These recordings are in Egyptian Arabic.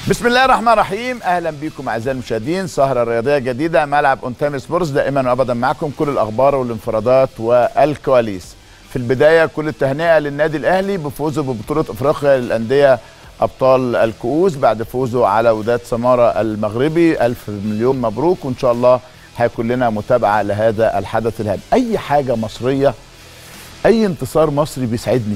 بسم الله الرحمن الرحيم اهلا بكم اعزائي المشاهدين سهره رياضيه جديده ملعب اونتامي سبورتس دائما وابدا معكم كل الاخبار والانفرادات والكواليس في البدايه كل التهنئه للنادي الاهلي بفوزه ببطوله افريقيا للانديه ابطال الكؤوس بعد فوزه على وداد سماره المغربي الف مليون مبروك وان شاء الله هيكون لنا متابعه لهذا الحدث الهام اي حاجه مصريه اي انتصار مصري بيسعدني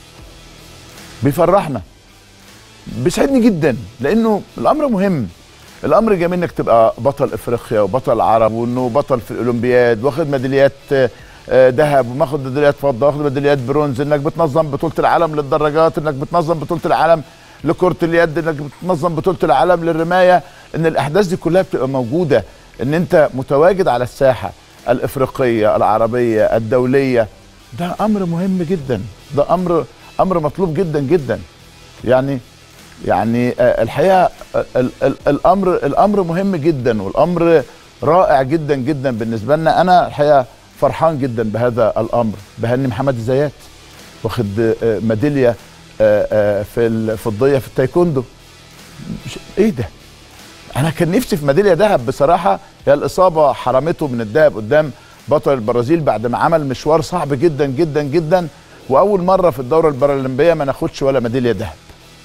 بيفرحنا بيسعدني جدا لانه الامر مهم الامر جميل انك تبقى بطل افريقيا وبطل عرب وانه بطل في الاولمبياد واخد ميداليات ذهب وماخد ميداليات فضه واخد ميداليات برونز انك بتنظم بطوله العالم للدراجات انك بتنظم بطوله العالم لكره اليد انك بتنظم بطوله العالم للرمايه ان الاحداث دي كلها بتبقى موجوده ان انت متواجد على الساحه الافريقيه العربيه الدوليه ده امر مهم جدا ده امر امر مطلوب جدا جدا يعني يعني الحقيقه ال ال الامر الامر مهم جدا والامر رائع جدا جدا بالنسبه لنا انا الحقيقه فرحان جدا بهذا الامر بهني محمد الزيات واخد ميداليه في الفضيه في التايكوندو ايه ده انا كان نفسي في ميداليه ذهب بصراحه هي الاصابه حرمته من الذهب قدام بطل البرازيل بعد ما عمل مشوار صعب جدا جدا جدا واول مره في الدوره البارالمبيه ما ناخدش ولا ميداليه ذهب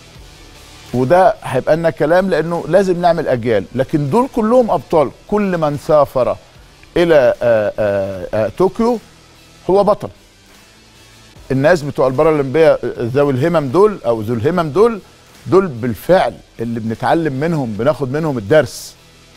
وده هيبقى لنا كلام لانه لازم نعمل اجيال لكن دول كلهم ابطال كل من سافر الى آآ آآ طوكيو هو بطل الناس بتوع البارالمبيه ذوي الهمم دول او ذو الهمم دول دول بالفعل اللي بنتعلم منهم بناخد منهم الدرس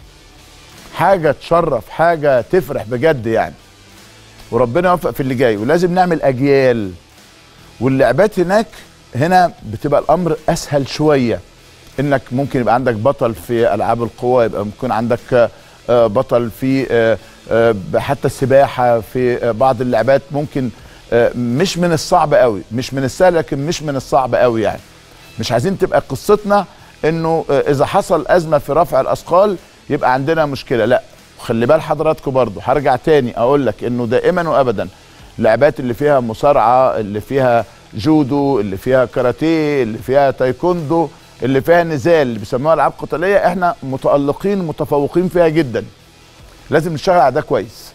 حاجه تشرف حاجه تفرح بجد يعني وربنا يوفق في اللي جاي ولازم نعمل اجيال واللعبات هناك هنا بتبقى الامر اسهل شويه انك ممكن يبقى عندك بطل في العاب القوى يبقى ممكن عندك بطل في حتى السباحه في بعض اللعبات ممكن مش من الصعب قوي مش من السهل لكن مش من الصعب قوي يعني مش عايزين تبقى قصتنا انه اذا حصل ازمه في رفع الاثقال يبقى عندنا مشكله لا خلي بال حضراتكم برضو هرجع تاني اقول لك انه دائما وابدا اللعبات اللي فيها مصارعه اللي فيها جودو اللي فيها كاراتيه اللي فيها تايكوندو اللي فيها نزال اللي بيسموها العاب قتاليه احنا متالقين متفوقين فيها جدا لازم نشتغل على ده كويس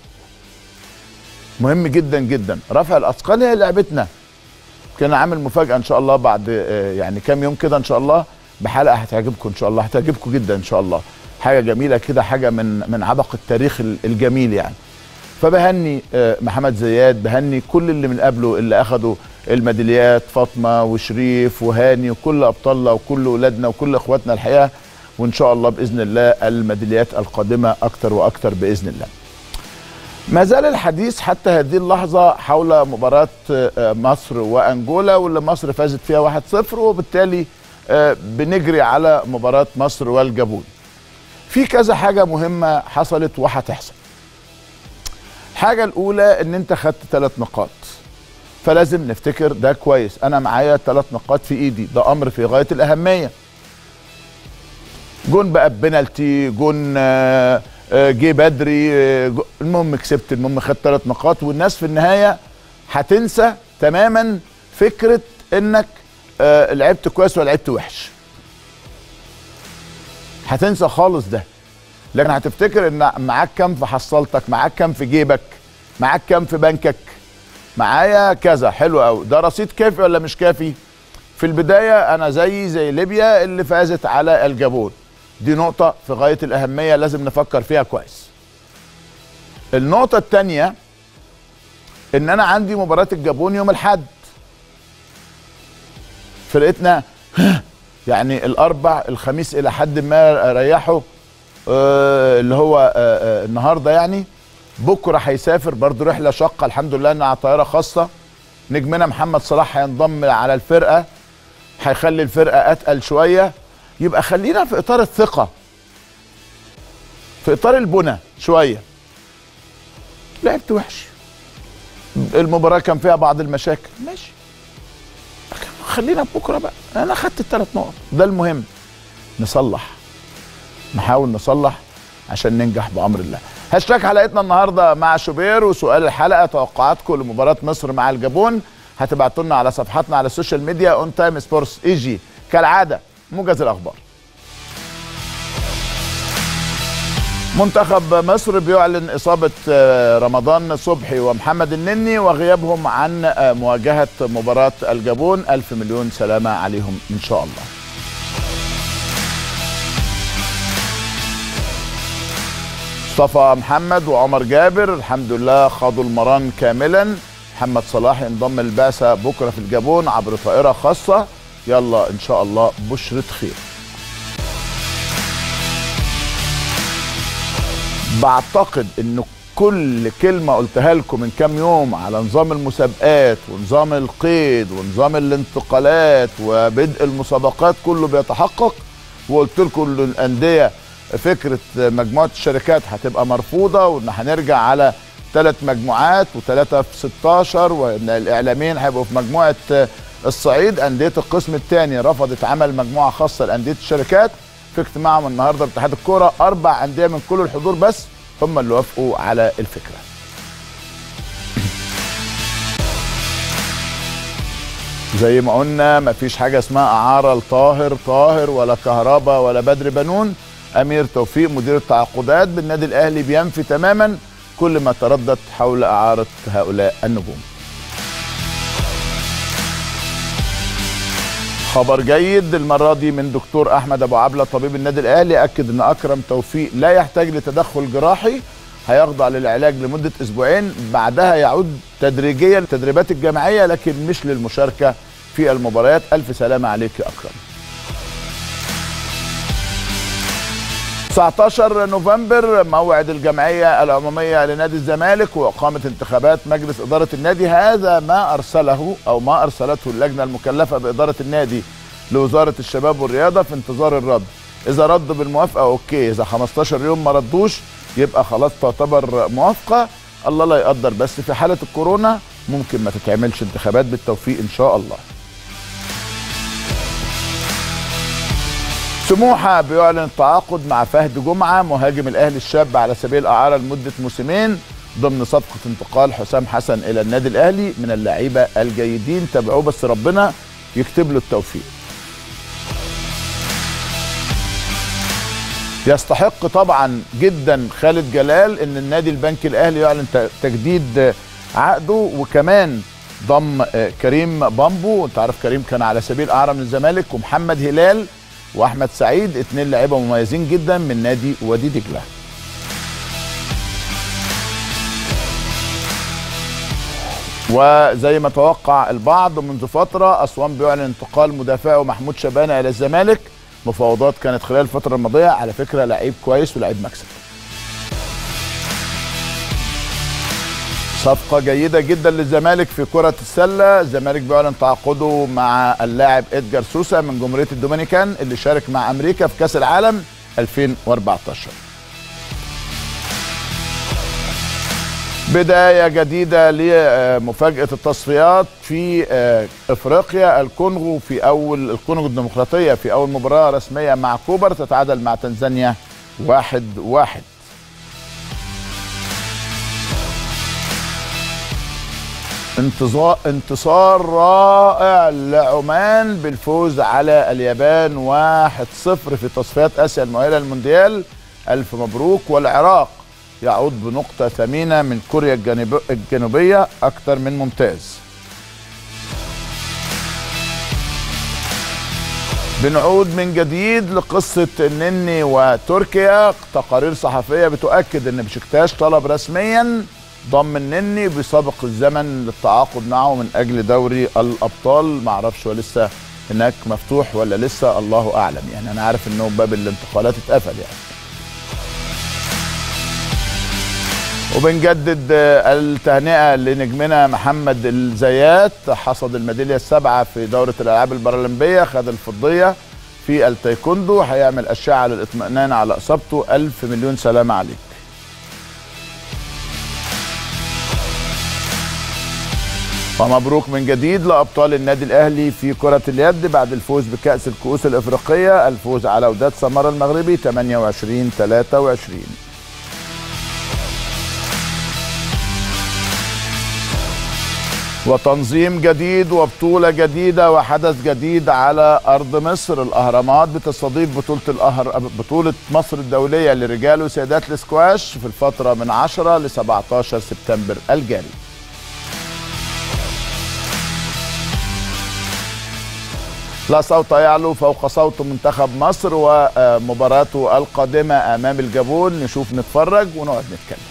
مهم جدا جدا رفع الاثقال هي لعبتنا كان عامل مفاجاه ان شاء الله بعد يعني كام يوم كده ان شاء الله بحلقه هتعجبكم ان شاء الله هتعجبكم جدا ان شاء الله حاجه جميله كده حاجه من من عبق التاريخ الجميل يعني فبهني محمد زياد بهني كل اللي من قبله اللي اخدوا الميداليات فاطمه وشريف وهاني وكل ابطالنا وكل اولادنا وكل اخواتنا الحقيقه وان شاء الله باذن الله الميداليات القادمه اكتر واكتر باذن الله. ما زال الحديث حتى هذه اللحظه حول مباراه مصر وانجولا واللي مصر فازت فيها 1-0 وبالتالي بنجري على مباراه مصر والجابون. في كذا حاجه مهمه حصلت وهتحصل. الحاجه الاولى ان انت خدت ثلاث نقاط. فلازم نفتكر ده كويس انا معايا ثلاث نقاط في ايدي ده امر في غايه الاهميه جون بقى بنالتي جون جه بدري المهم كسبت المهم خدت ثلاث نقاط والناس في النهايه هتنسى تماما فكره انك لعبت كويس ولا لعبت وحش هتنسى خالص ده لكن هتفتكر ان معاك كام في حصلتك معاك كام في جيبك معاك كام في بنكك معايا كذا حلو قوي ده رصيد كافي ولا مش كافي في البدايه انا زي زي ليبيا اللي فازت على الجابون دي نقطه في غايه الاهميه لازم نفكر فيها كويس النقطه الثانيه ان انا عندي مباراه الجابون يوم الاحد فرقتنا يعني الاربع الخميس الى حد ما ريحوا آه اللي هو آه آه النهارده يعني بكره هيسافر برضه رحله شاقه الحمد لله انها على طياره خاصه نجمنا محمد صلاح هينضم على الفرقه هيخلي الفرقه اتقل شويه يبقى خلينا في اطار الثقه في اطار البنى شويه لعبت وحش المباراه كان فيها بعض المشاكل ماشي خلينا بكره بقى انا خدت الثلاث نقط ده المهم نصلح نحاول نصلح عشان ننجح بامر الله هاشتاج حلقتنا النهارده مع شوبير وسؤال الحلقه توقعاتكم لمباراه مصر مع الجابون هتبعتوا لنا على صفحاتنا على السوشيال ميديا اون تايم سبورتس اي جي كالعاده موجز الاخبار منتخب مصر بيعلن إصابة آه، رمضان صبحي ومحمد النني وغيابهم عن آه، مواجهة مباراة الجابون ألف مليون سلامة عليهم إن شاء الله مصطفى محمد وعمر جابر الحمد لله خاضوا المران كاملا محمد صلاح انضم البعثة بكرة في الجابون عبر طائرة خاصة يلا إن شاء الله بشرة خير بعتقد ان كل كلمه قلتها لكم من كام يوم على نظام المسابقات ونظام القيد ونظام الانتقالات وبدء المسابقات كله بيتحقق وقلت لكم ان الانديه فكره مجموعه الشركات هتبقى مرفوضه وان هنرجع على ثلاث مجموعات وثلاثه في 16 وان الاعلاميين هيبقوا في مجموعه الصعيد انديه القسم الثاني رفضت عمل مجموعه خاصه لانديه الشركات في اجتماعهم النهارده باتحاد الكوره اربع انديه من كل الحضور بس هم اللي وافقوا على الفكره. زي ما قلنا مفيش حاجه اسمها اعاره لطاهر طاهر ولا كهربا ولا بدر بنون امير توفيق مدير التعاقدات بالنادي الاهلي بينفي تماما كل ما تردد حول اعاره هؤلاء النجوم. خبر جيد المرة دي من دكتور أحمد أبو عبلة طبيب النادي الأهلي أكد أن أكرم توفيق لا يحتاج لتدخل جراحي هيخضع للعلاج لمدة أسبوعين بعدها يعود تدريجيا للتدريبات الجماعية لكن مش للمشاركة في المباريات ألف سلامة عليك يا أكرم 19 نوفمبر موعد الجمعية العمومية لنادي الزمالك وإقامة انتخابات مجلس إدارة النادي هذا ما أرسله أو ما أرسلته اللجنة المكلفة بإدارة النادي لوزارة الشباب والرياضة في انتظار الرد إذا ردوا بالموافقة أوكي إذا 15 يوم ما ردوش يبقى خلاص تعتبر موافقة الله لا يقدر بس في حالة الكورونا ممكن ما تتعملش انتخابات بالتوفيق إن شاء الله سموحة بيعلن التعاقد مع فهد جمعة مهاجم الأهلي الشاب على سبيل الإعارة لمدة موسمين ضمن صفقة انتقال حسام حسن إلى النادي الأهلي من اللعيبة الجيدين تابعوه بس ربنا يكتب له التوفيق يستحق طبعا جدا خالد جلال ان النادي البنك الاهلي يعلن تجديد عقده وكمان ضم كريم بامبو انت عارف كريم كان على سبيل اعاره من الزمالك ومحمد هلال واحمد سعيد اتنين لعيبه مميزين جدا من نادي وادي دجله وزي ما توقع البعض منذ فتره اسوان بيعلن انتقال مدافعه محمود شبانه الى الزمالك مفاوضات كانت خلال الفتره الماضيه على فكره لعيب كويس ولعيب مكسب صفقة جيدة جدا للزمالك في كرة السلة، الزمالك بيعلن تعاقده مع اللاعب ادجار سوسا من جمهورية الدومينيكان اللي شارك مع امريكا في كأس العالم 2014. بداية جديدة لمفاجأة التصفيات في افريقيا الكونغو في اول الكونغو الديمقراطية في اول مباراة رسمية مع كوبر تتعادل مع تنزانيا واحد واحد. انتصار انتصار رائع لعمان بالفوز على اليابان 1-0 في تصفيات اسيا المؤهله للمونديال الف مبروك والعراق يعود بنقطه ثمينه من كوريا الجنوب الجنوبيه اكثر من ممتاز بنعود من جديد لقصة النني وتركيا تقارير صحفية بتؤكد ان بشكتاش طلب رسميا ضم النني بسابق الزمن للتعاقد معه من اجل دوري الابطال ما اعرفش هو لسه هناك مفتوح ولا لسه الله اعلم يعني انا عارف انه باب الانتقالات اتقفل يعني وبنجدد التهنئه لنجمنا محمد الزيات حصد الميداليه السابعه في دوره الالعاب البارالمبيه خد الفضيه في التايكوندو هيعمل اشعه للاطمئنان على اصابته الف مليون سلامه عليك ومبروك من جديد لابطال النادي الاهلي في كره اليد بعد الفوز بكاس الكؤوس الافريقيه الفوز على وداد سمره المغربي 28 23 وتنظيم جديد وبطولة جديدة وحدث جديد على أرض مصر الأهرامات بتستضيف بطولة الأهر... بطولة مصر الدولية لرجال وسيدات الاسكواش في الفترة من 10 ل 17 سبتمبر الجاري لا صوت يعلو فوق صوت منتخب مصر ومباراته القادمة أمام الجابون نشوف نتفرج ونقعد نتكلم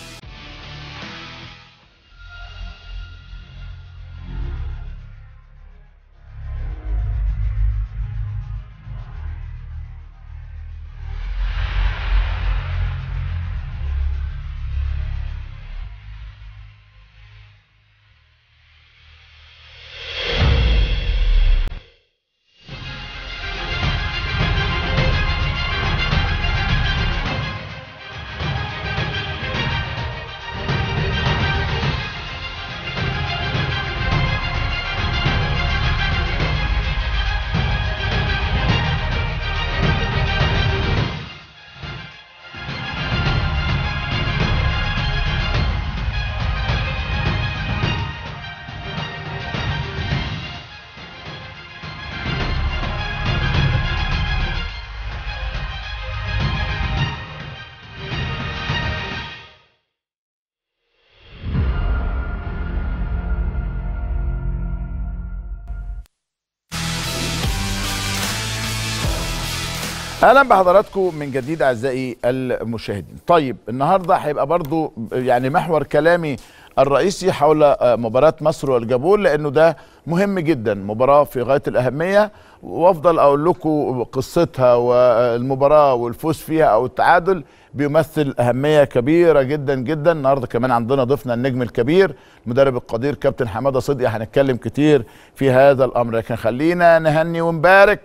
اهلا بحضراتكم من جديد اعزائي المشاهدين طيب النهارده هيبقى برضو يعني محور كلامي الرئيسي حول مباراة مصر والجابون لانه ده مهم جدا مباراة في غاية الاهمية وافضل اقول لكم قصتها والمباراة والفوز فيها او التعادل بيمثل اهمية كبيرة جدا جدا النهارده كمان عندنا ضيفنا النجم الكبير المدرب القدير كابتن حمادة صدقي هنتكلم كتير في هذا الامر لكن خلينا نهني ونبارك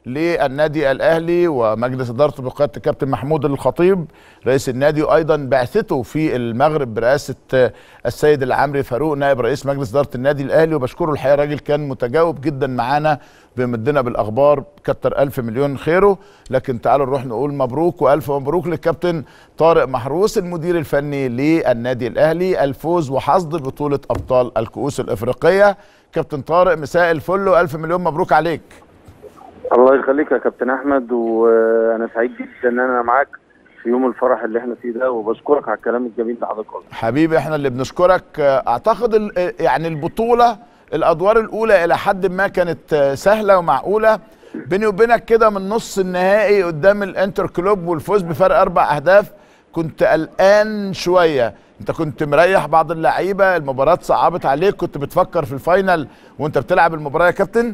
للنادي الاهلي ومجلس ادارته بقياده الكابتن محمود الخطيب رئيس النادي وايضا بعثته في المغرب برئاسه السيد العمري فاروق نائب رئيس مجلس اداره النادي الاهلي وبشكره الحقيقه راجل كان متجاوب جدا معانا بيمدنا بالاخبار كتر الف مليون خيره لكن تعالوا نروح نقول مبروك والف مبروك للكابتن طارق محروس المدير الفني للنادي الاهلي الفوز وحصد بطوله ابطال الكؤوس الافريقيه كابتن طارق مساء الفل والف مليون مبروك عليك الله يخليك يا كابتن احمد وانا سعيد جدا ان انا معاك في يوم الفرح اللي احنا فيه ده وبشكرك على الكلام الجميل اللي حضرتك قلته حبيبي احنا اللي بنشكرك اعتقد يعني البطوله الادوار الاولى الى حد ما كانت سهله ومعقوله بيني وبينك كده من نص النهائي قدام الانتر كلوب والفوز بفرق اربع اهداف كنت قلقان شويه انت كنت مريح بعض اللعيبه المباراه صعبت عليك كنت بتفكر في الفاينل وانت بتلعب المباراه يا كابتن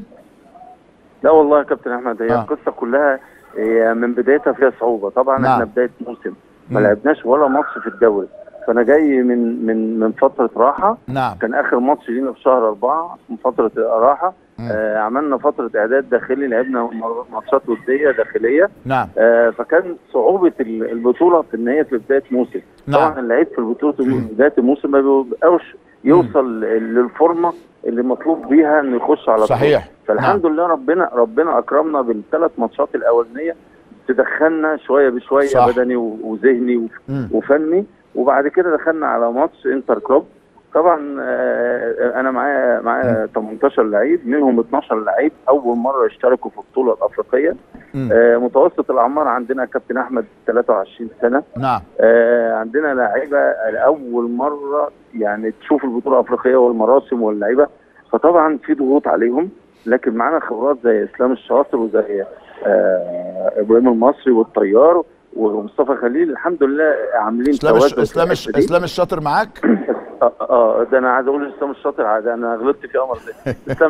لا والله يا كابتن احمد هي آه. القصه كلها هي من بدايتها فيها صعوبه طبعا نعم. احنا بدايه موسم ما لعبناش ولا ماتش في الدوري فانا جاي من من من فتره راحه نعم. كان اخر ماتش لينا في شهر أربعة من فتره راحه آه عملنا فتره اعداد داخلي لعبنا ماتشات وديه داخليه نعم آه فكان صعوبه البطوله في ان هي في بدايه موسم نعم. طبعا اللعيب في البطوله بدايه الموسم ما بيبقاش يوصل للفورمه اللي مطلوب بيها انه يخش على صحيح فالحمد نعم. لله ربنا ربنا اكرمنا بالثلاث ماتشات الاولانيه تدخلنا شويه بشويه صح. بدني وذهني وفني وبعد كده دخلنا على ماتش انتر كلوب طبعا انا معايا معايا 18 لعيب منهم 12 لعيب اول مره يشتركوا في البطوله الافريقيه متوسط الاعمار عندنا كابتن احمد 23 سنه نعم عندنا لعيبه لاول مره يعني تشوف البطوله الافريقيه والمراسم واللعيبه فطبعا في ضغوط عليهم لكن معانا خبرات زي اسلام الشاطر وزي آه ابراهيم المصري والطيار ومصطفى خليل الحمد لله عاملين اسلام الش... اسلام الش... اسلام الشاطر معاك؟ اه اه ده انا عايز اقول اسلام الشاطر عادي انا غلطت في امر ده اسلام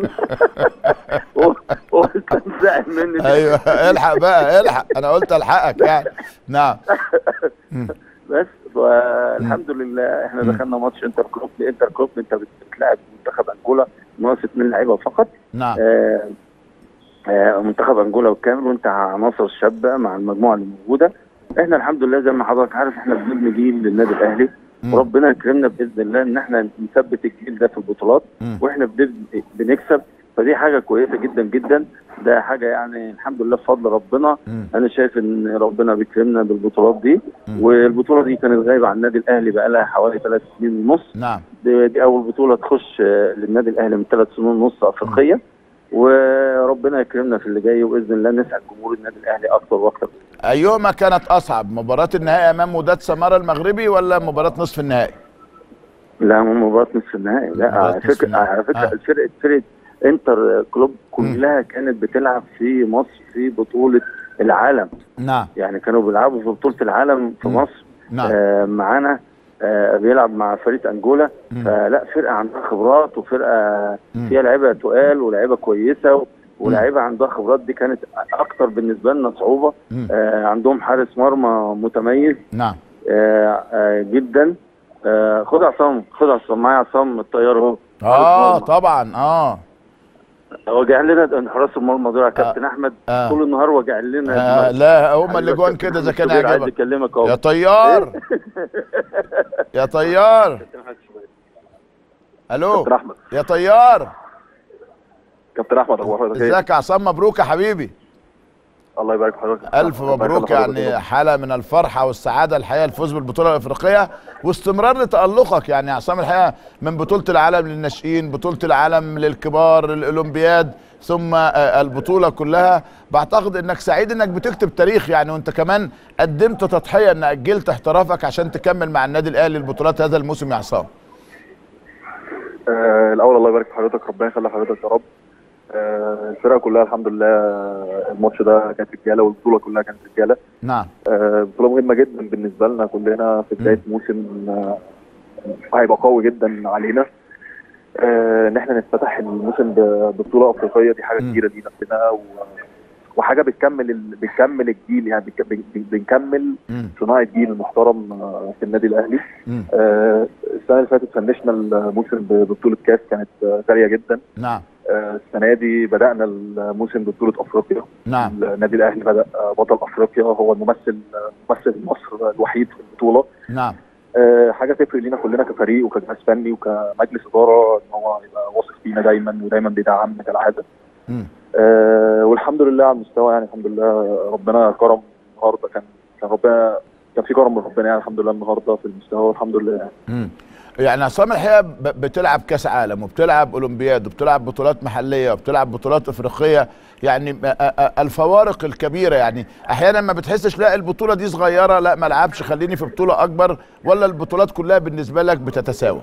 هو اسلام زعل مني ايوه الحق بقى الحق انا قلت الحقك يعني نعم بس والحمد لله احنا دخلنا ماتش انتر كلوب لانتر كلوب انت بتلاعب منتخب انجولا ناقص اثنين لعيبه فقط نعم آه آه منتخب انجولا والكامل وانت عناصر شابه مع المجموعه اللي موجوده احنا الحمد لله زي ما حضرتك عارف احنا بنبني جيل للنادي الاهلي وربنا يكرمنا باذن الله ان احنا نثبت الجيل ده في البطولات مم. واحنا بنكسب فدي حاجه كويسه جدا جدا ده حاجه يعني الحمد لله بفضل ربنا مم. انا شايف ان ربنا بيكرمنا بالبطولات دي مم. والبطوله دي كانت غايبه عن النادي الاهلي بقى لها حوالي ثلاث سنين ونص نعم دي, دي اول بطوله تخش آه، للنادي الاهلي من ثلاث سنين ونص افريقيه وربنا يكرمنا في اللي جاي واذن الله نسعد جمهور النادي الاهلي اكتر واكتر ايهما كانت اصعب مباراه النهائي امام وداد سمارة المغربي ولا مباراه نصف النهائي لا مو مباراه نصف النهائي لا مباراة على نصف فكره النهائي. على فكره آه. فرقه فرقه انتر كلوب كلها كانت بتلعب في مصر في بطوله العالم نعم يعني كانوا بيلعبوا في بطوله العالم في مم. مصر نعم آه معانا آه بيلعب مع فريق انجولا مم. فلا فرقه عندها خبرات وفرقه مم. فيها لعيبه تقال ولاعيبه كويسه ولاعيبه عندها خبرات دي كانت اكتر بالنسبه لنا صعوبه مم. آه عندهم حارس مرمى متميز نعم آه آه جدا آه خد عصام خد عصام معايا عصام الطيار اهو اه حارس مرمى. طبعا اه وجع لنا حراس المرمى دول يا كابتن احمد آه. طول النهار وجع لنا آه دماغ. لا هم اللي حبيبك جوان كابتن كده اذا أحمد كان شوبير عايز يعجبك يكلمك يا اهو طيار يا طيار الو كابتن احمد يا طيار كابتن احمد اخبار حضرتك ايه؟ ازيك يا عصام مبروك يا حبيبي الله يبارك في حضرتك الف الله مبروك يخلي حضرتك. يعني حاله من الفرحه والسعاده الحقيقه الفوز بالبطوله الافريقيه واستمرار لتالقك يعني يا عصام الحقيقه من بطوله العالم للناشئين بطوله العالم للكبار الاولمبياد ثم آه، البطوله كلها بعتقد انك سعيد انك بتكتب تاريخ يعني وانت كمان قدمت تضحيه ان اجلت احترافك عشان تكمل مع النادي الاهلي البطولات هذا الموسم يا عصام آه الاول الله يبارك في حضرتك ربنا يخلي حضرتك يا رب آه الفرقه كلها الحمد لله الماتش ده كانت رجاله والبطوله كلها كانت رجاله نعم آه بطوله مهمه جدا بالنسبه لنا كلنا في بدايه موسم آه هيبقى قوي جدا علينا آه ان احنا نفتتح الموسم ب- ببطوله افريقيه دي حاجه مم. كبيره لينا كلنا و- وحاجه بتكمل ال... بتكمل الجيل يعني بنك- بن- بنكمل مم. صناعه جيل محترم آه، في النادي الاهلي مم. آه، السنه اللي فاتت فنشنا الموسم ببطوله كاس كانت آه، غاليه جدا نعم آه، السنه دي بدانا الموسم ببطوله افريقيا نعم النادي الاهلي بدا آه، بطل افريقيا هو الممثل آه، ممثل مصر الوحيد في البطوله نعم آه، حاجه تفرق لينا كلنا كفريق وكجهاز فني وكمجلس اداره ان هو يبقى واثق فينا دايما ودايما بيدعمنا كالعاده مم. آه، والحمد لله على المستوى يعني الحمد لله ربنا كرم النهارده كان كان ربنا كان في كرم من ربنا يعني الحمد لله النهارده في المستوى والحمد لله يعني. مم. يعني عصام الحقيقه ب- بتلعب كاس عالم وبتلعب اولمبياد وبتلعب بطولات محليه وبتلعب بطولات افريقيه يعني م- آ- آ- الفوارق الكبيره يعني احيانا ما بتحسش لا البطوله دي صغيره لا ما العبش خليني في بطوله اكبر ولا البطولات كلها بالنسبه لك بتتساوى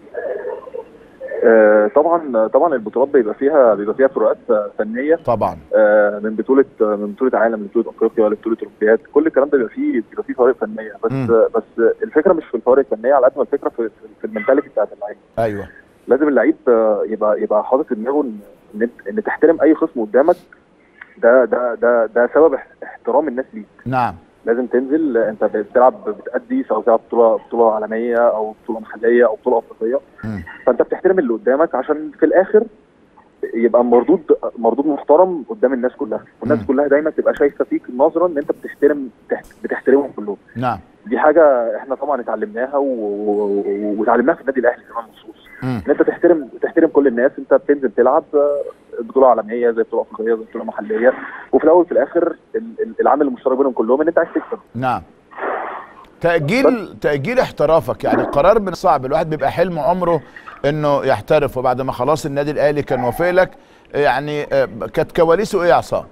آه، طبعا طبعا البطولات بيبقى فيها بيبقى فيها فروقات آه، فنيه طبعا آه، من بطوله آه، من بطوله عالم لبطوله افريقيا لبطوله اولمبياد كل الكلام ده بيبقى فيه بيبقى فيه فوارق فنيه بس مم. آه، بس الفكره مش في الفوارق الفنيه على قد ما الفكره في في المنتاليتي بتاعت اللعيب ايوه لازم اللعيب آه، يبقى يبقى حاطط في دماغه ان ان إنت- ان تحترم اي خصم قدامك ده ده ده ده سبب اح- احترام الناس ليك نعم لازم تنزل انت بتلعب بتأدي سواء بتلعب بطوله بطوله عالميه او بطوله محليه او بطوله افريقيه مم. فانت بتحترم اللي قدامك عشان في الاخر يبقى مردود مردود محترم قدام الناس كلها والناس مم. كلها دايما تبقى شايفه فيك نظره ان انت بتحترم بتحت- بتحترمهم كلهم نعم دي حاجه احنا طبعا اتعلمناها و- و- واتعلمناها في النادي الاهلي كمان مخصوص مم. ان انت تحترم تحترم كل الناس انت بتنزل تلعب آه، بطوله عالميه زي بطوله افريقيه زي بطوله محليه وفي الاول وفي الاخر ال- ال- العامل المشترك بينهم كلهم ان انت عايز تكسب نعم تأجيل تأجيل احترافك يعني قرار من صعب الواحد بيبقى حلم عمره انه يحترف وبعد ما خلاص النادي الاهلي كان وافق لك يعني آه، كانت كواليسه ايه يا عصام؟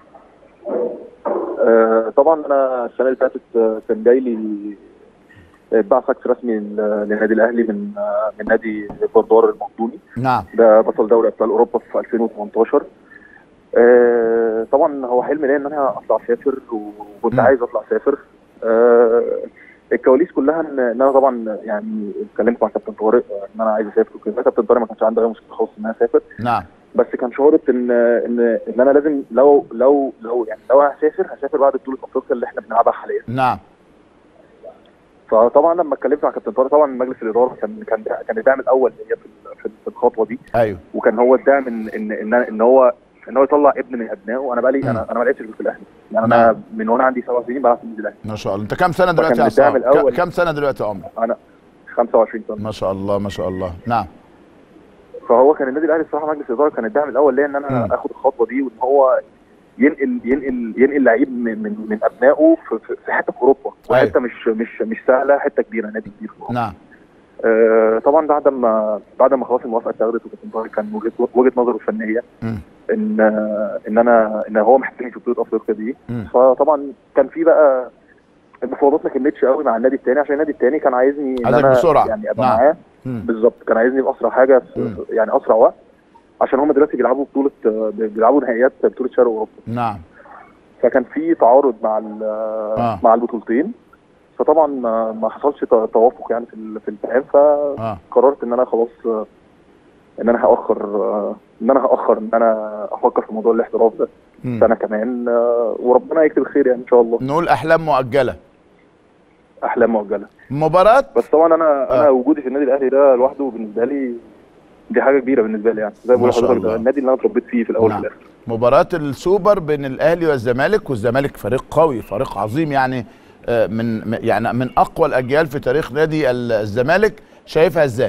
آه، طبعا انا السنه اللي فاتت آه، كان جاي لي اتباع فاكس رسمي لل- للنادي الاهلي من آه، من نادي بردار المقدوني نعم ده بطل دوري ابطال اوروبا في 2018 آه، طبعا هو حلم ليا ان انا اطلع اسافر وكنت مم. عايز اطلع اسافر آه، الكواليس كلها ان إن انا طبعا يعني اتكلمت مع كابتن طارق آه، ان انا عايز اسافر وكده كابتن طارق ما كانش عنده اي مشكله خالص ان انا اسافر نعم بس كان شعورت ان ان ان انا لازم لو لو لو يعني لو هسافر هسافر بعد بطوله افريقيا اللي احنا بنلعبها حاليا نعم فطبعا لما اتكلمت مع كابتن طارق طبعا مجلس الاداره كان كان كان الدعم الاول ليا في ال- في في الخطوه دي ايوه وكان هو الدعم ان ان ان, إن هو ان هو يطلع ابن من ابنائه انا بقالي مم. انا انا ما لعبتش في الاهلي يعني نعم. انا من وانا عندي سبع سنين بلعب في النادي الاهلي ما شاء الله انت كم سنه دلوقتي يا فكان عصام؟ الدعم الأول. ك- كم سنه دلوقتي يا عمر؟ انا 25 سنه ما شاء الله ما شاء الله نعم فهو كان النادي الاهلي الصراحه مجلس الاداره كان الدعم الاول ليا ان انا مم. اخد الخطوه دي وان هو ينقل ينقل ينقل لعيب من من, من ابنائه في, في, في حته في اوروبا وحته مش مش مش سهله حته كبيره نادي كبير في أوروبا. نعم آه طبعا بعد ما بعد ما خلاص الموافقه اتاخدت وكابتن طارق كان وجهه وجهه نظره الفنيه مم. ان آه، ان انا ان هو محتاجني في بطوله افريقيا دي مم. فطبعا كان في بقى المفاوضات ما كملتش قوي مع النادي الثاني عشان النادي الثاني كان عايزني ان عايزك انا بسرعة. يعني ابقى نعم. معاه مم. بالظبط كان عايزني باسرع حاجه في مم. يعني اسرع وقت عشان هم دلوقتي بيلعبوا بطوله بيلعبوا نهائيات بطوله شرق اوروبا نعم فكان في تعارض مع ال- آه. مع البطولتين فطبعا ما ما حصلش ت- توافق يعني في ال- في الفهم اه فقررت ان انا خلاص آه، ان انا هاخر آه، ان انا هاخر ان انا افكر في موضوع الاحتراف ده مم. سنه كمان آه، وربنا يكتب الخير يعني ان شاء الله نقول احلام مؤجله احلام مؤجله مباراه بس طبعا انا آه. انا وجودي في النادي الاهلي ده لوحده بالنسبه لي دي حاجه كبيره بالنسبه لي يعني زي ما ما بقول شاء لحضرتك الله. ده النادي اللي انا اتربيت فيه في الاول نعم. وفي الاخر مباراة السوبر بين الاهلي والزمالك والزمالك فريق قوي فريق عظيم يعني آه، من من- يعني من اقوى الاجيال في تاريخ نادي ال- الزمالك شايفها ازاي؟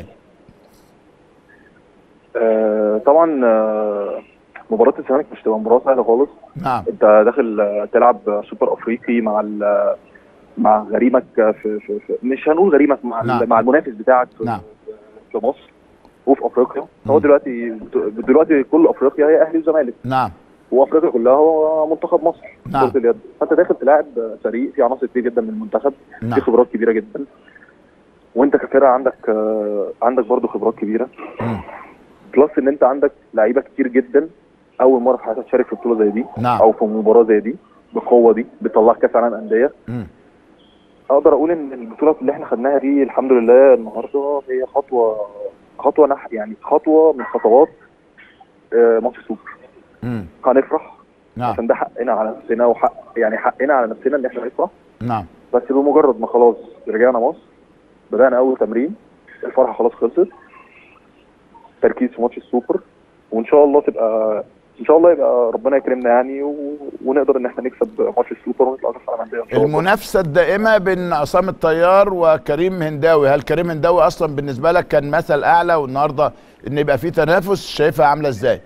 آه طبعا آه مباراه الزمالك مش تبقى مباراه سهله خالص نعم انت داخل آه، تلعب سوبر افريقي مع ال- مع غريمك في, في, في مش هنقول غريمك مع نعم. مع المنافس بتاعك في, نعم. في مصر وفي افريقيا هو مم. دلوقتي دلوقتي كل افريقيا هي اهلي وزمالك نعم وافريقيا كلها هو منتخب مصر نعم. كرة اليد فانت داخل تلاعب فريق فيه عناصر كتير جدا من المنتخب نعم فيه خبرات كبيره جدا وانت كفرقه عندك آه، عندك برضو خبرات كبيره مم. بلس ان انت عندك لعيبه كتير جدا اول مره في حياتها تشارك في بطوله زي دي نعم. او في مباراه زي دي بالقوه دي بتطلع كاس عالم انديه مم. اقدر اقول ان البطوله اللي احنا خدناها دي الحمد لله النهارده هي خطوه خطوه نح يعني خطوه من خطوات آه، ماتش السوبر مم. هنفرح نعم عشان ده حقنا على نفسنا وحق يعني حقنا على نفسنا ان احنا نفرح نعم بس بمجرد ما خلاص رجعنا مصر بدأنا أول تمرين الفرحة خلاص خلصت تركيز في ماتش السوبر وإن شاء الله تبقى إن شاء الله يبقى ربنا يكرمنا يعني و... ونقدر إن إحنا نكسب ماتش السوبر ونطلع كأس العالم للأندية إن شاء الله المنافسة الدائمة بين عصام الطيار وكريم هنداوي هل كريم هنداوي اصلا بالنسبة لك كان مثل اعلى والنهاردة ان يبقى في تنافس شايفها عاملة ازاي؟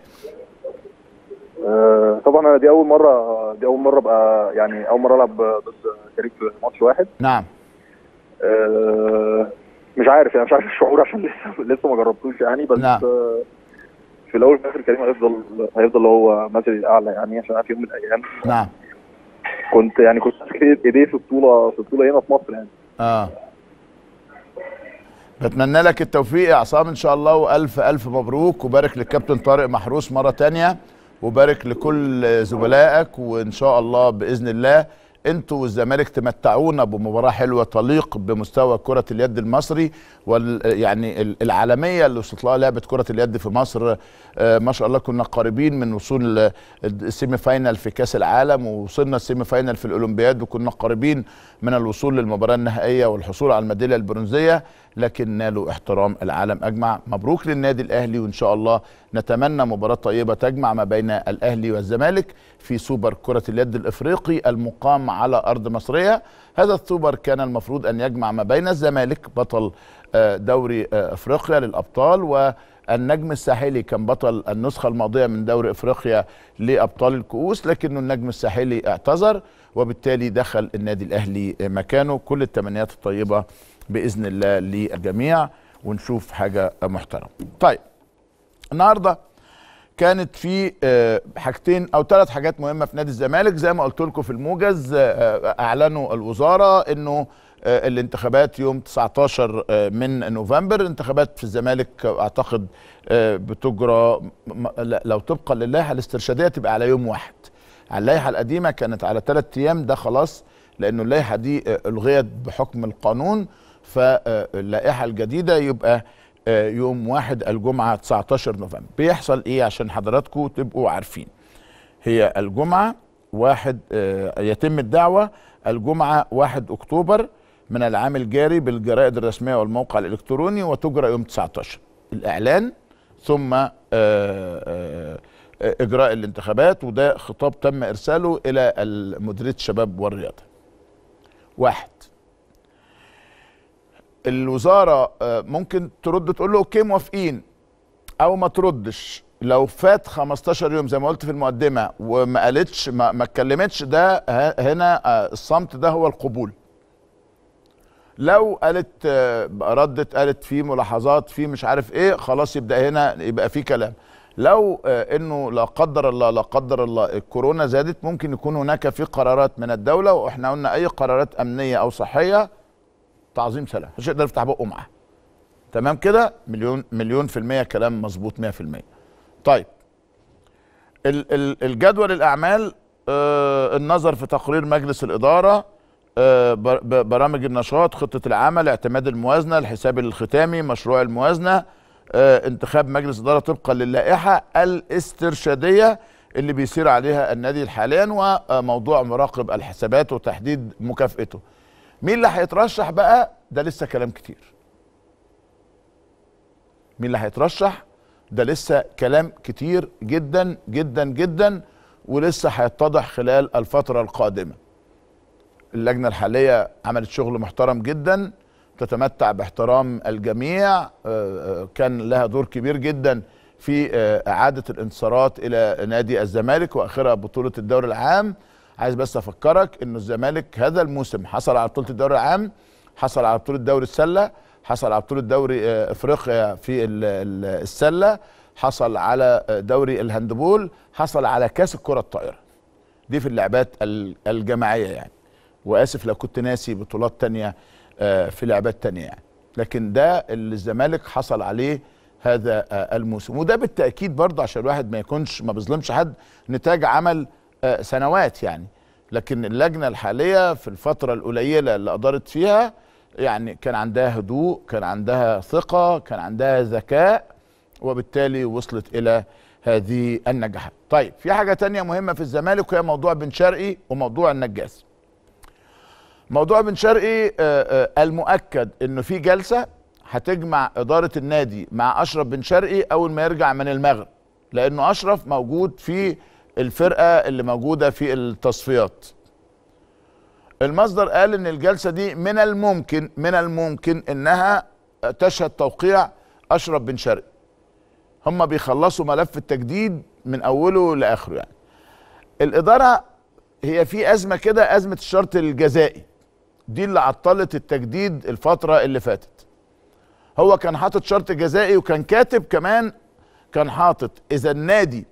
آه طبعا أنا دي أول مرة دي أول مرة أبقى يعني أول مرة ألعب ضد كريم في ماتش واحد نعم آه مش عارف يعني مش عارف الشعور عشان لسه لسه ما جربتوش يعني بس نعم. آه في الأول وفي الآخر كريم هيفضل هيفضل هو مثلي الأعلى يعني عشان أنا في يوم من الأيام نعم كنت يعني كنت ماسك ايديه في بطوله في بطوله هنا في مصر يعني اه بتمنى لك التوفيق يا عصام ان شاء الله والف الف مبروك وبارك للكابتن طارق محروس مره تانية وبارك لكل زملائك وان شاء الله باذن الله انتوا والزمالك تمتعونا بمباراه حلوه تليق بمستوى كره اليد المصري وال يعني ال- العالميه اللي وصلت لها لعبه كره اليد في مصر آه ما شاء الله كنا قريبين من وصول آه، السيمي فاينال في كاس العالم ووصلنا السيمي فاينال في الاولمبياد وكنا قريبين من الوصول للمباراه النهائيه والحصول على الميداليه البرونزيه لكن نالوا احترام العالم اجمع مبروك للنادي الاهلي وان شاء الله نتمنى مباراه طيبه تجمع ما بين الاهلي والزمالك في سوبر كره اليد الافريقي المقام على ارض مصريه هذا السوبر كان المفروض ان يجمع ما بين الزمالك بطل آه، دوري آه، افريقيا للابطال والنجم الساحلي كان بطل النسخه الماضيه من دوري افريقيا لابطال الكؤوس لكنه النجم الساحلي اعتذر وبالتالي دخل النادي الاهلي مكانه كل التمنيات الطيبه باذن الله للجميع ونشوف حاجه محترمه. طيب النهارده كانت في آه، حاجتين او ثلاث حاجات مهمه في نادي الزمالك زي ما قلت لكم في الموجز آه، آه، اعلنوا الوزاره انه آه، الانتخابات يوم 19 آه، من نوفمبر انتخابات في الزمالك آه، اعتقد آه، بتجرى م- م- لا- لو طبقا للائحه الاسترشاديه تبقى على يوم واحد على اللائحه القديمه كانت على ثلاث ايام ده خلاص لانه اللائحه دي آه، الغيت بحكم القانون فاللائحه الجديده يبقى آه، يوم واحد الجمعه 19 نوفمبر بيحصل ايه عشان حضراتكم تبقوا عارفين هي الجمعه واحد آه، يتم الدعوه الجمعه 1 اكتوبر من العام الجاري بالجرائد الرسميه والموقع الالكتروني وتجرى يوم 19 الاعلان ثم آه، آه، آه، اجراء الانتخابات وده خطاب تم ارساله الى مديريه الشباب والرياضه واحد الوزاره آه، ممكن ترد تقول له اوكي موافقين او ما تردش لو فات 15 يوم زي ما قلت في المقدمه وما قالتش ما, ما اتكلمتش ده ه- هنا آه، الصمت ده هو القبول لو قالت آه، ردت قالت في ملاحظات في مش عارف ايه خلاص يبدا هنا يبقى في كلام لو آه، انه لا قدر الله لا قدر الله الكورونا زادت ممكن يكون هناك في قرارات من الدوله واحنا قلنا اي قرارات امنيه او صحيه تعظيم سلام مش يقدر يفتح بقه معاها تمام كده مليون مليون في المية كلام مظبوط 100% طيب ال- ال- الجدول الأعمال آه النظر في تقرير مجلس الإدارة آه بر- ب- برامج النشاط خطة العمل اعتماد الموازنة الحساب الختامي مشروع الموازنة آه انتخاب مجلس إدارة طبقا للائحة الاسترشادية اللي بيسير عليها النادي حاليا وموضوع مراقب الحسابات وتحديد مكافئته مين اللي هيترشح بقى ده لسه كلام كتير مين اللي هيترشح ده لسه كلام كتير جدا جدا جدا ولسه هيتضح خلال الفترة القادمة اللجنة الحالية عملت شغل محترم جدا تتمتع باحترام الجميع آه، آه، كان لها دور كبير جدا في آه، إعادة الانتصارات إلى نادي الزمالك وآخرها بطولة الدوري العام عايز بس أفكرك إنه الزمالك هذا الموسم حصل على بطولة الدوري العام حصل على بطولة دوري السلة حصل على بطولة دوري آه، افريقيا في ال- ال- السلة حصل على آه، دوري الهاندبول حصل على كاس الكرة الطائرة دي في اللعبات ال- الجماعية يعني واسف لو كنت ناسي بطولات تانية آه، في لعبات تانية يعني لكن ده اللي الزمالك حصل عليه هذا آه، الموسم وده بالتأكيد برضه عشان الواحد ما يكونش ما بيظلمش حد نتاج عمل آه، سنوات يعني لكن اللجنة الحالية في الفترة القليلة اللي قدرت فيها يعني كان عندها هدوء كان عندها ثقة كان عندها ذكاء وبالتالي وصلت إلى هذه النجاحات طيب في حاجة تانية مهمة في الزمالك وهي موضوع بن شرقي وموضوع النجاز موضوع بن شرقي آه، آه، المؤكد انه في جلسه هتجمع اداره النادي مع اشرف بن شرقي اول ما يرجع من المغرب لانه اشرف موجود في الفرقه اللي موجوده في التصفيات المصدر قال ان الجلسه دي من الممكن من الممكن انها تشهد توقيع اشرف بن شرقي هم بيخلصوا ملف التجديد من اوله لاخره يعني الاداره هي في ازمه كده ازمه الشرط الجزائي دي اللي عطلت التجديد الفتره اللي فاتت هو كان حاطط شرط جزائي وكان كاتب كمان كان حاطط اذا النادي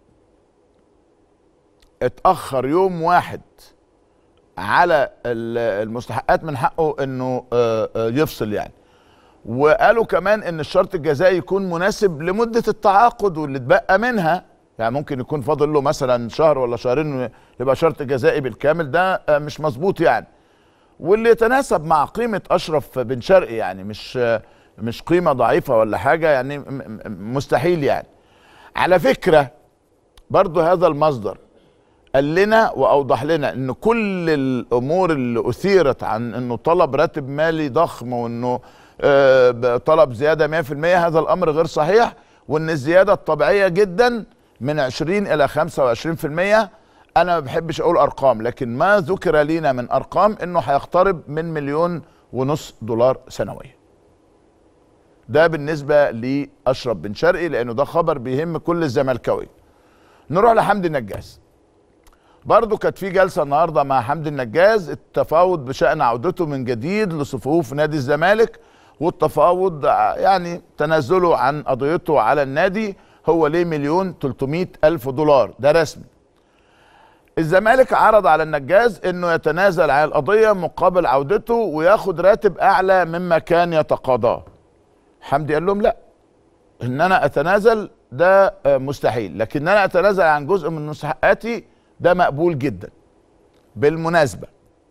اتاخر يوم واحد على ال- المستحقات من حقه انه آه، آه، يفصل يعني وقالوا كمان ان الشرط الجزائي يكون مناسب لمده التعاقد واللي اتبقى منها يعني ممكن يكون فاضل له مثلا شهر ولا شهرين يبقى شرط جزائي بالكامل ده آه، مش مظبوط يعني واللي يتناسب مع قيمه اشرف بن شرقي يعني مش آه، مش قيمه ضعيفه ولا حاجه يعني م- م- مستحيل يعني على فكره برضو هذا المصدر قال لنا واوضح لنا ان كل الامور اللي اثيرت عن انه طلب راتب مالي ضخم وانه آه، طلب زياده 100% هذا الامر غير صحيح وان الزياده الطبيعيه جدا من 20 الى 25% انا ما بحبش اقول ارقام لكن ما ذكر لينا من ارقام انه هيقترب من مليون ونص دولار سنويا ده بالنسبه لاشرف بن شرقي لانه ده خبر بيهم كل الزملكاويه نروح لحمدي النجاز برضه كانت في جلسه النهارده مع حمدي النجاز التفاوض بشان عودته من جديد لصفوف نادي الزمالك والتفاوض ع- يعني تنازله عن قضيته على النادي هو ليه مليون 300 الف دولار ده رسمي الزمالك عرض على النجاز انه يتنازل عن القضيه مقابل عودته وياخد راتب اعلى مما كان يتقاضاه حمدي قال لهم لا ان انا اتنازل ده آه، مستحيل لكن انا اتنازل عن جزء من مستحقاتي ده مقبول جدا بالمناسبه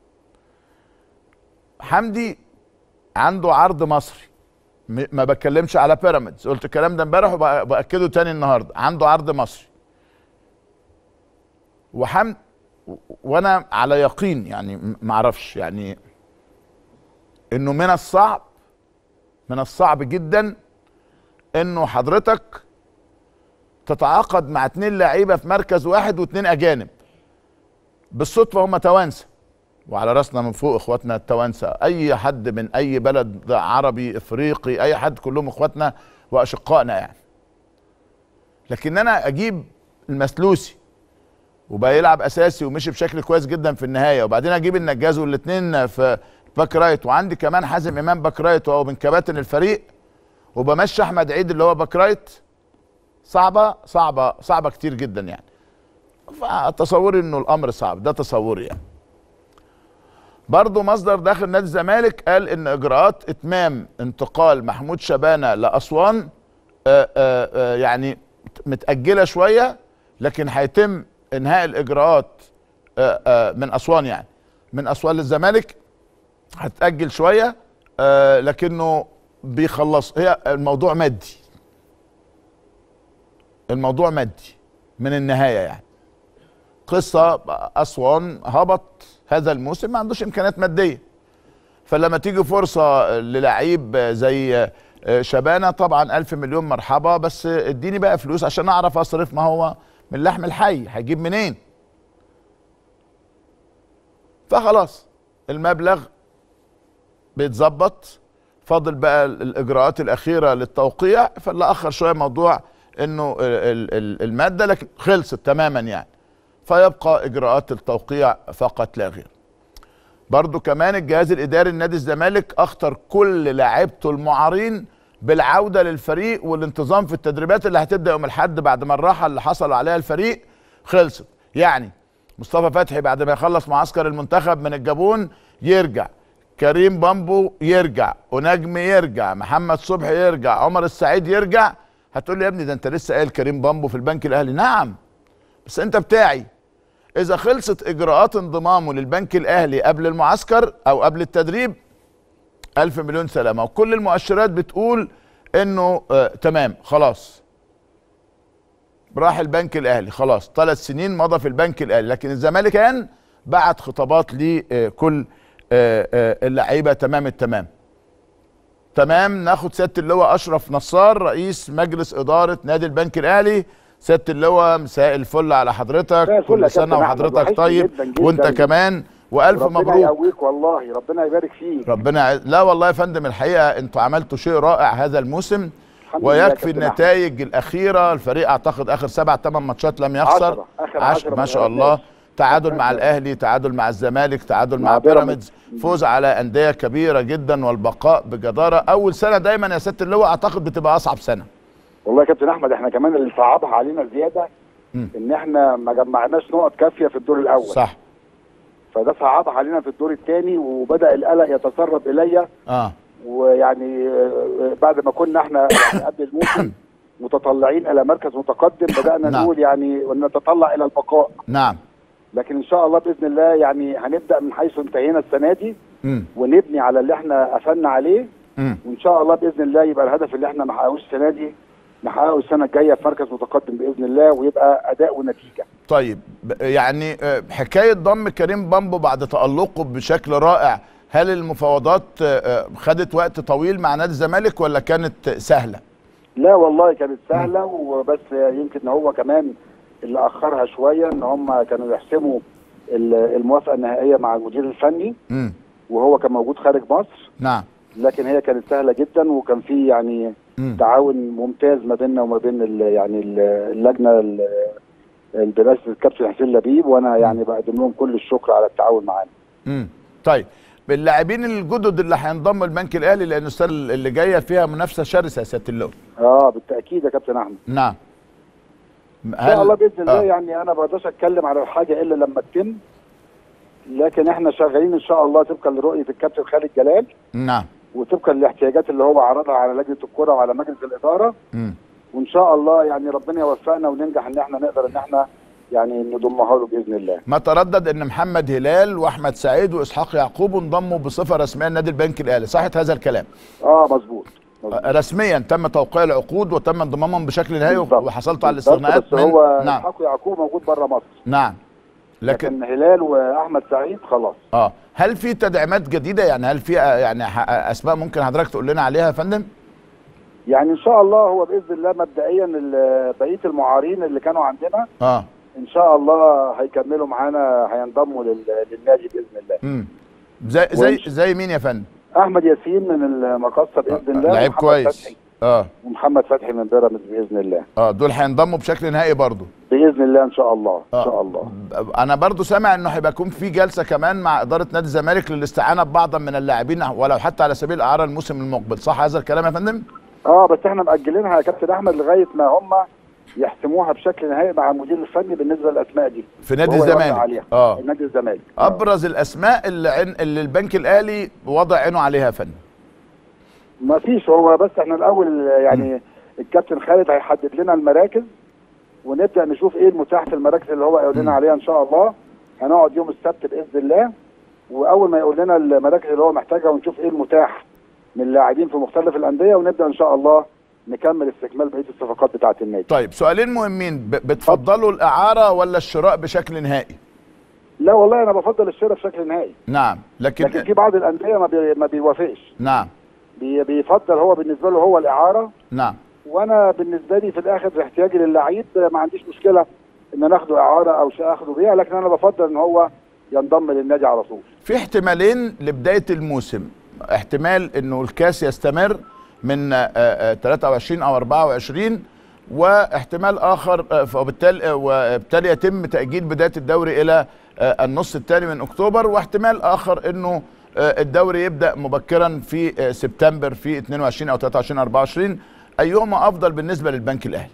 حمدي عنده عرض مصري م- ما بتكلمش على بيراميدز قلت الكلام ده امبارح وباكده تاني النهارده عنده عرض مصري وحمد و- وانا على يقين يعني م- معرفش يعني انه من الصعب من الصعب جدا انه حضرتك تتعاقد مع اتنين لعيبه في مركز واحد واتنين اجانب بالصدفه هم توانسه وعلى راسنا من فوق اخواتنا التوانسه اي حد من اي بلد عربي افريقي اي حد كلهم اخواتنا واشقائنا يعني لكن انا اجيب المسلوسي وبقى يلعب اساسي ومشي بشكل كويس جدا في النهايه وبعدين اجيب النجاز والاثنين في باك رايت وعندي كمان حازم امام باك رايت وهو من كباتن الفريق وبمشي احمد عيد اللي هو باك رايت صعبه صعبه صعبه كتير جدا يعني فتصوري انه الامر صعب ده تصوري يعني برضه مصدر داخل نادي الزمالك قال ان اجراءات اتمام انتقال محمود شبانه لاسوان آآ آآ يعني متاجله شويه لكن هيتم انهاء الاجراءات آآ آآ من اسوان يعني من اسوان للزمالك هتاجل شويه آه لكنه بيخلص هي الموضوع مادي الموضوع مادي من النهايه يعني قصه اسوان هبط هذا الموسم ما عندوش امكانيات ماديه فلما تيجي فرصه للعيب زي شبانه طبعا ألف مليون مرحبا بس اديني بقى فلوس عشان اعرف اصرف ما هو من لحم الحي هيجيب منين فخلاص المبلغ بيتظبط فاضل بقى الاجراءات الاخيره للتوقيع فاللي اخر شويه موضوع انه الماده لكن خلصت تماما يعني فيبقى اجراءات التوقيع فقط لا غير برضو كمان الجهاز الاداري لنادي الزمالك اخطر كل لاعيبته المعارين بالعوده للفريق والانتظام في التدريبات اللي هتبدا يوم الاحد بعد ما الراحه اللي حصل عليها الفريق خلصت يعني مصطفى فتحي بعد ما يخلص معسكر المنتخب من الجابون يرجع كريم بامبو يرجع ونجم يرجع محمد صبحي يرجع عمر السعيد يرجع هتقول لي يا ابني ده انت لسه قايل كريم بامبو في البنك الاهلي نعم بس انت بتاعي اذا خلصت اجراءات انضمامه للبنك الاهلي قبل المعسكر او قبل التدريب الف مليون سلامه وكل المؤشرات بتقول انه آه تمام خلاص راح البنك الاهلي خلاص ثلاث سنين مضى في البنك الاهلي لكن الزمالك كان بعت خطابات لكل آه آه اللعيبه تمام التمام تمام ناخد سياده اللواء اشرف نصار رئيس مجلس اداره نادي البنك الاهلي سياده اللواء مساء الفل على حضرتك كل سنه وحضرتك طيب جداً جداً وانت كمان والف ربنا مبروك ربنا يقويك والله ربنا يبارك فيك ربنا ع... لا والله يا فندم الحقيقه انتوا عملتوا شيء رائع هذا الموسم ويكفي النتائج الاخيره الفريق اعتقد اخر سبع ثمان ماتشات لم يخسر عشرة. آخر عش... عشرة ما شاء الله تعادل مع الاهلي تعادل مع الزمالك تعادل مع, مع بيراميدز فوز على انديه كبيره جدا والبقاء بجداره اول سنه دايما يا سياده اللواء اعتقد بتبقى اصعب سنه والله يا كابتن احمد احنا كمان اللي صعبها علينا زياده م. ان احنا ما جمعناش نقط كافيه في الدور الاول صح فده صعبها علينا في الدور الثاني وبدا القلق يتسرب الي اه ويعني بعد ما كنا احنا يعني قبل الموسم متطلعين الى مركز متقدم بدانا نعم. نقول يعني ونتطلع الى البقاء نعم لكن ان شاء الله باذن الله يعني هنبدا من حيث انتهينا السنه دي م. ونبني على اللي احنا قفلنا عليه م. وان شاء الله باذن الله يبقى الهدف اللي احنا ما حققوش السنه دي نحققه السنه الجايه في مركز متقدم باذن الله ويبقى اداء ونتيجه. طيب يعني حكايه ضم كريم بامبو بعد تالقه بشكل رائع هل المفاوضات خدت وقت طويل مع نادي الزمالك ولا كانت سهله؟ لا والله كانت سهله وبس يمكن هو كمان اللي اخرها شويه ان هم كانوا يحسموا الموافقه النهائيه مع المدير الفني م. وهو كان موجود خارج مصر نعم لكن هي كانت سهله جدا وكان في يعني م. تعاون ممتاز ما بيننا وما بين ال يعني ال اللجنه برئاسه الكابتن حسين لبيب وانا يعني بقدم لهم كل الشكر على التعاون معانا. امم طيب اللاعبين الجدد اللي هينضموا البنك الاهلي لان السنه اللي جايه فيها منافسه شرسه يا سياده اللواء. اه بالتاكيد يا كابتن احمد. نعم. ان شاء الله باذن الله آه. يعني انا ما بقدرش اتكلم على الحاجه الا لما تتم لكن احنا شغالين ان شاء الله طبقا لرؤيه الكابتن خالد جلال. نعم. وطبقا للاحتياجات اللي هو عرضها على لجنه الكره وعلى مجلس الاداره م. وان شاء الله يعني ربنا يوفقنا وننجح ان احنا نقدر ان احنا يعني نضمها له باذن الله. ما تردد ان محمد هلال واحمد سعيد واسحاق يعقوب انضموا بصفه رسميه لنادي البنك الاهلي، صحت هذا الكلام؟ اه مظبوط. رسميا تم توقيع العقود وتم انضمامهم بشكل نهائي وحصلتوا على الاستغناءات بس هو نعم اسحاق يعقوب موجود بره مصر. نعم. لكن, لكن هلال واحمد سعيد خلاص. اه هل في تدعيمات جديده يعني هل في يعني اسماء ممكن حضرتك تقول لنا عليها يا فندم؟ يعني ان شاء الله هو باذن الله مبدئيا بقيه المعارين اللي كانوا عندنا اه ان شاء الله هيكملوا معانا هينضموا للنادي باذن الله. امم زي زي زي مين يا فندم؟ احمد ياسين من المقصه باذن الله لعيب كويس اه ومحمد فتحي من بيراميدز باذن الله اه دول هينضموا بشكل نهائي برضو باذن الله ان شاء الله ان آه. شاء الله انا برضو سامع انه هيبقى يكون في جلسه كمان مع اداره نادي الزمالك للاستعانه ببعض من اللاعبين ولو حتى على سبيل الاعاره الموسم المقبل صح هذا الكلام يا فندم اه بس احنا مأجلينها يا كابتن احمد لغايه ما هم يحسموها بشكل نهائي مع المدير الفني بالنسبه للاسماء دي في نادي وهو يوافق الزمالك عليها اه نادي الزمالك آه. ابرز الاسماء اللي, عن... اللي البنك الاهلي وضع عينه عليها يا فندم ما فيش هو بس احنا الاول يعني الكابتن خالد هيحدد لنا المراكز ونبدا نشوف ايه المتاح في المراكز اللي هو يقول لنا عليها ان شاء الله هنقعد يوم السبت باذن الله واول ما يقول لنا المراكز اللي هو محتاجها ونشوف ايه المتاح من اللاعبين في مختلف الانديه ونبدا ان شاء الله نكمل استكمال بقيه الصفقات بتاعه النادي طيب سؤالين مهمين ب... بتفضلوا الاعاره ولا الشراء بشكل نهائي لا والله انا بفضل الشراء بشكل نهائي نعم لكن, لكن في بعض الانديه ما, بي ما بيوافقش نعم بي بيفضل هو بالنسبه له هو الاعاره نعم وانا بالنسبه لي في الاخر في احتياجي للعيب ما عنديش مشكله ان انا اخده اعاره او شيء اخده بيها لكن انا بفضل ان هو ينضم للنادي على طول في احتمالين لبدايه الموسم احتمال انه الكاس يستمر من آه، آه، 23 او 24 واحتمال اخر آه، فبالتالي آه، وبالتالي يتم تاجيل بدايه الدوري الى آه، النص الثاني من اكتوبر واحتمال اخر انه آه، الدوري يبدا مبكرا في آه، سبتمبر في 22 او 23 24 ايهما افضل بالنسبه للبنك الاهلي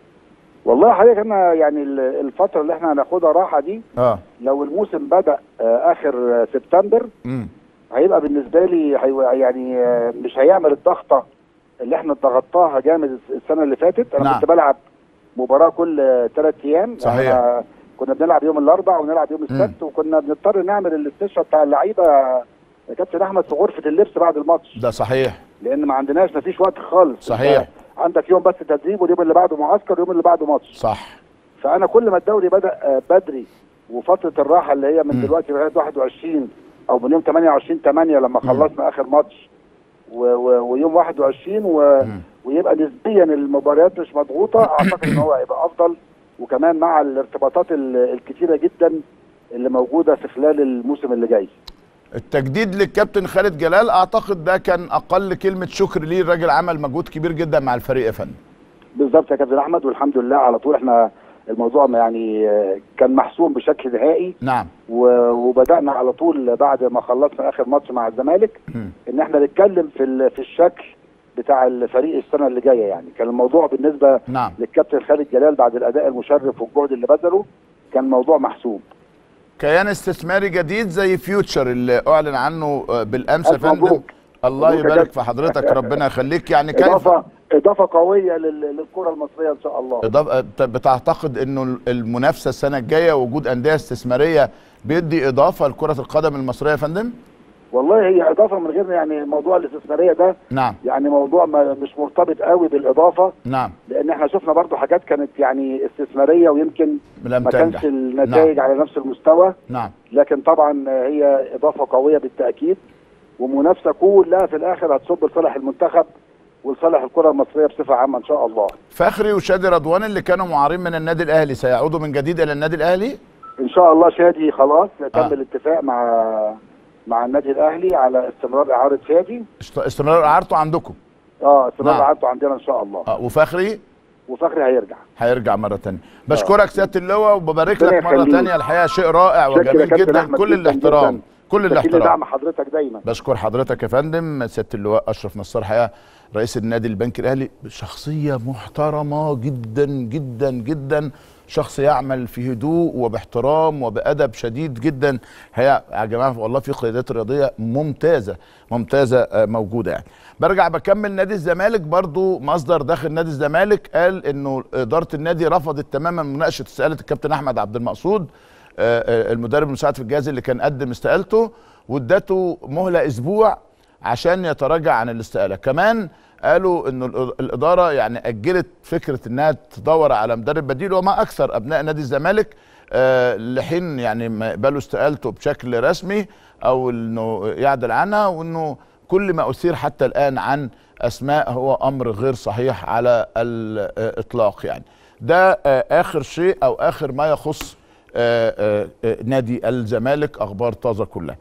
والله حضرتك انا يعني ال- الفتره اللي احنا هناخدها راحه دي اه لو الموسم بدا آه، اخر آه، سبتمبر امم هيبقى بالنسبه لي هي يعني آه، مش هيعمل الضغطه اللي احنا ضغطناها جامد السنه اللي فاتت انا نعم. كنت بلعب مباراه كل ثلاث ايام صحيح. إحنا كنا بنلعب يوم الاربع ونلعب يوم السبت وكنا بنضطر نعمل الاستشفاء بتاع اللعيبه يا كابتن احمد في غرفه اللبس بعد الماتش ده صحيح لان ما عندناش ما فيش وقت خالص صحيح. أنت عندك يوم بس تدريب واليوم اللي بعده معسكر واليوم اللي بعده ماتش صح فانا كل ما الدوري بدا آه، بدري وفتره الراحه اللي هي من مم. دلوقتي لغايه 21 او من يوم 28 8 لما خلصنا اخر ماتش و و ويوم 21 و مم. ويبقى نسبيا المباريات مش مضغوطه اعتقد ان هو هيبقى افضل وكمان مع الارتباطات ال- الكتيره جدا اللي موجوده في خلال الموسم اللي جاي التجديد للكابتن خالد جلال اعتقد ده كان اقل كلمه شكر ليه الراجل عمل مجهود كبير جدا مع الفريق يا فندم بالظبط يا كابتن احمد والحمد لله على طول احنا الموضوع ما يعني آه، كان محسوم بشكل نهائي نعم و- وبدانا على طول بعد ما خلصنا اخر ماتش مع الزمالك مم. ان احنا نتكلم في ال- في الشكل بتاع الفريق السنه اللي جايه يعني كان الموضوع بالنسبه نعم للكابتن خالد جلال بعد الاداء المشرف والجهد اللي بذله كان موضوع محسوب كيان استثماري جديد زي فيوتشر اللي اعلن عنه آه، بالامس يا ألف فندم مبروك. الله مبروك يا يبارك كابتن. في حضرتك ربنا يخليك يعني كيف اضافه اضافه قويه لل- للكره المصريه ان شاء الله إضافة بت- بتعتقد انه المنافسه السنه الجايه وجود انديه استثماريه بيدي اضافه لكره القدم المصريه يا فندم والله هي اضافه من غير يعني موضوع الاستثماريه ده نعم يعني موضوع ما مش مرتبط قوي بالاضافه نعم لان احنا شفنا برضو حاجات كانت يعني استثماريه ويمكن لم ما تنجح كانش النتائج على نفس المستوى نعم لكن طبعا هي اضافه قويه بالتاكيد ومنافسه كلها في الاخر هتصب لصالح المنتخب ولصالح الكره المصريه بصفه عامه ان شاء الله فخري وشادي رضوان اللي كانوا معارين من النادي الاهلي سيعودوا من جديد الى النادي الاهلي ان شاء الله شادي خلاص تم آه. الاتفاق مع مع النادي الاهلي على استمرار اعاره شادي است- استمرار اعارته عندكم اه استمرار نعم. اعارته عندنا ان شاء الله آه وفخري وفخري هيرجع هيرجع مره تانية بشكرك سياده اللواء وببارك ربنا لك مره يخليك. تانية الحقيقه شيء رائع شكرا يا وجميل كابتن جدا أحمد كل جداً الاحترام جداً. كل شكرا الاحترام دعم حضرتك دايما بشكر حضرتك يا فندم سياده اللواء اشرف نصار حقيقه رئيس النادي البنك الاهلي شخصيه محترمه جدا جدا جدا شخص يعمل في هدوء وباحترام وبادب شديد جدا هي يا جماعه والله في قيادات رياضيه ممتازه ممتازه آه، موجوده يعني برجع بكمل نادي الزمالك برضو مصدر داخل نادي الزمالك قال انه اداره النادي رفضت تماما مناقشه استقاله الكابتن احمد عبد المقصود آه، آه، المدرب المساعد في الجهاز اللي كان قدم استقالته وادته مهله اسبوع عشان يتراجع عن الاستقاله كمان قالوا انه الإد- الاداره يعني اجلت فكره انها تدور على مدرب بديل وما اكثر ابناء نادي الزمالك آه لحين يعني ما يقبلوا استقالته بشكل رسمي او انه يعدل عنها وانه كل ما اثير حتى الان عن اسماء هو امر غير صحيح على الاطلاق يعني ده آه اخر شيء او اخر ما يخص آه آه آه نادي الزمالك اخبار طازه كلها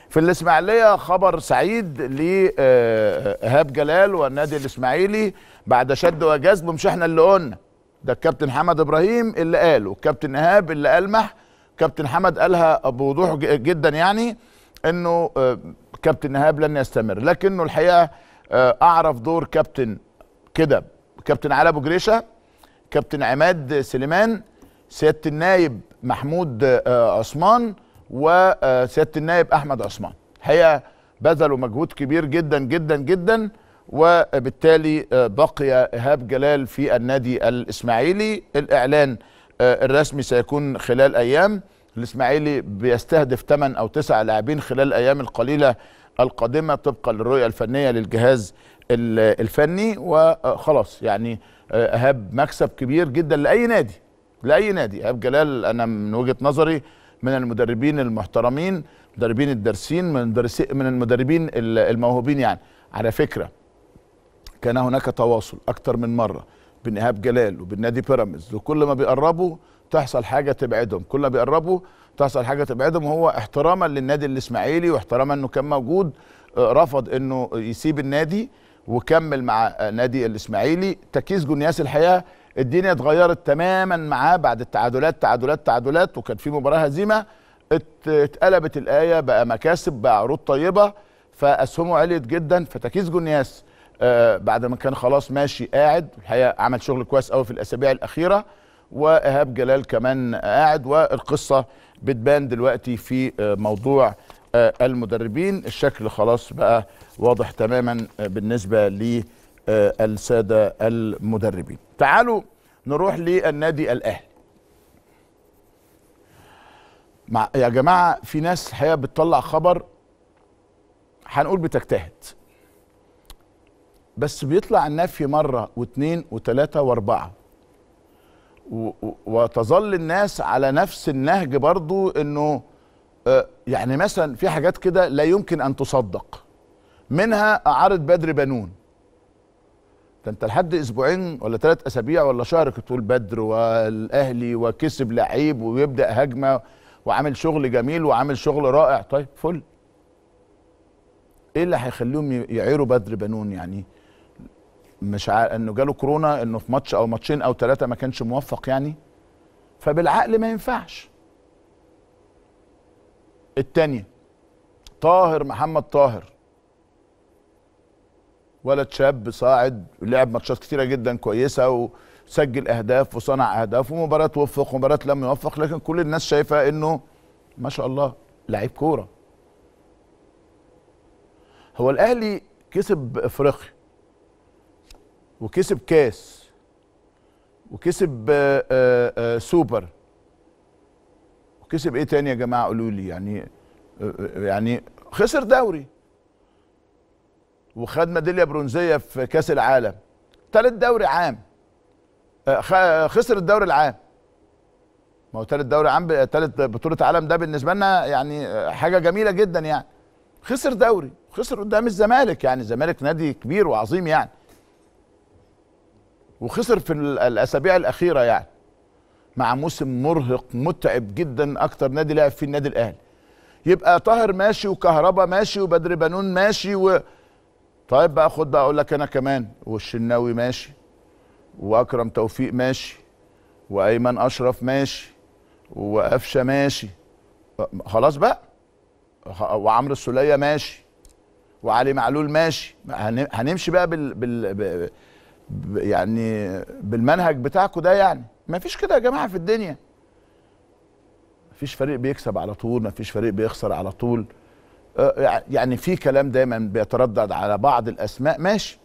في الاسماعيليه خبر سعيد لايهاب جلال والنادي الاسماعيلي بعد شد وجذب مش احنا اللي قلنا ده الكابتن حمد ابراهيم اللي قال والكابتن ايهاب اللي المح كابتن حمد قالها بوضوح ج- جدا يعني انه آه، كابتن ايهاب لن يستمر لكنه الحقيقه آه، اعرف دور كابتن كده كابتن علي ابو جريشه كابتن عماد سليمان سياده النايب محمود آه، عثمان وسياده النايب احمد عثمان الحقيقه بذلوا مجهود كبير جدا جدا جدا وبالتالي آه، بقي ايهاب جلال في النادي الاسماعيلي الاعلان آه، الرسمي سيكون خلال ايام الاسماعيلي بيستهدف 8 او 9 لاعبين خلال الايام القليله القادمه طبقا للرؤيه الفنيه للجهاز ال- الفني وخلاص يعني آه، ايهاب مكسب كبير جدا لاي نادي لاي نادي ايهاب جلال انا من وجهه نظري من المدربين المحترمين مدربين الدارسين من المدرسين من المدربين ال- الموهوبين يعني على فكره كان هناك تواصل اكتر من مره بين ايهاب جلال وبين نادي بيراميدز وكل ما بيقربوا تحصل حاجه تبعدهم كل ما بيقربوا تحصل حاجه تبعدهم هو احتراما للنادي الاسماعيلي واحتراما انه كان موجود آه، رفض انه يسيب النادي وكمل مع آه، نادي الاسماعيلي تكيس جنياس الحقيقه الدنيا اتغيرت تماما معاه بعد التعادلات تعادلات تعادلات وكان في مباراه هزيمه ات- اتقلبت الايه بقى مكاسب بقى عروض طيبه فاسهمه عليت جدا فتكيس جنياس آه بعد ما كان خلاص ماشي قاعد الحقيقه عمل شغل كويس قوي في الاسابيع الاخيره وايهاب جلال كمان قاعد والقصه بتبان دلوقتي في آه موضوع آه المدربين الشكل خلاص بقى واضح تماما آه بالنسبه للساده المدربين تعالوا نروح للنادي الاهلي مع يا جماعه في ناس الحقيقه بتطلع خبر هنقول بتجتهد بس بيطلع النفي مرة واثنين وثلاثة واربعة و- و- وتظل الناس على نفس النهج برضو انه آه، يعني مثلا في حاجات كده لا يمكن ان تصدق منها اعارض بدر بنون ده انت لحد اسبوعين ولا ثلاث اسابيع ولا شهر كنت تقول بدر والاهلي وكسب لعيب ويبدا هجمه وعامل شغل جميل وعامل شغل رائع طيب فل ايه اللي هيخليهم ي- يعيروا بدر بنون يعني مش عارف انه جاله كورونا انه في ماتش او ماتشين او ثلاثه ما كانش موفق يعني فبالعقل ما ينفعش التانية طاهر محمد طاهر ولد شاب صاعد لعب ماتشات كتيره جدا كويسه وسجل اهداف وصنع اهداف ومباراه وفق ومباراه لم يوفق لكن كل الناس شايفه انه ما شاء الله لعيب كوره هو الاهلي كسب افريقيا وكسب كاس وكسب آه، آه، آه، سوبر وكسب ايه تاني يا جماعه قولوا لي يعني آه، آه، يعني خسر دوري وخد ميداليه برونزيه في كاس العالم تالت دوري عام آه، خ- خسر الدوري العام ما هو تالت دوري عام ب- تالت بطوله عالم ده بالنسبه لنا يعني آه، حاجه جميله جدا يعني خسر دوري خسر قدام الزمالك يعني الزمالك نادي كبير وعظيم يعني وخسر في ال- الاسابيع الاخيره يعني مع موسم مرهق متعب جدا اكتر نادي لعب فيه النادي الاهلي يبقى طاهر ماشي وكهربا ماشي وبدر بنون ماشي و طيب بقى خد بقى اقول لك انا كمان والشناوي ماشي واكرم توفيق ماشي وايمن اشرف ماشي وقفشه ماشي خلاص بقى خ- وعمرو السوليه ماشي وعلي معلول ماشي هن- هنمشي بقى بال, بال... ب... ب... يعني بالمنهج بتاعكم ده يعني ما فيش كده يا جماعه في الدنيا مفيش فريق بيكسب على طول مفيش فريق بيخسر على طول آه، يع- يعني في كلام دايما بيتردد على بعض الاسماء ماشي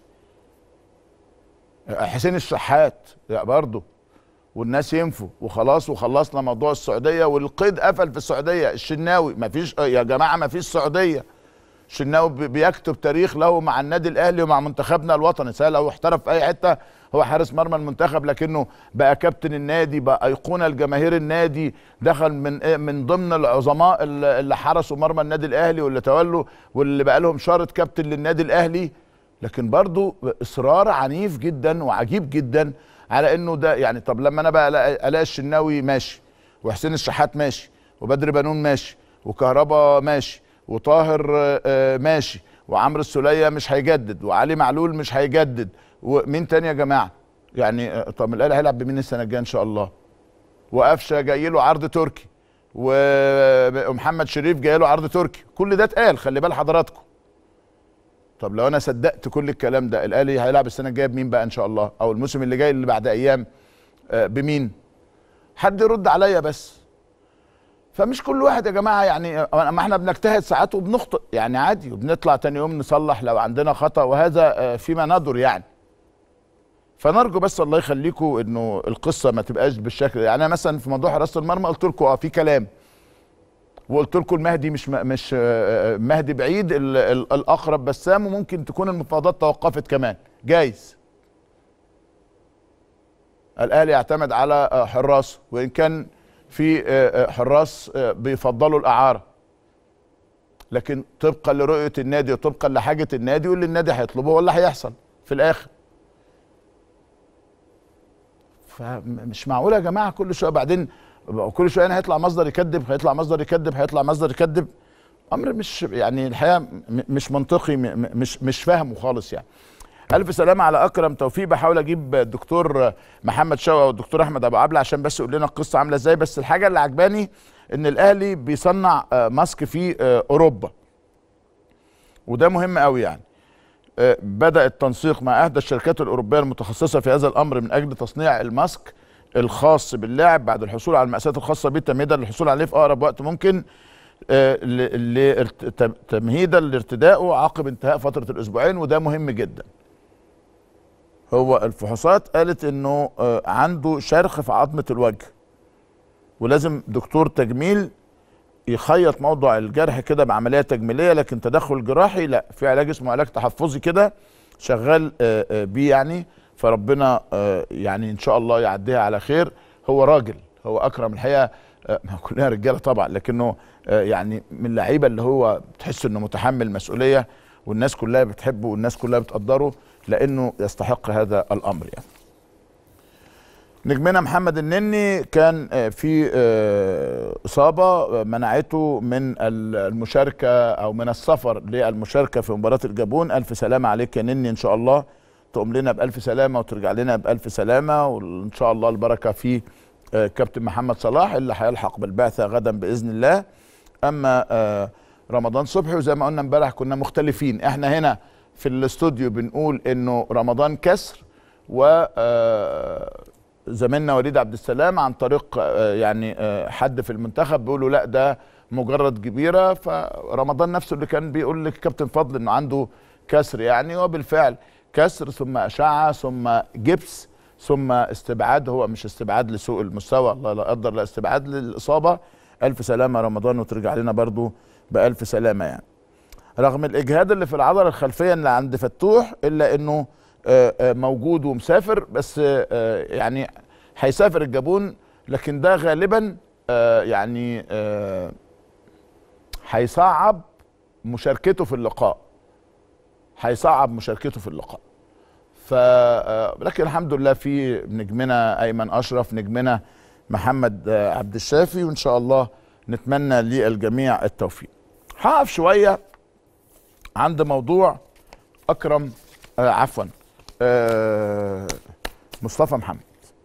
آه، حسين الشحات لا برضه والناس ينفوا وخلاص وخلصنا موضوع السعوديه والقيد قفل في السعوديه الشناوي مفيش آه، يا جماعه مفيش سعوديه الشناوي بي- بيكتب تاريخ له مع النادي الاهلي ومع منتخبنا الوطني سواء لو احترف في اي حته هو حارس مرمى المنتخب لكنه بقى كابتن النادي بقى ايقونه لجماهير النادي دخل من إيه- من ضمن العظماء اللي اللي حرسوا مرمى النادي الاهلي واللي تولوا واللي بقى لهم شاره كابتن للنادي الاهلي لكن برضو اصرار عنيف جدا وعجيب جدا على انه ده يعني طب لما انا بقى الاقي ألاقي الشناوي ماشي وحسين الشحات ماشي وبدر بنون ماشي وكهربا ماشي وطاهر آه، آه، ماشي وعمرو السوليه مش هيجدد وعلي معلول مش هيجدد ومين تاني يا جماعه يعني آه، طب الاهلي هيلعب بمين السنه الجايه ان شاء الله وقفشه جاي له عرض تركي ومحمد شريف جاي له عرض تركي كل ده اتقال خلي بال حضراتكم طب لو انا صدقت كل الكلام ده الاهلي هيلعب السنه الجايه بمين بقى ان شاء الله او الموسم اللي جاي اللي بعد ايام آه، بمين حد يرد عليا بس فمش كل واحد يا جماعه يعني آه، ما احنا بنجتهد ساعات وبنخطئ يعني عادي وبنطلع تاني يوم نصلح لو عندنا خطا وهذا آه، فيما ندر يعني فنرجو بس الله يخليكم انه القصه ما تبقاش بالشكل ده. يعني انا مثلا في موضوع حراسه المرمى قلت لكم اه في كلام وقلت لكم المهدي مش مش آه، آه، مهدي بعيد ال- ال- الاقرب بسام وممكن تكون المفاوضات توقفت كمان جايز الاهلي يعتمد على آه، حراس وان كان في آه، آه، حراس آه، بيفضلوا الاعاره لكن طبقا لرؤيه النادي وطبقا لحاجه النادي واللي النادي هيطلبه هو اللي هيحصل في الاخر فمش معقوله يا جماعه كل شويه بعدين كل شويه انا هيطلع مصدر يكذب هيطلع مصدر يكذب هيطلع مصدر يكذب امر مش يعني الحقيقه م- مش منطقي م- م- مش مش فاهمه خالص يعني الف سلامه على اكرم توفيق بحاول اجيب الدكتور محمد شوقي والدكتور احمد ابو عبله عشان بس يقول لنا القصه عامله ازاي بس الحاجه اللي عجباني ان الاهلي بيصنع آه، ماسك في آه، اوروبا وده مهم قوي يعني آه، بدأ التنسيق مع إحدى الشركات الأوروبية المتخصصة في هذا الأمر من أجل تصنيع الماسك الخاص باللاعب بعد الحصول على المقاسات الخاصة به تمهيدا للحصول عليه في أقرب وقت ممكن آه، ل- ل- ارت- تم- تمهيدا لارتدائه عقب انتهاء فترة الأسبوعين وده مهم جدا هو الفحوصات قالت انه آه، عنده شرخ في عظمة الوجه ولازم دكتور تجميل يخيط موضع الجرح كده بعمليه تجميليه لكن تدخل جراحي لا في علاج اسمه علاج تحفظي كده شغال آه، آه، بيه يعني فربنا آه، يعني ان شاء الله يعديها على خير هو راجل هو اكرم الحقيقه آه، ما كلنا رجاله طبعا لكنه آه، يعني من اللعيبه اللي هو تحس انه متحمل مسؤوليه والناس كلها بتحبه والناس كلها بتقدره لانه يستحق هذا الامر يعني نجمنا محمد النني كان آه، في آه، اصابه آه، منعته من ال- المشاركه او من السفر للمشاركه في مباراه الجابون الف سلامه عليك يا نني ان شاء الله تقوم لنا بالف سلامه وترجع لنا بالف سلامه وان شاء الله البركه في آه، كابتن محمد صلاح اللي هيلحق بالبعثه غدا باذن الله اما آه، رمضان صبحي وزي ما قلنا امبارح كنا مختلفين احنا هنا في الاستوديو بنقول انه رمضان كسر و آه، زميلنا وليد عبد السلام عن طريق آه، يعني آه، حد في المنتخب بيقولوا لا ده مجرد كبيره فرمضان نفسه اللي كان بيقول لك كابتن فضل انه عنده كسر يعني وبالفعل كسر ثم اشعه ثم جبس ثم استبعاد هو مش استبعاد لسوء المستوى الله لا قدر لا استبعاد للاصابه الف سلامه رمضان وترجع لنا برضو بالف سلامه يعني رغم الاجهاد اللي في العضله الخلفيه اللي عند فتوح الا انه آه، آه، موجود ومسافر بس آه، آه، يعني هيسافر الجابون لكن ده غالبا آه، يعني آه، هيصعب مشاركته في اللقاء هيصعب مشاركته في اللقاء ف آه، لكن الحمد لله في نجمنا ايمن اشرف نجمنا محمد آه، عبد الشافي وان شاء الله نتمنى للجميع التوفيق هقف شويه عند موضوع اكرم آه عفوا آه مصطفى محمد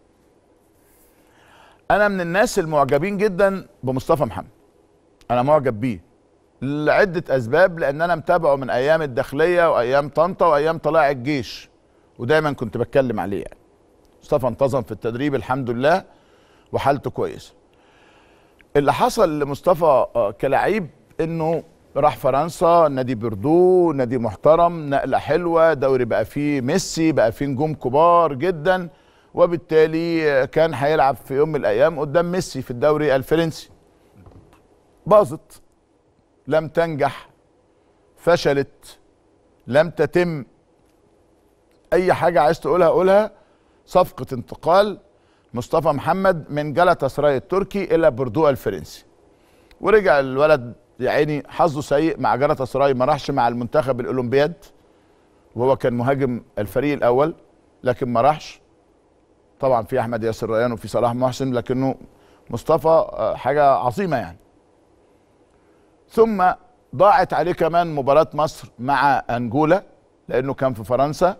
انا من الناس المعجبين جدا بمصطفى محمد انا معجب بيه لعده اسباب لان انا متابعه من ايام الداخليه وايام طنطا وايام طلائع الجيش ودايما كنت بتكلم عليه يعني مصطفى انتظم في التدريب الحمد لله وحالته كويسه اللي حصل لمصطفى آه، كلاعب انه راح فرنسا نادي بردو نادي محترم نقله حلوه دوري بقى فيه ميسي بقى فيه نجوم كبار جدا وبالتالي آه، كان هيلعب في يوم من الايام قدام ميسي في الدوري الفرنسي باظت لم تنجح فشلت لم تتم اي حاجه عايز تقولها قولها صفقه انتقال مصطفى محمد من جلطة سراي التركي الى بردو الفرنسي ورجع الولد يا عيني حظه سيء مع جلطة سراي ما راحش مع المنتخب الاولمبياد وهو كان مهاجم الفريق الاول لكن ما راحش طبعا في احمد ياسر ريان وفي صلاح محسن لكنه مصطفى آه، حاجه عظيمه يعني ثم ضاعت عليه كمان مباراة مصر مع أنجولا لأنه كان في فرنسا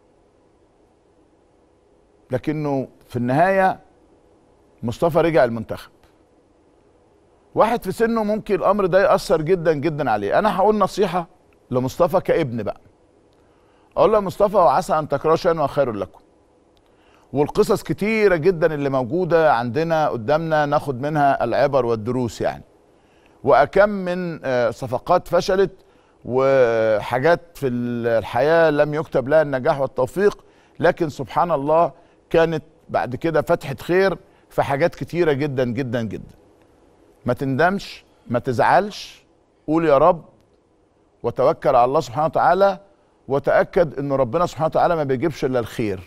لكنه في النهاية مصطفى رجع المنتخب واحد في سنه ممكن الأمر ده يأثر جدا جدا عليه أنا هقول نصيحة لمصطفى كابن بقى أقول له يا مصطفى وعسى أن تكرهوا شيئا وخير لكم والقصص كتيرة جدا اللي موجودة عندنا قدامنا ناخد منها العبر والدروس يعني وأكم من آه، صفقات فشلت وحاجات في الحياة لم يكتب لها النجاح والتوفيق لكن سبحان الله كانت بعد كده فتحة خير في حاجات كتيرة جدا جدا جدا ما تندمش ما تزعلش قول يا رب وتوكل على الله سبحانه وتعالى وتأكد ان ربنا سبحانه وتعالى ما بيجيبش الا الخير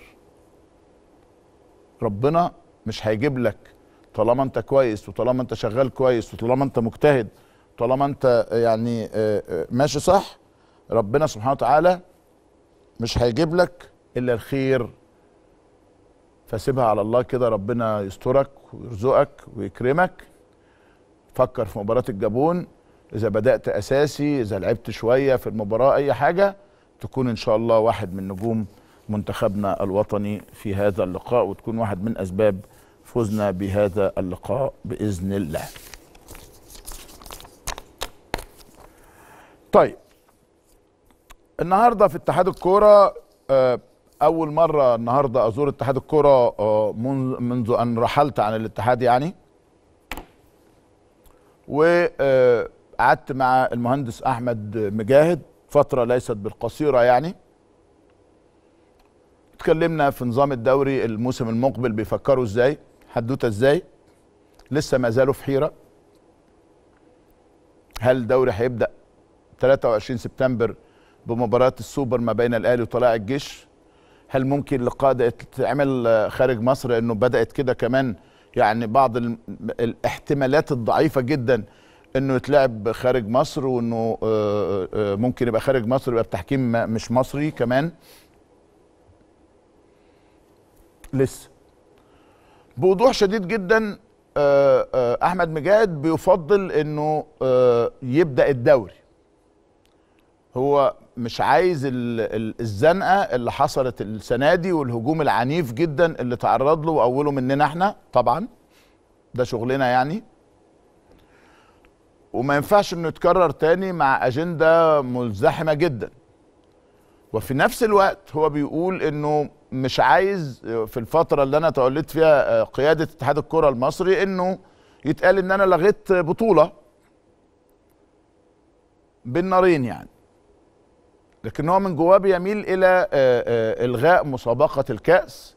ربنا مش هيجيب لك طالما انت كويس وطالما انت شغال كويس وطالما انت مجتهد طالما انت يعني آه، آه، ماشي صح ربنا سبحانه وتعالى مش هيجيب لك الا الخير فسيبها على الله كده ربنا يسترك ويرزقك ويكرمك فكر في مباراة الجابون إذا بدأت أساسي إذا لعبت شوية في المباراة أي حاجة تكون إن شاء الله واحد من نجوم منتخبنا الوطني في هذا اللقاء وتكون واحد من أسباب فوزنا بهذا اللقاء بإذن الله طيب النهارده في اتحاد الكوره آه، اول مره النهارده ازور اتحاد الكوره آه، منذ منذ ان رحلت عن الاتحاد يعني وقعدت مع المهندس احمد مجاهد فتره ليست بالقصيره يعني اتكلمنا في نظام الدوري الموسم المقبل بيفكروا ازاي حدوته ازاي لسه ما زالوا في حيره هل الدوري هيبدا 23 سبتمبر بمباراة السوبر ما بين الأهلي وطلائع الجيش هل ممكن لقاء ده يتعمل آه، خارج مصر انه بدأت كده كمان يعني بعض ال- الاحتمالات الضعيفة جدا انه يتلعب خارج مصر وانه آه، آه، ممكن يبقى خارج مصر يبقى بتحكيم ما- مش مصري كمان لسه بوضوح شديد جدا آه، آه، احمد مجاهد بيفضل انه آه، يبدا الدوري هو مش عايز ال- ال- الزنقه اللي حصلت السنه دي والهجوم العنيف جدا اللي تعرض له واوله مننا احنا طبعا ده شغلنا يعني وما ينفعش انه يتكرر تاني مع اجنده مزدحمه جدا وفي نفس الوقت هو بيقول انه مش عايز في الفتره اللي انا توليت فيها قياده اتحاد الكره المصري انه يتقال ان انا لغيت بطوله بالنارين يعني لكن هو من جواه بيميل الى آه، آه، الغاء مسابقه الكاس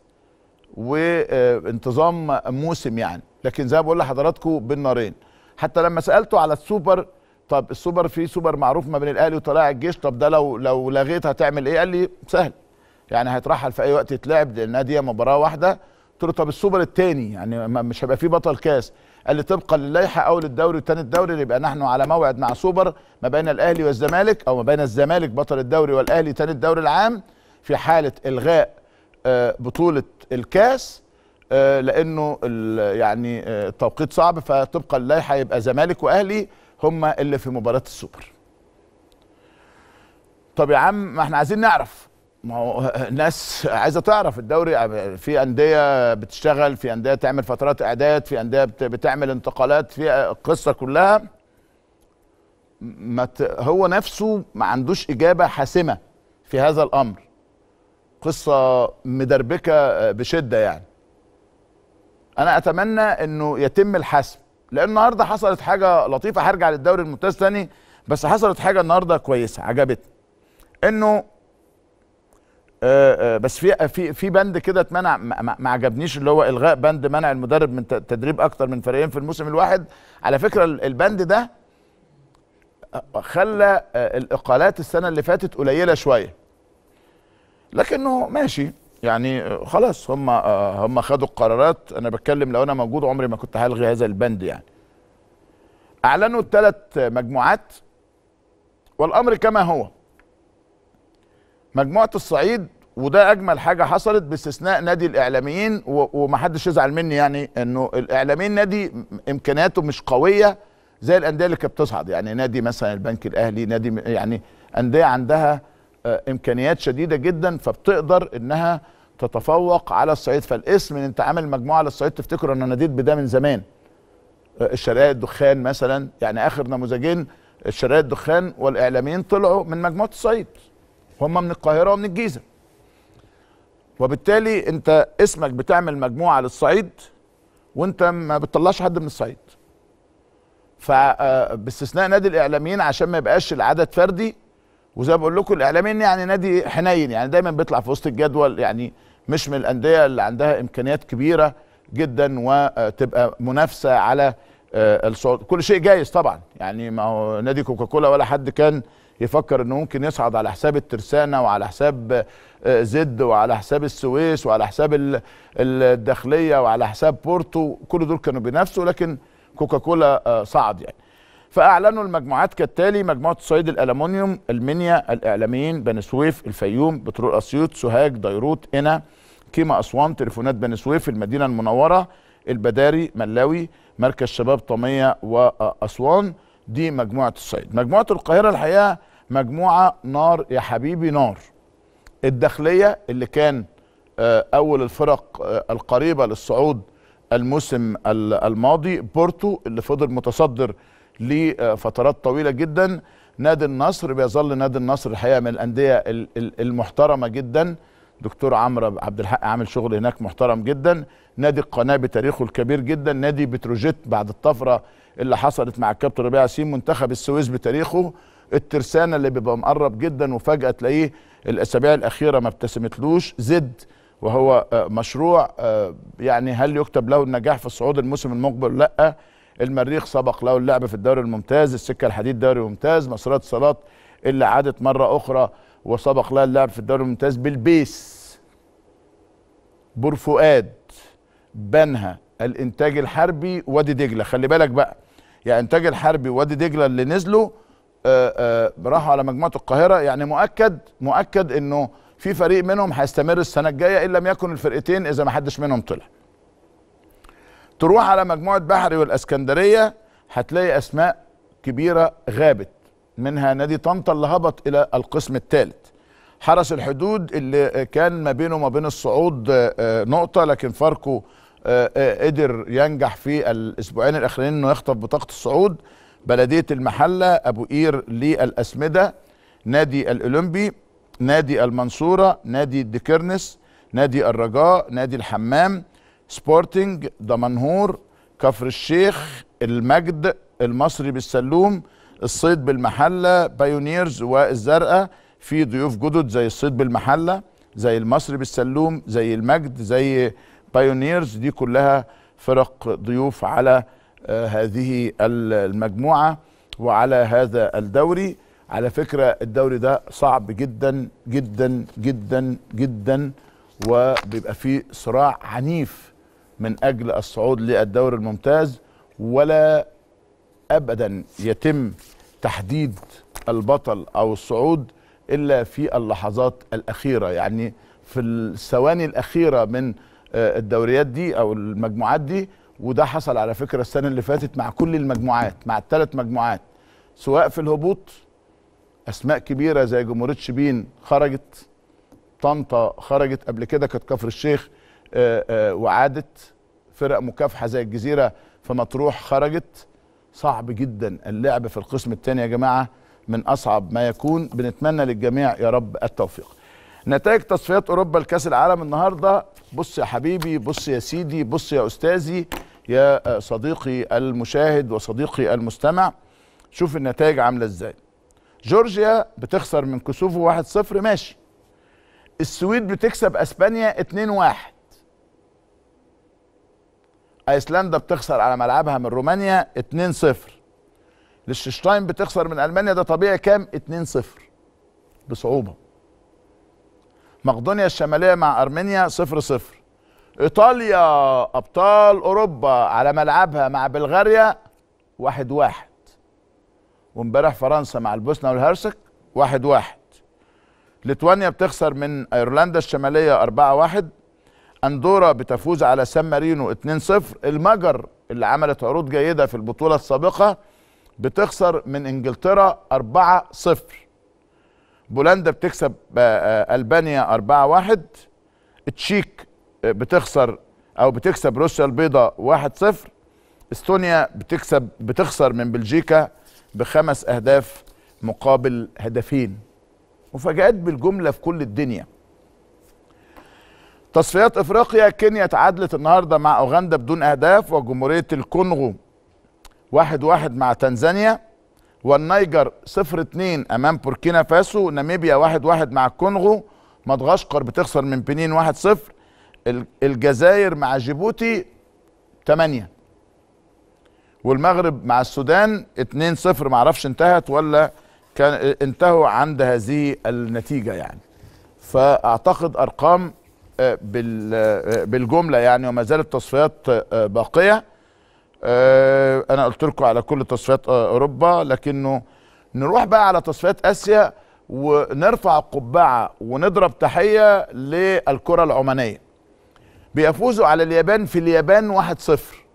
وانتظام موسم يعني لكن زي ما بقول لحضراتكم بالنارين حتى لما سالته على السوبر طب السوبر فيه سوبر معروف ما بين الاهلي وطلائع الجيش طب ده لو لو لغيت هتعمل ايه قال لي سهل يعني هيترحل في اي وقت يتلعب لانها دي مباراه واحده قلت له طب السوبر الثاني يعني ما- مش هيبقى فيه بطل كاس قال لي طبقا للائحه اول الدوري والثاني الدوري يبقى نحن على موعد مع سوبر ما بين الاهلي والزمالك او ما بين الزمالك بطل الدوري والاهلي ثاني الدوري العام في حاله الغاء آه، بطوله الكاس آه، لانه ال- يعني آه، التوقيت صعب فطبقا للائحه يبقى زمالك واهلي هم اللي في مباراه السوبر طب يا عم ما احنا عايزين نعرف ما هو الناس عايزه تعرف الدوري في انديه بتشتغل في انديه تعمل فترات اعداد في انديه بت- بتعمل انتقالات في القصه كلها ما ت... هو نفسه ما عندوش اجابه حاسمه في هذا الامر قصه مدربكه بشده يعني انا اتمنى انه يتم الحسم لان النهارده حصلت حاجه لطيفه هرجع للدوري الممتاز تاني بس حصلت حاجه النهارده كويسه عجبتني انه آه، آه، بس في في في بند كده اتمنع ما ما- ما عجبنيش اللي هو الغاء بند منع المدرب من ت- تدريب اكتر من فريقين في الموسم الواحد على فكره ال- البند ده آه، خلى آه، الاقالات السنه اللي فاتت قليله شويه لكنه ماشي يعني آه، خلاص هم آه، هم خدوا القرارات انا بتكلم لو انا موجود عمري ما كنت هلغي هذا البند يعني اعلنوا الثلاث مجموعات والامر كما هو مجموعه الصعيد وده اجمل حاجه حصلت باستثناء نادي الاعلاميين و- ومحدش يزعل مني يعني انه الاعلاميين نادي م- امكانياته مش قويه زي الانديه اللي كانت بتصعد يعني نادي مثلا البنك الاهلي نادي م- يعني انديه عندها آه، امكانيات شديده جدا فبتقدر انها تتفوق على الصعيد فالاسم ان انت عامل مجموعه على الصعيد تفتكر انا ناديت بده من زمان آه، الشرقاء الدخان مثلا يعني اخر نموذجين الشرقاء الدخان والاعلاميين طلعوا من مجموعه الصعيد هم من القاهره ومن الجيزه وبالتالي انت اسمك بتعمل مجموعه للصعيد وانت ما بتطلعش حد من الصعيد فباستثناء نادي الاعلاميين عشان ما يبقاش العدد فردي وزي ما بقول لكم الاعلاميين يعني نادي حنين يعني دايما بيطلع في وسط الجدول يعني مش من الانديه اللي عندها امكانيات كبيره جدا وتبقى منافسه على آه، الصعود كل شيء جايز طبعا يعني ما هو نادي كوكاكولا ولا حد كان يفكر انه ممكن يصعد على حساب الترسانه وعلى حساب آه، زد وعلى حساب السويس وعلى حساب ال- الداخليه وعلى حساب بورتو كل دول كانوا بينافسوا لكن كوكاكولا آه، صعد يعني فاعلنوا المجموعات كالتالي مجموعه الصعيد الالومنيوم المنيا الاعلاميين بني سويف الفيوم بترول اسيوط سوهاج ديروت قنا كيما اسوان تليفونات بني سويف المدينه المنوره البداري ملاوي مركز شباب طميه واسوان دي مجموعه الصعيد مجموعه القاهره الحقيقه مجموعه نار يا حبيبي نار الداخليه اللي كان آه، اول الفرق آه، القريبه للصعود الموسم ال- الماضي بورتو اللي فضل متصدر لفترات طويله جدا نادي النصر بيظل نادي النصر الحقيقه من الانديه ال- ال- المحترمه جدا دكتور عمرو عبد الحق عامل شغل هناك محترم جدا نادي القناه بتاريخه الكبير جدا نادي بتروجيت بعد الطفره اللي حصلت مع الكابتن ربيع ياسين منتخب السويس بتاريخه الترسانه اللي بيبقى مقرب جدا وفجاه تلاقيه الاسابيع الاخيره ما ابتسمتلوش زد وهو آه، مشروع آه، يعني هل يكتب له النجاح في الصعود الموسم المقبل لا المريخ سبق له اللعب في الدوري الممتاز السكه الحديد دوري ممتاز مصرات صالات اللي عادت مره اخرى وسبق لها اللعب في الدوري الممتاز بالبيس بور فؤاد بنها الانتاج الحربي وادي دجله خلي بالك بقى يعني انتاج الحربي وادي دجله اللي نزلوا آه، آه، راحوا على مجموعه القاهره يعني مؤكد مؤكد انه في فريق منهم هيستمر السنه الجايه ان لم يكن الفرقتين اذا ما حدش منهم طلع تروح على مجموعه بحري والاسكندريه هتلاقي اسماء كبيره غابت منها نادي طنطا اللي هبط الى القسم الثالث حرس الحدود اللي كان ما بينه وما بين الصعود آه، آه، نقطه لكن فاركو آه، آه، قدر ينجح في الاسبوعين الاخرين انه يخطف بطاقه الصعود بلديه المحله ابو قير للاسمده نادي الاولمبي نادي المنصوره نادي ديكرنس نادي الرجاء نادي الحمام سبورتنج دمنهور كفر الشيخ المجد المصري بالسلوم الصيد بالمحله بايونيرز والزرقاء في ضيوف جدد زي الصيد بالمحله زي المصري بالسلوم زي المجد زي بايونيرز دي كلها فرق ضيوف على آه، هذه ال- المجموعه وعلى هذا الدوري على فكره الدوري ده صعب جدا جدا جدا جدا وبيبقى فيه صراع عنيف من اجل الصعود للدوري الممتاز ولا ابدا يتم تحديد البطل او الصعود الا في اللحظات الاخيره يعني في الثواني الاخيره من آه، الدوريات دي او المجموعات دي وده حصل على فكره السنه اللي فاتت مع كل المجموعات مع الثلاث مجموعات سواء في الهبوط اسماء كبيره زي جمهوريه شبين خرجت طنطا خرجت قبل كده كانت كفر الشيخ آه، آه، وعادت فرق مكافحه زي الجزيره في مطروح خرجت صعب جدا اللعب في القسم الثاني يا جماعه من اصعب ما يكون بنتمنى للجميع يا رب التوفيق نتائج تصفيات اوروبا لكاس العالم النهارده بص يا حبيبي بص يا سيدي بص يا استاذي يا آه، صديقي المشاهد وصديقي المستمع شوف النتائج عامله ازاي جورجيا بتخسر من كوسوفو 1-0 ماشي السويد بتكسب اسبانيا 2-1 ايسلندا بتخسر على ملعبها من رومانيا 2-0 ليشتنشتاين بتخسر من المانيا ده طبيعي كام 2-0 بصعوبه مقدونيا الشماليه مع ارمينيا 0-0 ايطاليا ابطال اوروبا على ملعبها مع بلغاريا 1-1 وامبارح فرنسا مع البوسنه والهرسك 1-1 ليتوانيا بتخسر من ايرلندا الشماليه 4-1 اندورا بتفوز على سان مارينو 2-0 المجر اللي عملت عروض جيده في البطوله السابقه بتخسر من انجلترا 4-0 بولندا بتكسب آه، آه، البانيا 4-1 تشيك آه، بتخسر او بتكسب روسيا البيضاء 1-0 استونيا بتكسب بتخسر من بلجيكا بخمس اهداف مقابل هدفين مفاجآت بالجمله في كل الدنيا تصفيات افريقيا كينيا تعادلت النهارده مع اوغندا بدون اهداف وجمهوريه الكونغو واحد واحد مع تنزانيا والنيجر صفر اتنين امام بوركينا فاسو ناميبيا واحد واحد مع الكونغو مدغشقر بتخسر من بنين واحد صفر ال- الجزائر مع جيبوتي تمانية والمغرب مع السودان اتنين صفر معرفش انتهت ولا كان انتهوا عند هذه النتيجة يعني فاعتقد ارقام آه، بال- آه، بالجملة يعني وما زالت تصفيات آه، باقية آه، انا قلت لكم على كل تصفيات آه، اوروبا لكنه نروح بقى على تصفيات اسيا ونرفع القبعه ونضرب تحيه للكره العمانيه بيفوزوا على اليابان في اليابان 1-0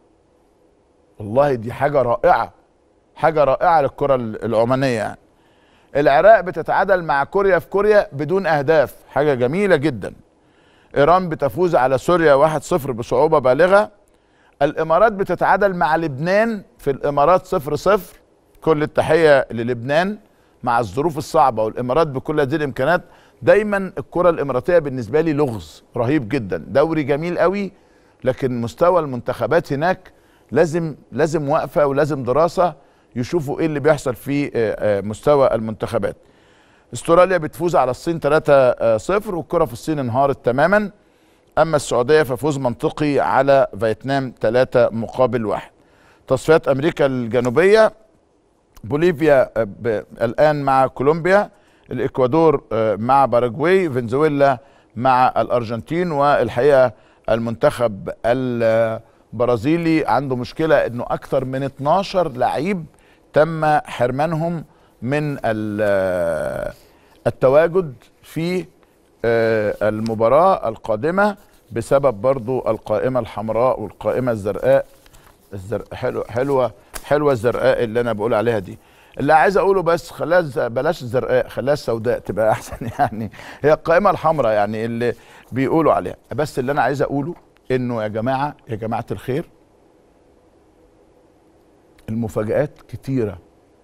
والله دي حاجه رائعه حاجه رائعه للكره العمانيه يعني العراق بتتعادل مع كوريا في كوريا بدون اهداف حاجه جميله جدا ايران بتفوز على سوريا 1-0 بصعوبه بالغه الامارات بتتعادل مع لبنان في الامارات صفر صفر كل التحيه للبنان مع الظروف الصعبه والامارات بكل هذه الامكانيات دايما الكره الاماراتيه بالنسبه لي لغز رهيب جدا دوري جميل قوي لكن مستوى المنتخبات هناك لازم لازم وقفه ولازم دراسه يشوفوا ايه اللي بيحصل في آه، آه، مستوى المنتخبات استراليا بتفوز على الصين 3-0 والكره في الصين انهارت تماما اما السعوديه ففوز منطقي على فيتنام 3 مقابل واحد تصفيات امريكا الجنوبيه بوليفيا آه، ب- الان مع كولومبيا الاكوادور آه، مع باراجواي فنزويلا مع الارجنتين والحقيقه المنتخب البرازيلي عنده مشكله انه اكثر من 12 لعيب تم حرمانهم من ال- التواجد في آه، المباراة القادمة بسبب برضو القائمة الحمراء والقائمة الزرقاء الزرق حلوة حلوة حلوة الزرقاء اللي أنا بقول عليها دي اللي عايز أقوله بس خلاها ز- بلاش الزرقاء خلاها السوداء تبقى أحسن يعني هي القائمة الحمراء يعني اللي بيقولوا عليها بس اللي أنا عايز أقوله إنه يا جماعة يا جماعة الخير المفاجآت كتيرة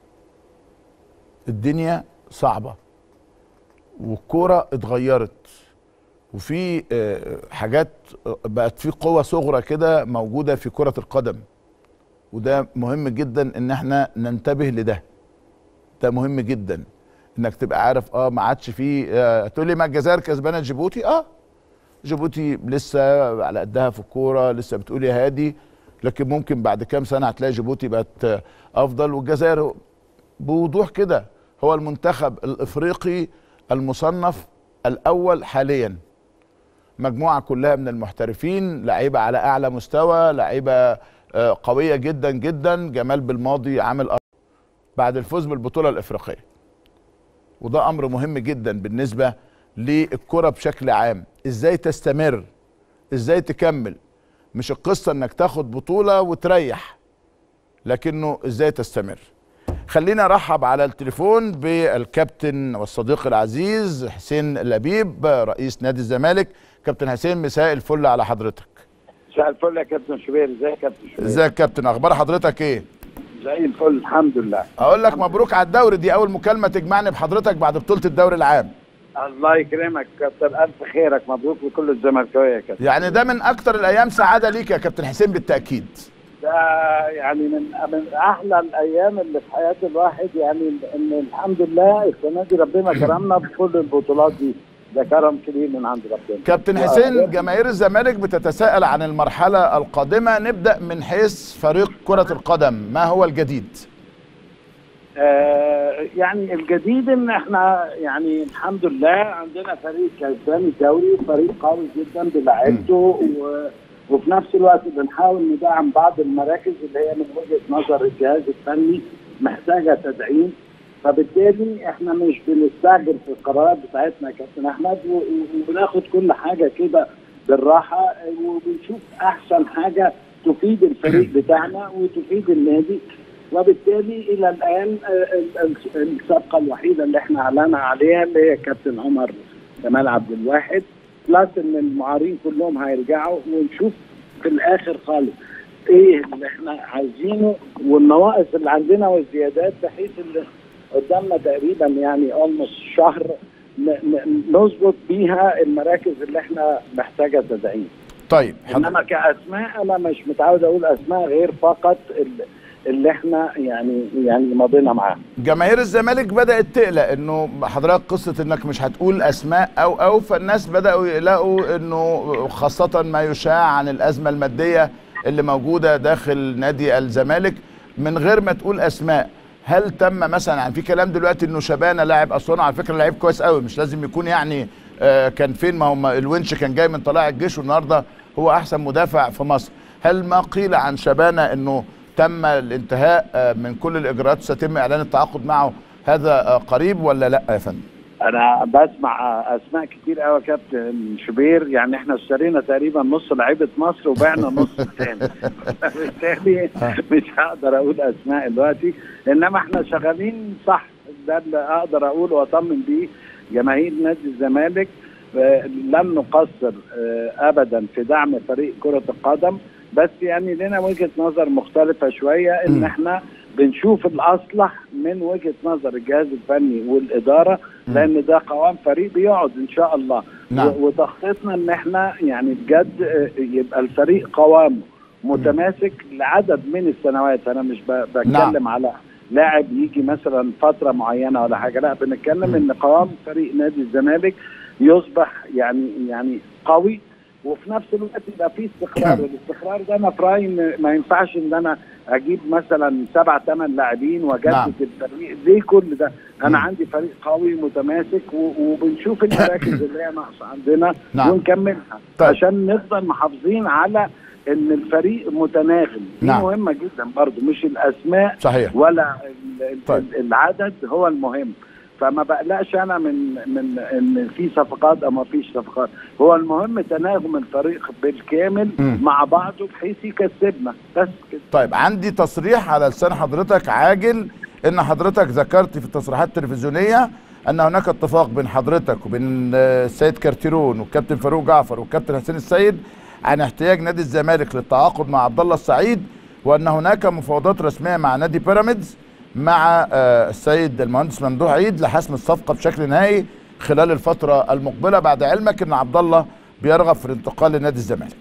الدنيا صعبة والكوره اتغيرت وفي آه، حاجات آه، بقت في قوة صغرى كده موجودة في كرة القدم وده مهم جدا ان احنا ننتبه لده ده مهم جدا انك تبقى عارف اه ما عادش فيه آه تقول لي ما الجزائر كسبانه جيبوتي اه جيبوتي لسه على قدها في الكوره لسه بتقول يا هادي لكن ممكن بعد كام سنه هتلاقي جيبوتي بقت آه، افضل والجزائر بوضوح كده هو المنتخب الافريقي المصنف الاول حاليا مجموعه كلها من المحترفين لعيبه على اعلى مستوى لعيبه آه، قويه جدا جدا جمال بالماضي عامل أر- بعد الفوز بالبطوله الافريقيه وده امر مهم جدا بالنسبه للكره بشكل عام ازاي تستمر ازاي تكمل مش القصه انك تاخد بطوله وتريح لكنه ازاي تستمر خلينا ارحب على التليفون بالكابتن والصديق العزيز حسين لبيب رئيس نادي الزمالك كابتن حسين مساء الفل على حضرتك مساء الفل يا كابتن شوبير ازيك يا كابتن شوبير ازيك يا كابتن اخبار حضرتك ايه زي الفل الحمد لله اقول لك مبروك على الدوري دي اول مكالمه تجمعني بحضرتك بعد بطوله الدوري العام الله يكرمك كابتن الف خيرك مبروك لكل الزملكاويه يا كابتن يعني ده من اكتر الايام سعاده ليك يا كابتن حسين بالتاكيد ده يعني من من احلى الايام اللي في حياه الواحد يعني ان الحمد لله السنه دي ربنا كرمنا بكل البطولات دي ده كرم كبير من عند ربنا كابتن حسين جماهير الزمالك بتتساءل عن المرحله القادمه نبدا من حيث فريق كره القدم ما هو الجديد آه يعني الجديد ان احنا يعني الحمد لله عندنا فريق كسبان الدوري فريق قوي جدا بلاعيبته و- وفي نفس الوقت بنحاول ندعم بعض المراكز اللي هي من وجهه نظر الجهاز الفني محتاجه تدعيم فبالتالي احنا مش بنستعجل في القرارات بتاعتنا يا كابتن احمد و- و- وبناخد كل حاجه كده بالراحه وبنشوف احسن حاجه تفيد الفريق بتاعنا وتفيد النادي وبالتالي الى الان آه، ال- ال- الصفقه الوحيده اللي احنا اعلنا عليها اللي هي كابتن عمر جمال عبد الواحد بلس ان المعارين كلهم هيرجعوا ونشوف في الاخر خالص ايه اللي احنا عايزينه والنواقص اللي عندنا والزيادات بحيث ان قدامنا تقريبا يعني اولموست شهر ن- ن- نظبط بيها المراكز اللي احنا محتاجه تدعيم طيب حض- انما كاسماء انا مش متعود اقول اسماء غير فقط ال- اللي احنا يعني يعني مضينا معاها جماهير الزمالك بدات تقلق انه حضرتك قصه انك مش هتقول اسماء او او فالناس بداوا يقلقوا انه خاصه ما يشاع عن الازمه الماديه اللي موجوده داخل نادي الزمالك من غير ما تقول اسماء هل تم مثلا يعني في كلام دلوقتي انه شبانه لاعب اسوان على فكره لعيب كويس قوي مش لازم يكون يعني آه كان فين ما هم الونش كان جاي من طلائع الجيش والنهارده هو احسن مدافع في مصر هل ما قيل عن شبانه انه تم الانتهاء آه، من كل الاجراءات وسيتم اعلان التعاقد معه هذا آه، قريب ولا لا يا فندم؟ انا بسمع اسماء كتير قوي يا كابتن شوبير يعني احنا اشترينا تقريبا نص لعيبه مصر وبعنا نص تاني بالتالي مش هقدر اقول اسماء دلوقتي انما احنا شغالين صح ده اللي اقدر اقوله واطمن بيه جماهير نادي الزمالك آه، لن نقصر آه، ابدا في دعم فريق كره القدم بس يعني لنا وجهه نظر مختلفه شويه ان مم. احنا بنشوف الاصلح من وجهه نظر الجهاز الفني والاداره لان ده قوام فريق بيقعد ان شاء الله نعم. و- وتخطيطنا ان احنا يعني بجد آه، يبقى الفريق قوامه متماسك لعدد من السنوات انا مش ب- بتكلم نعم. على لاعب يجي مثلا فتره معينه ولا حاجه لا بنتكلم ان قوام فريق نادي الزمالك يصبح يعني يعني قوي وفي نفس الوقت يبقى فيه استقرار والاستقرار ده انا في رايي إن ما ينفعش ان انا اجيب مثلا سبع ثمان لاعبين واجدد نعم. الفريق ليه كل ده؟ انا مم. عندي فريق قوي متماسك و- وبنشوف المراكز اللي هي ناقصه عندنا نعم. ونكملها طيب. عشان نفضل محافظين على ان الفريق متناغم دي نعم. مهمه جدا برضو مش الاسماء صحيح ولا ال- ال- طيب. العدد هو المهم فما بقلقش انا من من ان في صفقات او ما فيش صفقات هو المهم تناغم الفريق بالكامل مم. مع بعضه بحيث يكسبنا بس كده طيب عندي تصريح على لسان حضرتك عاجل ان حضرتك ذكرت في التصريحات التلفزيونيه ان هناك اتفاق بين حضرتك وبين آه، السيد كارتيرون والكابتن فاروق جعفر والكابتن حسين السيد عن احتياج نادي الزمالك للتعاقد مع عبد الله السعيد وان هناك مفاوضات رسميه مع نادي بيراميدز مع آه، السيد المهندس ممدوح عيد لحسم الصفقه بشكل نهائي خلال الفتره المقبله بعد علمك ان عبد الله بيرغب في الانتقال لنادي الزمالك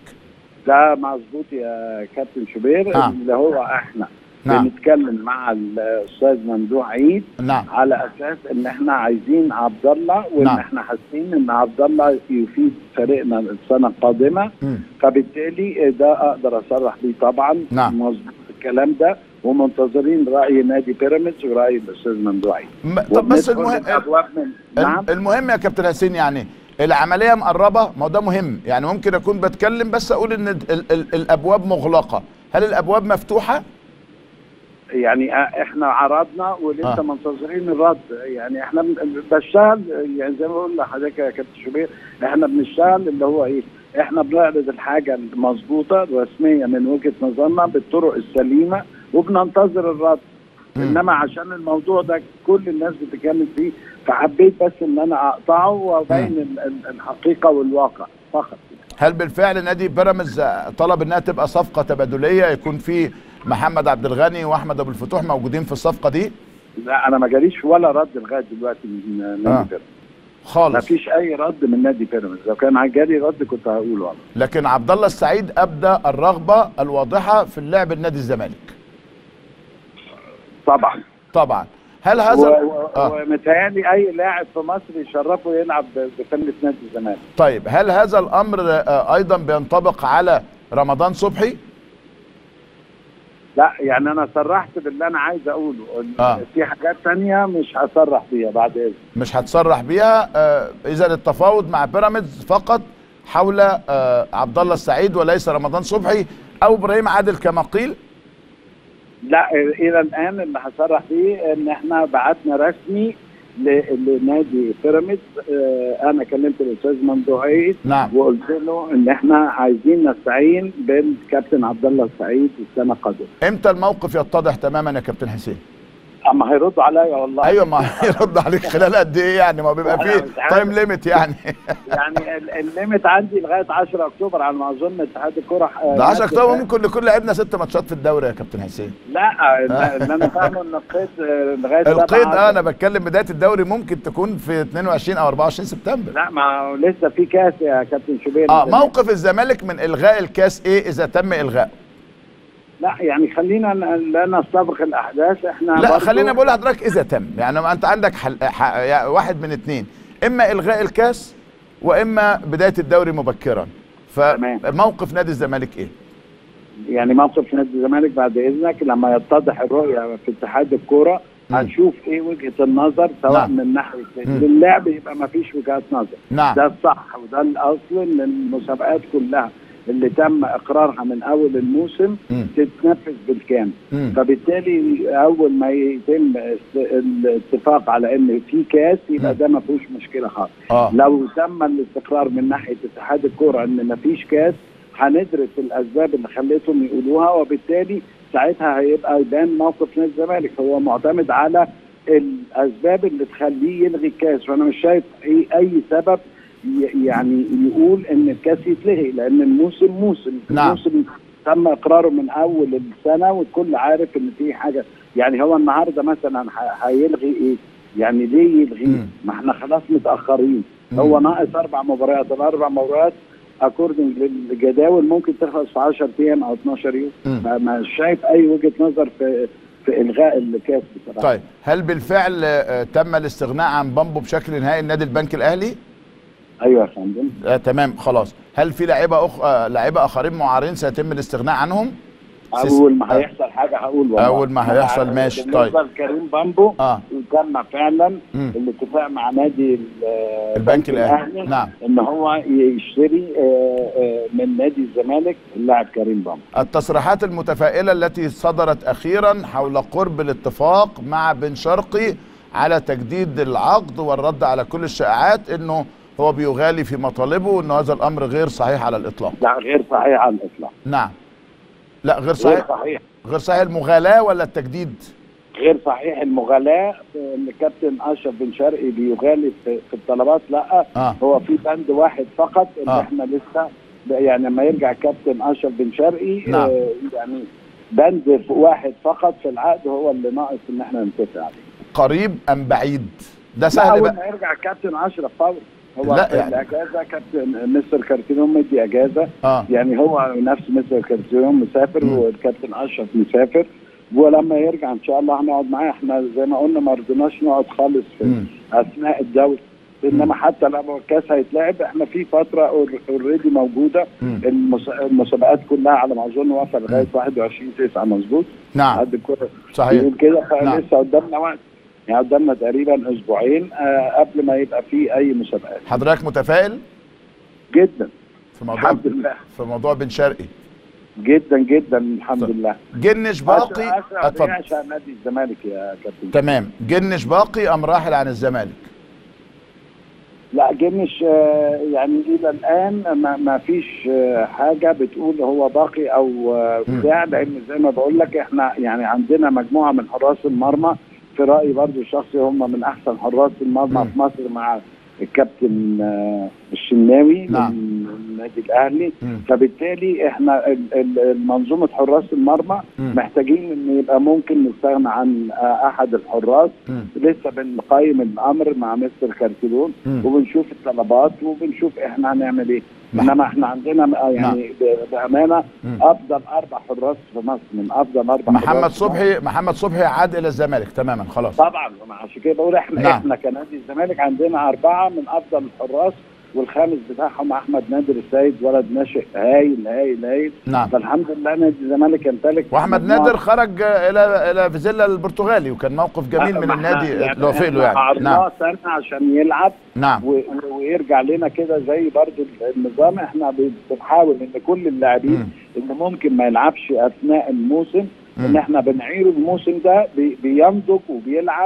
ده مظبوط يا كابتن شوبير نعم. اللي هو احنا نعم. بنتكلم مع الاستاذ ممدوح عيد نعم على اساس ان احنا عايزين عبد الله وان نعم. احنا حاسين ان عبد الله يفيد فريقنا السنه القادمه مم. فبالتالي ده اقدر اصرح بيه طبعا نعم. مظبوط الكلام ده ومنتظرين راي نادي بيراميدز وراي الاستاذ ممدوح عيد م- طب بس وبندخل المهم الأبواب من نعم المهم يا كابتن حسين يعني العمليه مقربه ما هو ده مهم يعني ممكن اكون بتكلم بس اقول ان ال ال الابواب مغلقه هل الابواب مفتوحه يعني احنا عرضنا ولسه آه. آه. منتظرين الرد يعني احنا بن- بشتغل يعني زي ما بقول لحضرتك يا كابتن شوبير احنا بنشتغل اللي هو ايه احنا بنعرض الحاجه المظبوطه الرسميه من وجهه نظرنا بالطرق السليمه وبننتظر الرد مم. انما عشان الموضوع ده كل الناس بتتكلم فيه فحبيت بس ان انا اقطعه وابين ال- ال- الحقيقه والواقع فقط هل بالفعل نادي بيراميدز طلب انها تبقى صفقه تبادليه يكون في محمد عبد الغني واحمد ابو الفتوح موجودين في الصفقه دي لا انا ما جاليش ولا رد لغايه دلوقتي من نادي آه. آه. بيراميدز ما خالص فيش اي رد من نادي بيراميدز لو كان جالي رد كنت هقوله والله لكن عبد الله السعيد ابدى الرغبه الواضحه في اللعب النادي الزمالك طبعا طبعا هل و- هذا و- آه. ومتهيألي اي لاعب في مصر يشرفه يلعب بفنة نادي الزمالك طيب هل هذا الامر آه، ايضا بينطبق على رمضان صبحي لا يعني انا صرحت باللي انا عايز اقوله آه. في حاجات تانية مش هصرح بيها بعد اذنك مش هتصرح بيها آه، اذا التفاوض مع بيراميدز فقط حول آه، عبد الله السعيد وليس رمضان صبحي او ابراهيم عادل كما قيل لا الى الان اللي هصرح بيه ان احنا بعتنا رسمي ل- لنادي بيراميدز آه، انا كلمت الاستاذ ممدوح عيد نعم وقلت له ان احنا عايزين نستعين بالكابتن عبد الله السعيد السنه القادمه امتى الموقف يتضح تماما يا كابتن حسين اما هيردوا عليا والله ايوه ما يرد عليك خلال قد ايه يعني ما بيبقى أنا فيه مش عارف. تايم ليميت يعني يعني ال- الليمت عندي لغايه 10 اكتوبر على ما اظن اتحاد الكره آه، ده 10 نفذ اكتوبر ده. ممكن نكون لعبنا ست ماتشات في الدوري يا كابتن حسين لا اللي انا فاهمه ان القيد آه، لغايه القيد سبعة. اه انا بتكلم بدايه الدوري ممكن تكون في 22 او 24 سبتمبر لا ما هو لسه في كاس يا كابتن شوبير اه موقف الزمالك من الغاء الكاس ايه اذا تم الغائه لا يعني خلينا ن- لا نستبق الاحداث احنا لا برضو- خلينا بقول لحضرتك اذا تم يعني ما انت عندك حل... ح... يعني واحد من اتنين اما الغاء الكاس واما بدايه الدوري مبكرا تمام. فموقف نادي الزمالك ايه يعني موقف نادي الزمالك بعد اذنك لما يتضح الرؤيه في اتحاد الكوره مم. هنشوف ايه وجهه النظر سواء نعم. من ناحيه مم. للعب يبقى ما فيش وجهات نظر نعم ده الصح وده الاصل ان المسابقات كلها اللي تم اقرارها من اول الموسم مم. تتنفذ بالكامل مم. فبالتالي اول ما يتم است- الاتفاق على ان في كاس يبقى مم. ده ما فيهوش مشكله خالص اه لو تم الاستقرار من ناحيه اتحاد الكوره ان ما فيش كاس هندرس الاسباب اللي خلتهم يقولوها وبالتالي ساعتها هيبقى يبان موقف نادي الزمالك هو معتمد على الاسباب اللي تخليه يلغي الكاس وانا مش شايف اي اي سبب ي- يعني يقول ان الكاس يتلغي لان الموسم موسم نعم. الموسم تم اقراره من اول السنه والكل عارف ان في حاجه يعني هو النهارده مثلا ه- هيلغي ايه؟ يعني ليه يلغي؟ مم. ما احنا خلاص متاخرين مم. هو ناقص اربع مباريات الاربع مباريات اكوردنج للجداول ممكن تخلص في 10 ايام او 12 يوم مم. ما- مش شايف اي وجهه نظر في في الغاء الكاس بصراحه طيب هل بالفعل آه، تم الاستغناء عن بامبو بشكل نهائي النادي البنك الاهلي ايوه يا فندم آه تمام خلاص هل في لعيبه أخ... آه لعيبه اخرين معارين سيتم الاستغناء عنهم سيس- اول ما آه. هيحصل حاجه هقول والله أول ما هيحصل ماشي، بالنسبة طيب. لكريم بامبو اه تم فعلا مم. الاتفاق مع نادي ال- البنك الأهلي. نعم. ان هو يشتري آه، آه، من نادي الزمالك اللاعب كريم بامبو التصريحات المتفائلة التي صدرت أخيرا حول قرب الاتفاق مع بن شرقي على تجديد العقد والرد على كل الشائعات أنه هو بيغالي في مطالبه وأن هذا الأمر غير صحيح على الإطلاق لا غير صحيح على الاطلاق نعم لا غير غير صحيح صحيح غير صحيح المغالاة ولا التجديد غير صحيح المغالاة في ان كابتن اشرف بن شرقي بيغالي في, في الطلبات لا آه. هو في بند واحد فقط اللي آه. احنا لسه يعني لما يرجع كابتن اشرف بن شرقي نعم. آه يعني بند واحد فقط في العقد هو اللي ناقص ان احنا نتفق عليه قريب أم بعيد ده لا سهل اول بقى ما يرجع كابتن اشرف فوري هو لا في يعني. الاجازه كابتن مستر كارتينوم مدي اجازه آه. يعني هو نفس مستر كارتينوم مسافر مم. والكابتن اشرف مسافر ولما يرجع ان شاء الله هنقعد معاه احنا زي ما قلنا ما رضيناش نقعد خالص في مم. اثناء الدوري انما حتى لما الكاس هيتلعب احنا في فتره اوريدي موجوده مم. المس- المسابقات كلها على ما اظن واقفه لغايه 21 9 مظبوط نعم حد الكوره صحيح بيقول كده نعم. فلسه قدامنا وقت يعني قدامنا تقريبا اسبوعين آه قبل ما يبقى في اي مسابقات حضرتك متفائل جدا في موضوع الحمد لله في موضوع بن شرقي جدا جدا الحمد طيب. لله جنش باقي اسرع اتفضل عشان نادي الزمالك يا كابتن تمام جنش باقي ام راحل عن الزمالك لا جنش آه، يعني الى الان ما, ما فيش آه، حاجه بتقول هو باقي او آه، مم. بتاع لان زي ما بقول لك احنا يعني عندنا مجموعه من حراس المرمى في رايي برضو الشخصي هم من احسن حراس المرمى مم. في مصر مع الكابتن آه، الشناوي نعم. من النادي الاهلي مم. فبالتالي احنا ال- ال- منظومه حراس المرمى مم. محتاجين ان يبقى ممكن نستغنى عن آه، احد الحراس مم. لسه بنقيم الامر مع مستر كارتيلون مم. وبنشوف الطلبات وبنشوف احنا هنعمل ايه مح- انما احنا عندنا م- يعني ب- بامانه مم. افضل اربع حراس في مصر من افضل اربع محمد حراس في مصر. صبحي محمد صبحي عاد الى الزمالك تماما خلاص طبعا أنا عشان كده بقول احنا نعم. احنا كنادي الزمالك عندنا اربعه من افضل الحراس والخامس بتاعهم احمد نادر السيد ولد ناشئ هايل هايل هايل نعم فالحمد لله نادي الزمالك يمتلك واحمد مجموعة- نادر خرج الى الى فيزيلا البرتغالي وكان موقف جميل من ما إحنا النادي اللي وافق له إحنا يعني عرضناه نعم سنه عشان يلعب نعم و- و- ويرجع لنا كده زي برضو النظام احنا بنحاول ان كل اللاعبين مم. اللي ممكن ما يلعبش اثناء الموسم مم. ان احنا بنعيره الموسم ده بي- بينضج وبيلعب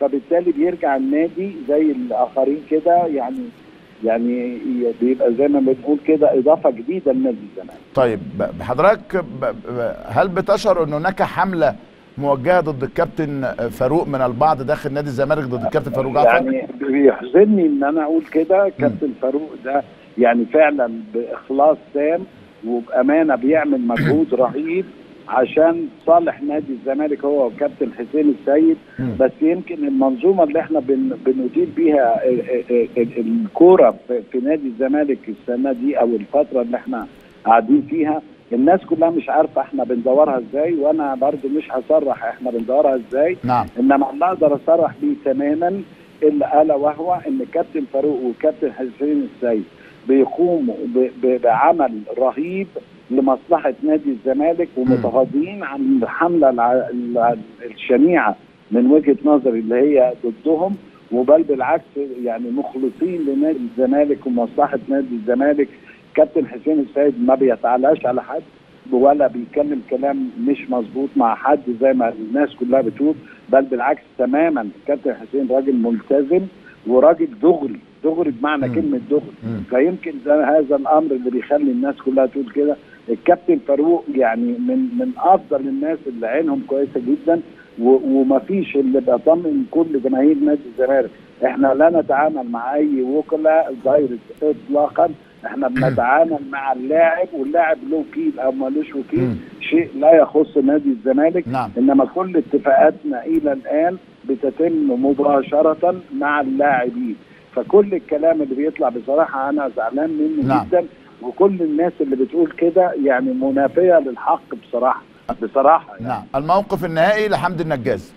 فبالتالي بيرجع النادي زي الاخرين كده يعني يعني بيبقى زي ما بنقول كده اضافه جديده لنادي الزمالك طيب ب- بحضرتك ب- ب- هل بتشعر ان هناك حمله موجهه ضد الكابتن فاروق من البعض داخل نادي الزمالك ضد الكابتن فاروق جعفر؟ يعني بيحزنني ان انا اقول كده كابتن فاروق ده يعني فعلا باخلاص تام وبامانه بيعمل مجهود رهيب عشان صالح نادي الزمالك هو وكابتن حسين السيد مم. بس يمكن المنظومه اللي احنا بن بندير بيها ال- ال- ال- الكوره في- في نادي الزمالك السنه دي او الفتره اللي احنا قاعدين فيها الناس كلها مش عارفه احنا بندورها ازاي وانا برضو مش هصرح احنا بندورها ازاي نعم انما اللي اقدر اصرح بيه تماما الا الا وهو ان كابتن فاروق وكابتن حسين السيد بيقوموا ب- ب- بعمل رهيب لمصلحه نادي الزمالك ومتغاضين عن الحمله الع- الع- الشنيعه من وجهه نظري اللي هي ضدهم وبل بالعكس يعني مخلصين لنادي الزمالك ومصلحه نادي الزمالك كابتن حسين السيد ما بيتعلاش على حد ولا بيتكلم كلام مش مظبوط مع حد زي ما الناس كلها بتقول بل بالعكس تماما كابتن حسين راجل ملتزم وراجل دغري دغري بمعنى مم. كلمه دغري مم. فيمكن ده هذا الامر اللي بيخلي الناس كلها تقول كده الكابتن فاروق يعني من من افضل الناس اللي عينهم كويسه جدا و- ومفيش اللي بيطمن كل جماهير نادي الزمالك احنا لا نتعامل مع اي وكلاء دايركت اطلاقا احنا بنتعامل مع اللاعب واللاعب له وكيل او مالوش وكيل مم. شيء لا يخص نادي الزمالك نعم. انما كل اتفاقاتنا الى الان بتتم مباشره مع اللاعبين فكل الكلام اللي بيطلع بصراحه انا زعلان منه نعم. جدا وكل الناس اللي بتقول كده يعني منافيه للحق بصراحه بصراحه يعني نعم الموقف النهائي لحمدي النجاز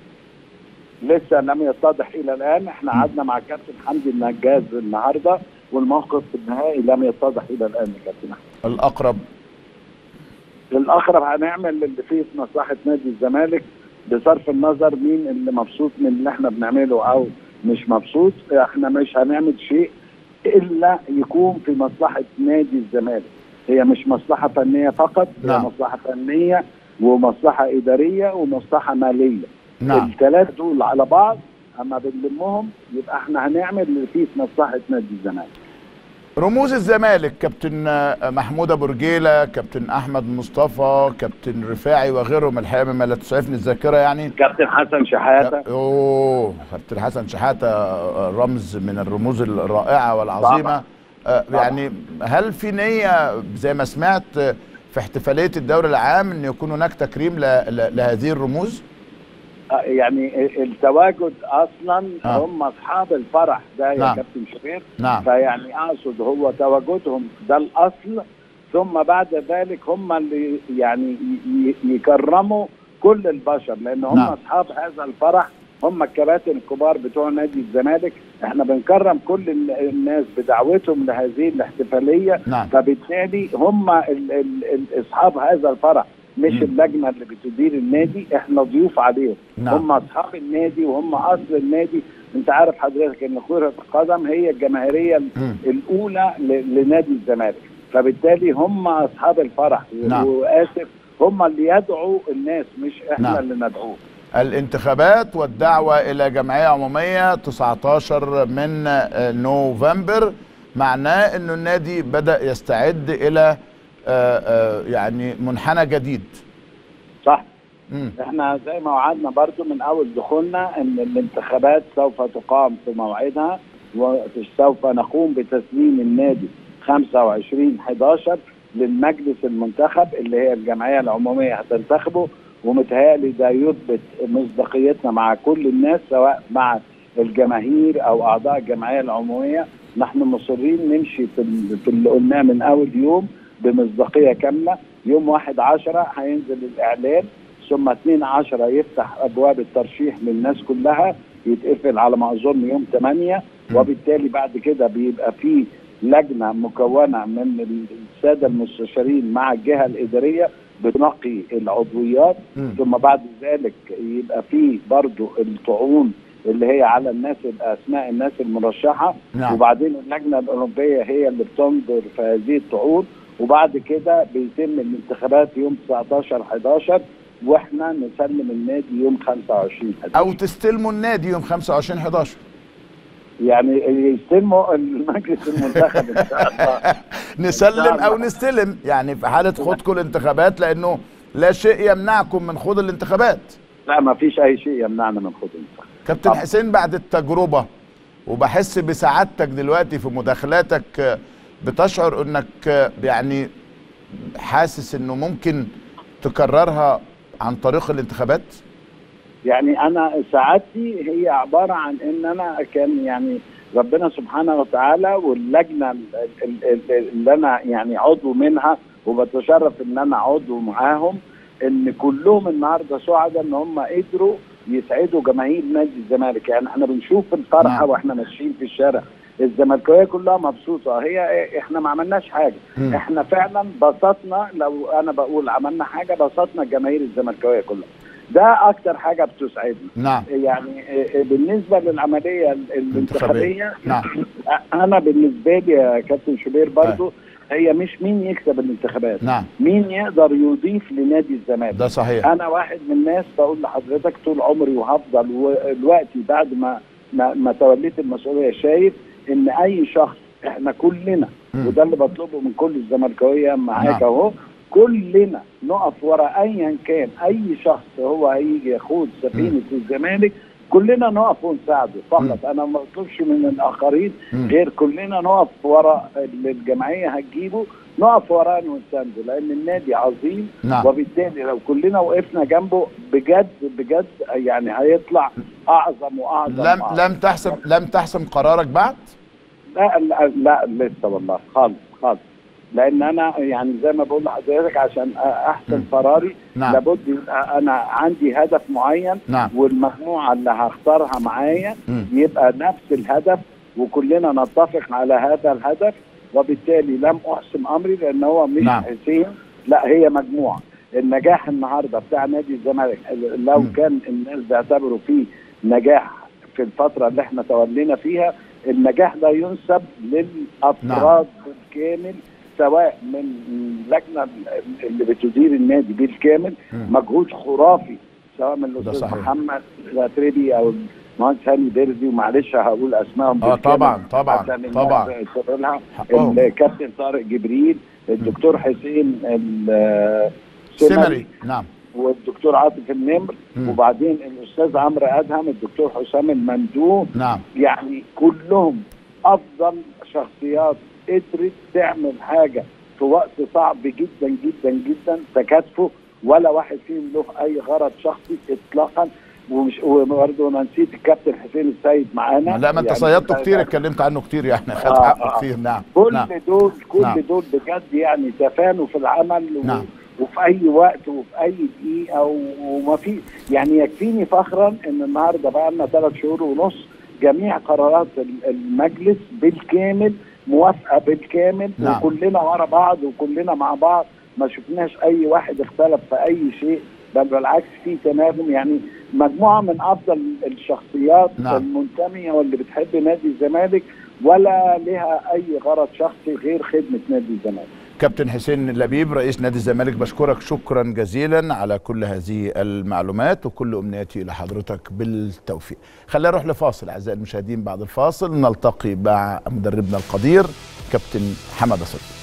لسه لم يتضح الى الان احنا قعدنا مع كابتن حمدي النجاز النهارده والموقف النهائي لم يتضح الى الان يا كابتن احمد الاقرب الاقرب هنعمل اللي فيه في مصلحه نادي الزمالك بصرف النظر مين اللي مبسوط من اللي احنا بنعمله او مش مبسوط احنا مش هنعمل شيء الا يكون في مصلحه نادي الزمالك هي مش مصلحه فنيه فقط نعم. هي مصلحه فنيه ومصلحه اداريه ومصلحه ماليه نعم الثلاث دول على بعض اما بنلمهم يبقى احنا هنعمل اللي فيه في مصلحه نادي الزمالك رموز الزمالك كابتن آه، محمود ابو رجيله كابتن احمد مصطفى كابتن رفاعي وغيرهم الحقيقه مما لا تسعفني الذاكره يعني كابتن حسن شحاته اوه كابتن حسن شحاته آه، رمز من الرموز الرائعه والعظيمه طبعا. آه، طبعا. يعني هل في نيه زي ما سمعت آه، في احتفاليه الدوري العام ان يكون هناك تكريم ل- ل- لهذه الرموز؟ آه، يعني التواجد اصلا آه. هم اصحاب الفرح ده يا نعم. كابتن شبير نعم فيعني اقصد هو تواجدهم ده الاصل ثم بعد ذلك هم اللي يعني ي- ي- يكرموا كل البشر لان هم نعم. اصحاب هذا الفرح هم الكباتن الكبار بتوع نادي الزمالك احنا بنكرم كل ال- الناس بدعوتهم لهذه الاحتفاليه نعم فبالتالي هم ال- ال- ال- اصحاب هذا الفرح مش مم. اللجنه اللي بتدير النادي احنا ضيوف عليهم نعم. هم اصحاب النادي وهم اصل النادي انت عارف حضرتك ان كره القدم هي الجماهيريه ال- مم. الاولى ل- لنادي الزمالك فبالتالي هم اصحاب الفرح نعم. واسف هم اللي يدعوا الناس مش احنا نعم. اللي ندعوه الانتخابات والدعوة إلى جمعية عمومية 19 من آه، نوفمبر معناه أنه النادي بدأ يستعد إلى آه، آه، يعني منحنى جديد صح مم. احنا زي ما وعدنا برضو من اول دخولنا ان الانتخابات سوف تقام في موعدها وسوف نقوم بتسليم النادي 25 11 للمجلس المنتخب اللي هي الجمعيه العموميه هتنتخبه ومتهيألي ده يثبت مصداقيتنا مع كل الناس سواء مع الجماهير او اعضاء الجمعيه العموميه نحن مصرين نمشي في ال- في اللي قلناه من اول يوم بمصداقيه كامله يوم 1 10 هينزل الاعلان ثم 2 10 يفتح ابواب الترشيح للناس كلها يتقفل على ما اظن يوم 8 م. وبالتالي بعد كده بيبقى في لجنه مكونه من الساده المستشارين مع الجهه الاداريه بتنقي العضويات مم. ثم بعد ذلك يبقى في برضو الطعون اللي هي على الناس اسماء الناس المرشحه نعم. وبعدين اللجنه الاولمبيه هي اللي بتنظر في هذه الطعون وبعد كده بيتم الانتخابات يوم 19 11 واحنا نسلم النادي يوم 25 11 او تستلموا النادي يوم 25 11 يعني يستلموا المجلس المنتخب ان شاء الله نسلم او نستلم يعني في حاله خوضكم الانتخابات لانه لا شيء يمنعكم من خوض الانتخابات لا ما فيش اي شيء يمنعنا من خوض الانتخاب كابتن طبعا. حسين بعد التجربه وبحس بسعادتك دلوقتي في مداخلاتك آه، بتشعر انك آه، يعني حاسس انه ممكن تكررها عن طريق الانتخابات يعني انا سعادتي هي عباره عن ان انا كان يعني ربنا سبحانه وتعالى واللجنه ال- ال- ال- اللي انا يعني عضو منها وبتشرف ان انا عضو معاهم ان كلهم النهارده سعداء ان هم قدروا يسعدوا جماهير نادي الزمالك يعني احنا بنشوف الفرحه نعم. واحنا ماشيين في الشارع الزملكاويه كلها مبسوطه هي احنا ما عملناش حاجه مم. احنا فعلا بسطنا لو انا بقول عملنا حاجه بسطنا جماهير الزملكاويه كلها ده اكتر حاجه بتسعدني نعم يعني آه، بالنسبه للعمليه ال- الانتخابيه نعم انا بالنسبه لي يا كابتن شوبير برضو هي مش مين يكسب الانتخابات نعم مين يقدر يضيف لنادي الزمالك ده صحيح انا واحد من الناس بقول لحضرتك طول عمري وهفضل دلوقتي بعد ما ما, ما توليت المسؤوليه شايف ان اي شخص احنا كلنا مم. وده اللي بطلبه من كل الزملكاويه معاك نعم. اهو كلنا نقف ورا ايا كان اي شخص هو هيجي يخوض سفينه الزمالك كلنا نقف ونساعده فقط انا ما بطلبش من الاخرين مم. غير كلنا نقف ورا اللي الجمعيه هتجيبه نقف وراه ونسانده لان النادي عظيم نعم وبالتالي لو كلنا وقفنا جنبه بجد بجد يعني هيطلع اعظم واعظم لم وأعظم. لم تحسم لم تحسم قرارك بعد لا لا, لا لسه والله خالص خالص لان انا يعني زي ما بقول لحضرتك عشان احسن مم. قراري نعم لابد يبقى انا عندي هدف معين نعم والمجموعه اللي هختارها معايا مم. يبقى نفس الهدف وكلنا نتفق على هذا الهدف وبالتالي لم احسم امري لان هو مش نعم. حسين لا هي مجموعه النجاح النهارده بتاع نادي الزمالك لو مم. كان الناس بيعتبروا فيه نجاح في الفتره اللي احنا تولينا فيها النجاح ده ينسب للافراد بالكامل سواء من اللجنه اللي بتدير النادي بالكامل مم. مجهود خرافي سواء من ده الاستاذ صحيح. محمد الاتربي او المهندس هاني بيرزي ومعلش هقول اسمائهم اه بالكامل طبعا طبعا عشان الناس طبعا تقول لها. حقهم. الكابتن طارق جبريل الدكتور حسين ال- سمري نعم والدكتور عاطف النمر مم. وبعدين الاستاذ عمرو ادهم الدكتور حسام المندوب نعم يعني كلهم افضل شخصيات قدرت تعمل حاجه في وقت صعب جدا جدا جدا تكاتفوا ولا واحد فيهم له اي غرض شخصي اطلاقا ومش وبرضه انا نسيت الكابتن حسين السيد معانا لا ما انت يعني صيدته ده- كتير ده- اتكلمت عنه كتير يعني خد آه، حقه آه. كتير نعم كل نعم دول كل نعم. دول بجد يعني تفانوا في العمل و... نعم. وفي اي وقت وفي اي دقيقه و- وما في يعني يكفيني فخرا ان النهارده بقى لنا ثلاث شهور ونص جميع قرارات ال- المجلس بالكامل موافقه بالكامل نعم. وكلنا ورا بعض وكلنا مع بعض ما شفناش اي واحد اختلف في اي شيء بل بالعكس في تناغم يعني مجموعه من افضل الشخصيات نعم. المنتميه واللي بتحب نادي الزمالك ولا لها اي غرض شخصي غير خدمه نادي الزمالك كابتن حسين لبيب رئيس نادي الزمالك بشكرك شكرا جزيلا على كل هذه المعلومات وكل امنياتي لحضرتك بالتوفيق خلينا نروح لفاصل اعزائي المشاهدين بعد الفاصل نلتقي مع مدربنا القدير كابتن حمد صدقي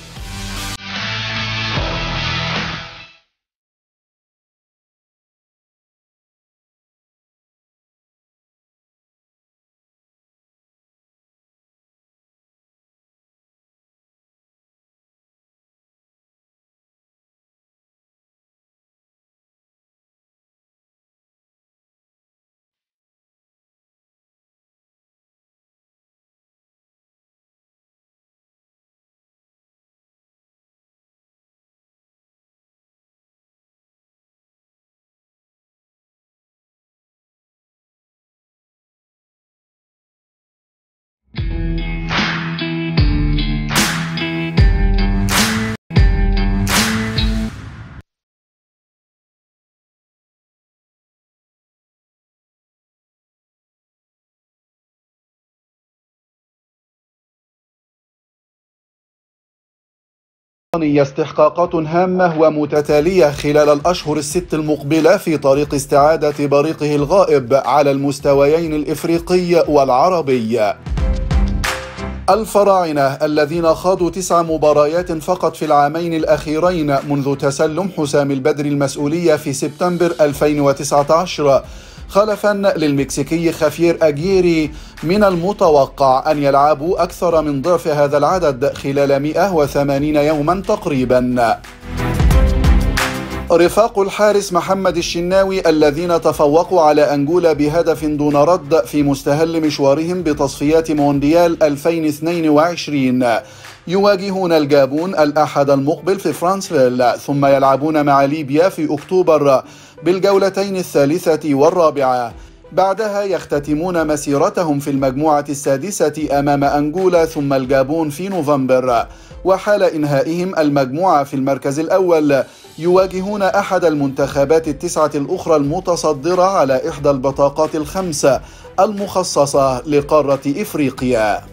الوطنية استحقاقات هامة ومتتالية خلال الأشهر الست المقبلة في طريق استعادة بريقه الغائب على المستويين الإفريقي والعربي الفراعنة الذين خاضوا تسع مباريات فقط في العامين الأخيرين منذ تسلم حسام البدر المسؤولية في سبتمبر 2019 خلفا للمكسيكي خافير أجيري من المتوقع أن يلعبوا أكثر من ضعف هذا العدد خلال 180 يوما تقريبا رفاق الحارس محمد الشناوي الذين تفوقوا على أنجولا بهدف دون رد في مستهل مشوارهم بتصفيات مونديال 2022 يواجهون الجابون الأحد المقبل في فرانسفيل ثم يلعبون مع ليبيا في أكتوبر بالجولتين الثالثة والرابعة بعدها يختتمون مسيرتهم في المجموعة السادسة أمام أنجولا ثم الجابون في نوفمبر وحال إنهائهم المجموعة في المركز الأول يواجهون أحد المنتخبات التسعة الأخرى المتصدرة على إحدى البطاقات الخمسة المخصصة لقارة إفريقيا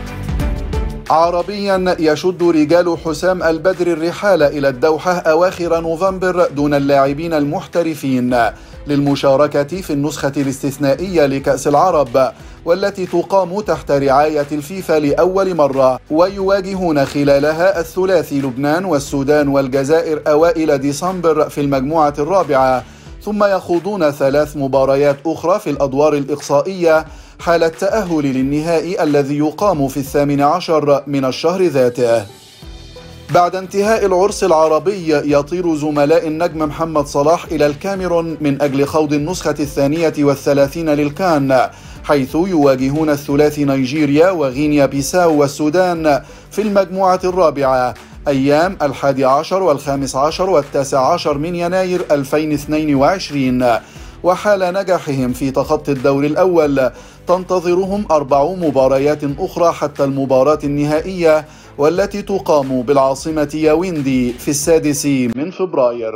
عربيا يشد رجال حسام البدر الرحال إلى الدوحة أواخر نوفمبر دون اللاعبين المحترفين للمشاركة في النسخة الاستثنائية لكأس العرب والتي تقام تحت رعاية الفيفا لأول مرة ويواجهون خلالها الثلاثي لبنان والسودان والجزائر أوائل ديسمبر في المجموعة الرابعة ثم يخوضون ثلاث مباريات أخرى في الأدوار الإقصائية حال التأهل للنهائي الذي يقام في الثامن عشر من الشهر ذاته بعد انتهاء العرس العربي يطير زملاء النجم محمد صلاح إلى الكاميرون من أجل خوض النسخة الثانية والثلاثين للكان حيث يواجهون الثلاثي نيجيريا وغينيا بيساو والسودان في المجموعة الرابعة أيام الحادي عشر والخامس عشر والتاسع عشر من يناير 2022 وحال نجاحهم في تخطي الدور الأول تنتظرهم أربع مباريات أخرى حتى المباراة النهائية والتي تقام بالعاصمة ياويندي في السادس من فبراير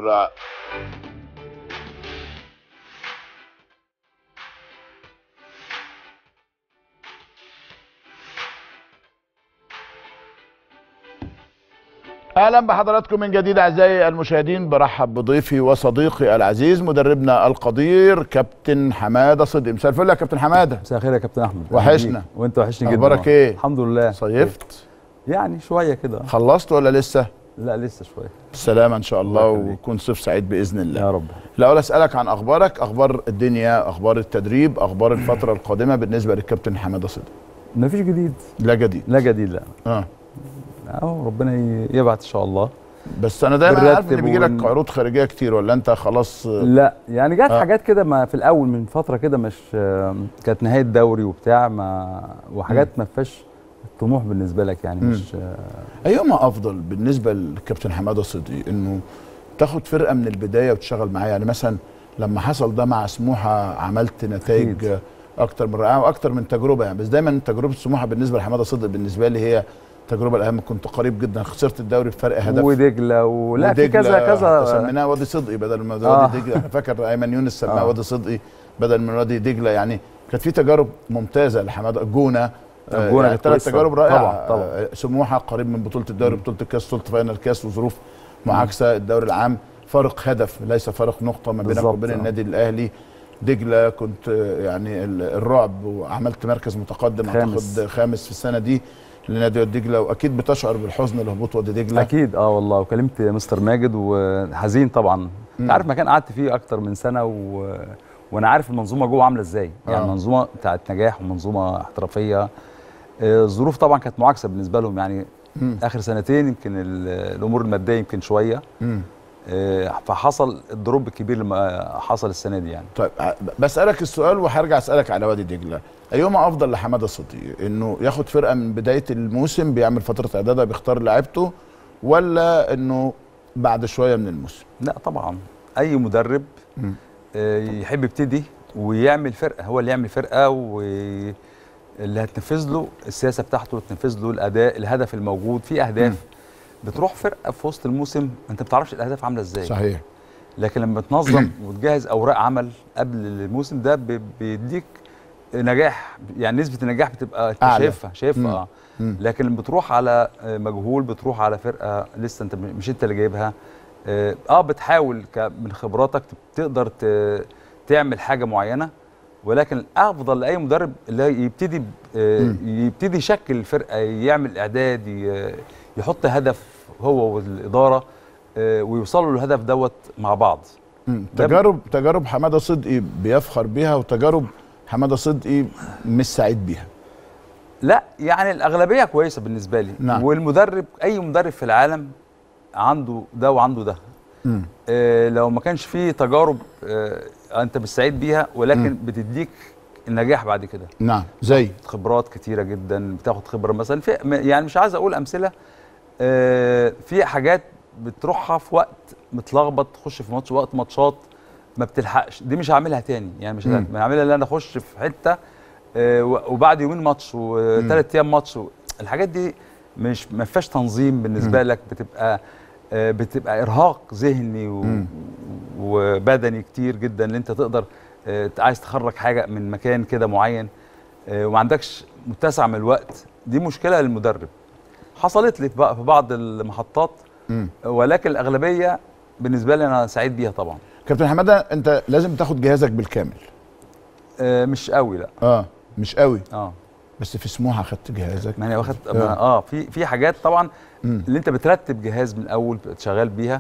اهلا بحضراتكم من جديد اعزائي المشاهدين برحب بضيفي وصديقي العزيز مدربنا القدير كابتن حماده صدقي مساء الفل يا كابتن حماده مساء الخير يا كابتن احمد وحشنا. أهلا بيك. وانت وحشني جدا أخبارك إيه؟ الحمد لله صيفت يعني شويه كده خلصت ولا لسه لا لسه شويه بالسلامه ان شاء الله الله يخليك. ويكون صيف سعيد باذن الله يا رب الاول اسالك عن اخبارك اخبار الدنيا اخبار التدريب اخبار الفتره القادمه بالنسبه للكابتن حماده صدقي مفيش جديد لا جديد لا جديد لا اه اهو ربنا ي- يبعت ان شاء الله بس انا دايما عارف ان بنرتب بيجي لك ون- عروض خارجيه كتير ولا انت خلاص لا يعني جت آه. حاجات كده ما في الاول من فتره كده مش آم، كانت نهايه دوري وبتاع ما وحاجات ما فيهاش طموح بالنسبه لك يعني مم. مش آه، ايهما افضل بالنسبه للكابتن حماده صدقي انه تاخد فرقه من البدايه وتشتغل معاها يعني مثلا لما حصل ده مع سموحه عملت نتائج أكيد. اكتر من رائعه واكتر من تجربه يعني بس دايما تجربه سموحه بالنسبه لحماده صدقي بالنسبه لي هي التجربه الاهم كنت قريب جدا خسرت الدوري بفرق هدف ودجله ولا في كذا ودجلة كذا سميناها وادي صدقي بدل ما آه. وادي دجله أنا فاكر ايمن يونس سماها آه. وادي صدقي بدل من وادي دجله يعني كانت في تجارب ممتازه لحماده الجونه آه، الجونة يعني كانت ثلاث كويسة. تجارب رائعه طبعاً، طبعاً. آه، سموحه قريب من بطوله الدوري بطوله الكاس بطوله فاينل كاس وظروف معاكسه الدوري العام فارق هدف ليس فارق نقطه ما بينك بالظبط، وبين آه. النادي الاهلي دجله كنت آه، يعني ال- الرعب وعملت مركز متقدم خامس. اعتقد خامس في السنه دي لنادي وادي دجله واكيد بتشعر بالحزن لهبوط وادي دجله اكيد اه والله وكلمت مستر ماجد وحزين طبعا مم. انت عارف مكان قعدت فيه اكتر من سنه و... وانا عارف المنظومه جوه عامله ازاي يعني آه. منظومه بتاعت نجاح ومنظومه احترافيه آه، الظروف طبعا كانت معاكسه بالنسبه لهم يعني مم. اخر سنتين يمكن ال- الامور الماديه يمكن شويه مم. آه، فحصل الدروب الكبير لما حصل السنه دي يعني طيب ع- بسألك السؤال وهرجع أسألك على وادي دجلة أيهما أفضل لحمادة صدقي إنه ياخد فرقة من بداية الموسم بيعمل فترة إعدادها بيختار لعيبته ولا إنه بعد شوية من الموسم لا طبعا اي مدرب مم. آه، يحب يبتدي ويعمل فرقه هو اللي يعمل فرقه واللي هتنفذ له السياسه بتاعته تنفذ له الاداء الهدف الموجود في اهداف مم. بتروح فرقه في وسط الموسم انت ما بتعرفش الاهداف عامله ازاي صحيح لكن لما تنظم وتجهز اوراق عمل قبل الموسم ده ب- بيديك نجاح يعني نسبه النجاح بتبقى أنت أعلى. شايفها شايفها مم. اه مم. لكن بتروح على آه، مجهول بتروح على فرقه لسه انت م- مش انت اللي جايبها اه آه، بتحاول ك- من خبراتك تقدر ت- تعمل حاجه معينه ولكن الافضل لاي مدرب اللي يبتدي ب- آه، مم. يبتدي يشكل الفرقه يعمل اعداد ي- يحط هدف هو والاداره آه، ويوصلوا للهدف دوت مع بعض مم. ده- تجارب تجارب حماده صدقي بيفخر بيها وتجارب حماده صدقي مش سعيد بيها لا يعني الاغلبيه كويسه بالنسبه لي نعم. والمدرب اي مدرب في العالم عنده ده وعنده ده مم. آه لو ما كانش فيه تجارب آه انت مش سعيد بيها ولكن مم. بتديك النجاح بعد كده نعم زي خبرات كتيره جدا بتاخد خبره مثلا في م- يعني مش عايز اقول امثله آه في حاجات بتروحها في وقت متلخبط تخش في ماتش وقت ماتشات ما بتلحقش دي مش هعملها تاني يعني مش مم. هعملها اللي انا اخش في حته آه و- وبعد يومين ماتش وثلاث ايام ماتش و- الحاجات دي مش ما فيهاش تنظيم بالنسبه لك بتبقى آه بتبقى ارهاق ذهني و مم. وبدني كتير جدا ان انت تقدر آه، عايز تخرج حاجه من مكان كده معين آه، وما عندكش متسع من الوقت دي مشكله للمدرب حصلت لي في بق- في بعض المحطات مم. ولكن الاغلبيه بالنسبه لي انا سعيد بيها طبعا كابتن حماده انت لازم تاخد جهازك بالكامل آه، مش قوي لا اه مش قوي اه بس في سموحه خدت جهازك ما انا واخد آه. ما- اه في في حاجات طبعا مم. اللي انت بترتب جهاز من الاول شغال بيها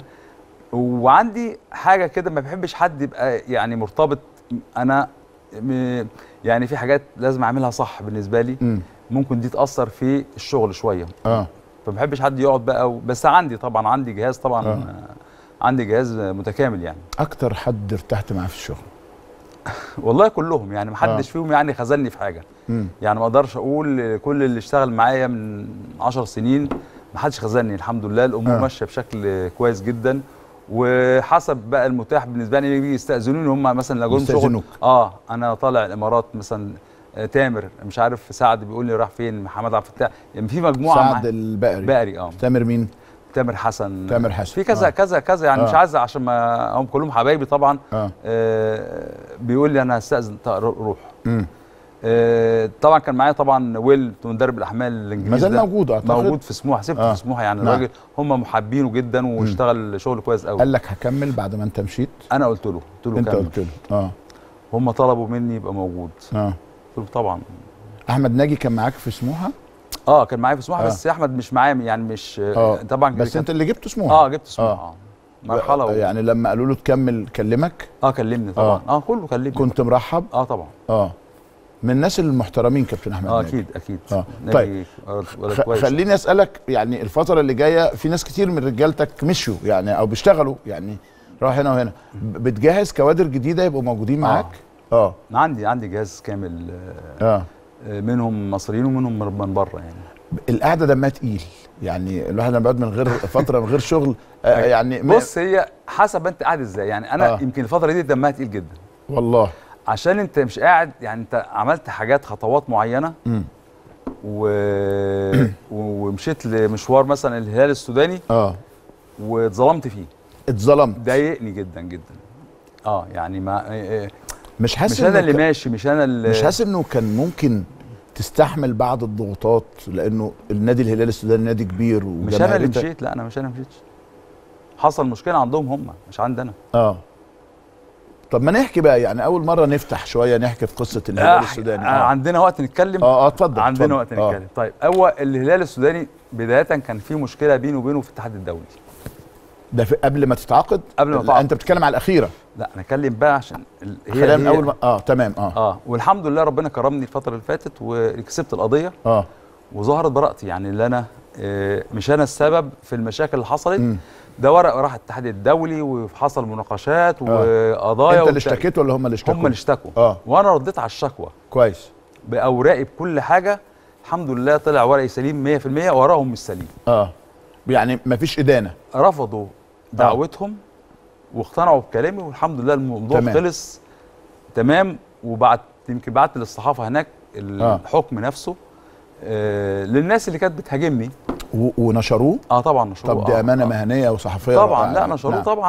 وعندي حاجه كده ما بحبش حد يبقى يعني مرتبط انا م- يعني في حاجات لازم اعملها صح بالنسبه لي مم. ممكن دي تاثر في الشغل شويه اه فما بحبش حد يقعد بقى و... بس عندي طبعا عندي جهاز طبعا آه. آه. عندي جهاز متكامل يعني اكتر حد ارتحت معاه في الشغل والله كلهم يعني ما حدش آه. فيهم يعني خذلني في حاجه مم. يعني ما اقدرش اقول كل اللي اشتغل معايا من 10 سنين ما حدش خذلني الحمد لله الامور آه. آه. ماشيه بشكل كويس جدا وحسب بقى المتاح بالنسبه لي يجي يستاذنوني هم مثلا لو جم شغل يستأذنوك. اه انا طالع الامارات مثلا آه، تامر مش عارف سعد بيقول لي راح فين محمد عبد الفتاح يعني في مجموعه سعد معايا. البقري بقري اه تامر مين تامر حسن تامر حسن. في كذا آه. كذا كذا يعني آه. مش عايز عشان ما هم كلهم حبايبي طبعا اه آه بيقول لي انا هستاذن تا- روح مم. آه طبعا كان معايا طبعا ويل مدرب الاحمال الانجليزي ما زال ده. موجود اعتقد موجود في سموحه سبته آه. في سموحه يعني نعم. الراجل هم محبينه جدا واشتغل شغل كويس قوي قال لك هكمل بعد ما انت مشيت انا قلت له قلت له انت كمل. قلت له اه هم طلبوا مني يبقى موجود اه قلت له طبعا احمد ناجي كان معاك في سموحه اه كان معايا في سموحه آه. بس احمد مش معايا يعني مش اه طبعا بس كان- انت اللي جبته سموحه اه جبت سموحه آه. اه مرحله و... يعني لما قالوا له تكمل كلمك اه كلمني طبعا اه, كله كلمني كنت مرحب اه طبعا اه من الناس المحترمين كابتن احمد اه ناجي. اكيد اكيد آه. ناجي طيب. ولد خ- كويس خليني اسالك يعني الفتره اللي جايه في ناس كتير من رجالتك مشوا يعني او بيشتغلوا يعني راح هنا وهنا ب- بتجهز كوادر جديده يبقوا موجودين معاك اه عندي عندي جهاز كامل آه، اه آه، منهم مصريين ومنهم من بره يعني القعده دمها تقيل يعني الواحد لما بيقعد من غير فتره من غير شغل آه يعني ما- بص هي حسب انت قاعد ازاي يعني انا آه. آه. يمكن الفتره دي دمها تقيل جدا والله عشان انت مش قاعد يعني انت عملت حاجات خطوات معينه مم. و... ومشيت لمشوار مثلا الهلال السوداني اه واتظلمت فيه اتظلمت ضايقني جدا جدا اه يعني ما إيه، مش حاسس مش انا إنه اللي ك- ماشي مش انا اللي مش حاسس انه كان ممكن تستحمل بعض الضغوطات لانه النادي الهلال السوداني نادي كبير مش انا اللي وجماهيرته- مشيت لا انا مش انا مشيتش حصل مشكله عندهم هم مش عندنا اه طب ما نحكي بقى يعني اول مره نفتح شويه نحكي في قصه الهلال آه السوداني آه عندنا وقت نتكلم اه اه اتفضل عندنا اتفضل. وقت آه. نتكلم طيب هو الهلال السوداني بدايه كان في مشكله بينه وبينه في الاتحاد الدولي ده في قبل ما تتعاقد قبل ما لا، تتعاقد. انت بتتكلم على الاخيره لا انا اتكلم بقى عشان ال- هي خلينا من هي- اول ما اه تمام اه اه والحمد لله ربنا كرمني الفتره اللي فاتت وكسبت القضيه اه وظهرت براءتي يعني اللي انا آه مش انا السبب في المشاكل اللي حصلت مم. ده ورق راح الاتحاد الدولي وحصل مناقشات وقضايا انت اللي وبتاع. اشتكيت ولا هم اللي اشتكوا هم اللي اشتكوا اه وانا رديت على الشكوى كويس باوراقي بكل حاجه الحمد لله طلع ورقي سليم 100% وراهم مش سليم اه يعني مفيش ادانه رفضوا دعوتهم واقتنعوا بكلامي والحمد لله الموضوع تمام. تمام. خلص تمام وبعت يمكن بعت للصحافه هناك آه. الحكم نفسه آه للناس اللي كانت بتهاجمني و- ونشروه اه طبعا نشروه طب دي آه امانه آه. مهنيه وصحفيه طبعا رائعة. لا نشروه نعم. طبعا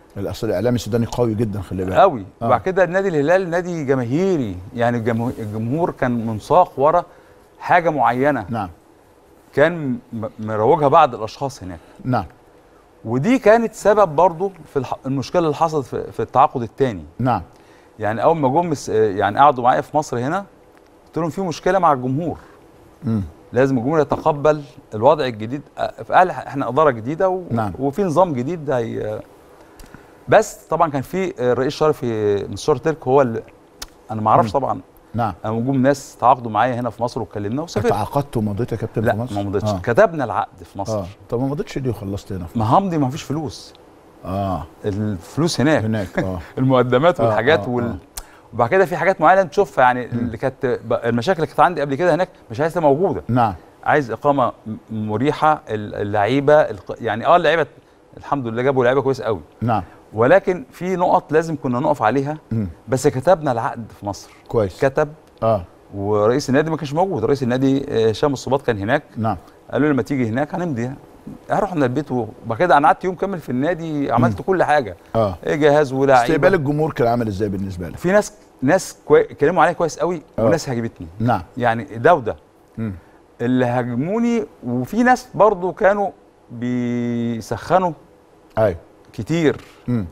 الاصل الاعلامي السوداني قوي جدا خلي بالك قوي آه. وبعد كده النادي الهلال نادي جماهيري يعني الجمهور, الجمهور كان منساق ورا حاجه معينه نعم كان م- مروجها بعض الاشخاص هناك نعم ودي كانت سبب برضو في الح- المشكله اللي حصلت في, في التعاقد الثاني نعم يعني اول ما جم الس- يعني قعدوا معايا في مصر هنا قلت لهم في مشكله مع الجمهور مم. لازم الجمهور يتقبل الوضع الجديد أ- فقال احنا اداره جديده و... نعم. وفي نظام جديد هي بس طبعا كان في الرئيس شرفي مستشار ترك هو اللي انا ما اعرفش طبعا نعم انا نجوم ناس تعاقدوا معايا هنا في مصر واتكلمنا وسافرت تعاقدت ومضيت يا كابتن لا في مصر ما مضيتش آه. كتبنا العقد في مصر اه طب ما مضيتش ليه وخلصت هنا في ما همضي ما فيش فلوس اه الفلوس هناك هناك اه المقدمات آه، والحاجات آه، وال آه. وبعد كده في حاجات معينه انت تشوفها يعني اللي كانت ب- المشاكل اللي كانت عندي قبل كده هناك مش عايزها موجوده نعم عايز اقامه م- مريحه ال- اللعيبه الق- يعني اه اللعيبه الحمد لله جابوا لعيبه كويس قوي نعم ولكن في نقط لازم كنا نقف عليها مم. بس كتبنا العقد في مصر كويس كتب اه ورئيس النادي ما كانش موجود رئيس النادي آه، هشام الصباط كان هناك نعم قالوا لي لما تيجي هناك هنمضي رحنا البيت وبعد كده انا قعدت يوم كامل في النادي عملت كل حاجه اه إيه جهاز ولاعيبه استقبال الجمهور كان عامل ازاي بالنسبه لك في ناس ناس كوي... كلموا عليا كويس قوي آه. وناس هاجمتني نعم يعني ده وده مم. اللي هاجموني وفي ناس برضو كانوا بيسخنوا ايوه كتير مم.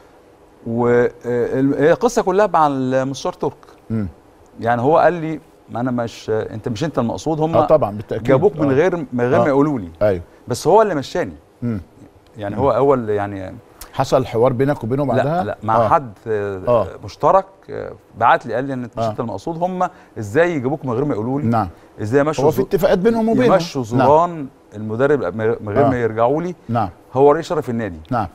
وهي القصه كلها مع المستشار ترك مم. يعني هو قال لي ما انا مش انت مش انت المقصود هم اه طبعا بالتاكيد جابوك من آه. غير من غير آه. ما يقولوا لي ايوه بس هو اللي مشاني مم. يعني هو اول يعني حصل حوار بينك وبينه بعدها لا لا مع آه. حد آه. آه. مشترك آه، بعت لي قال لي ان انت مش آه. انت المقصود هم ازاي يجيبوك من غير ما يقولوا لي نعم ازاي يمشوا هو في زو- اتفاقات بينهم وبينهم يمشوا زوران المدرب من غير آه. ما يرجعوا لي نعم هو رئيس شرف النادي نعم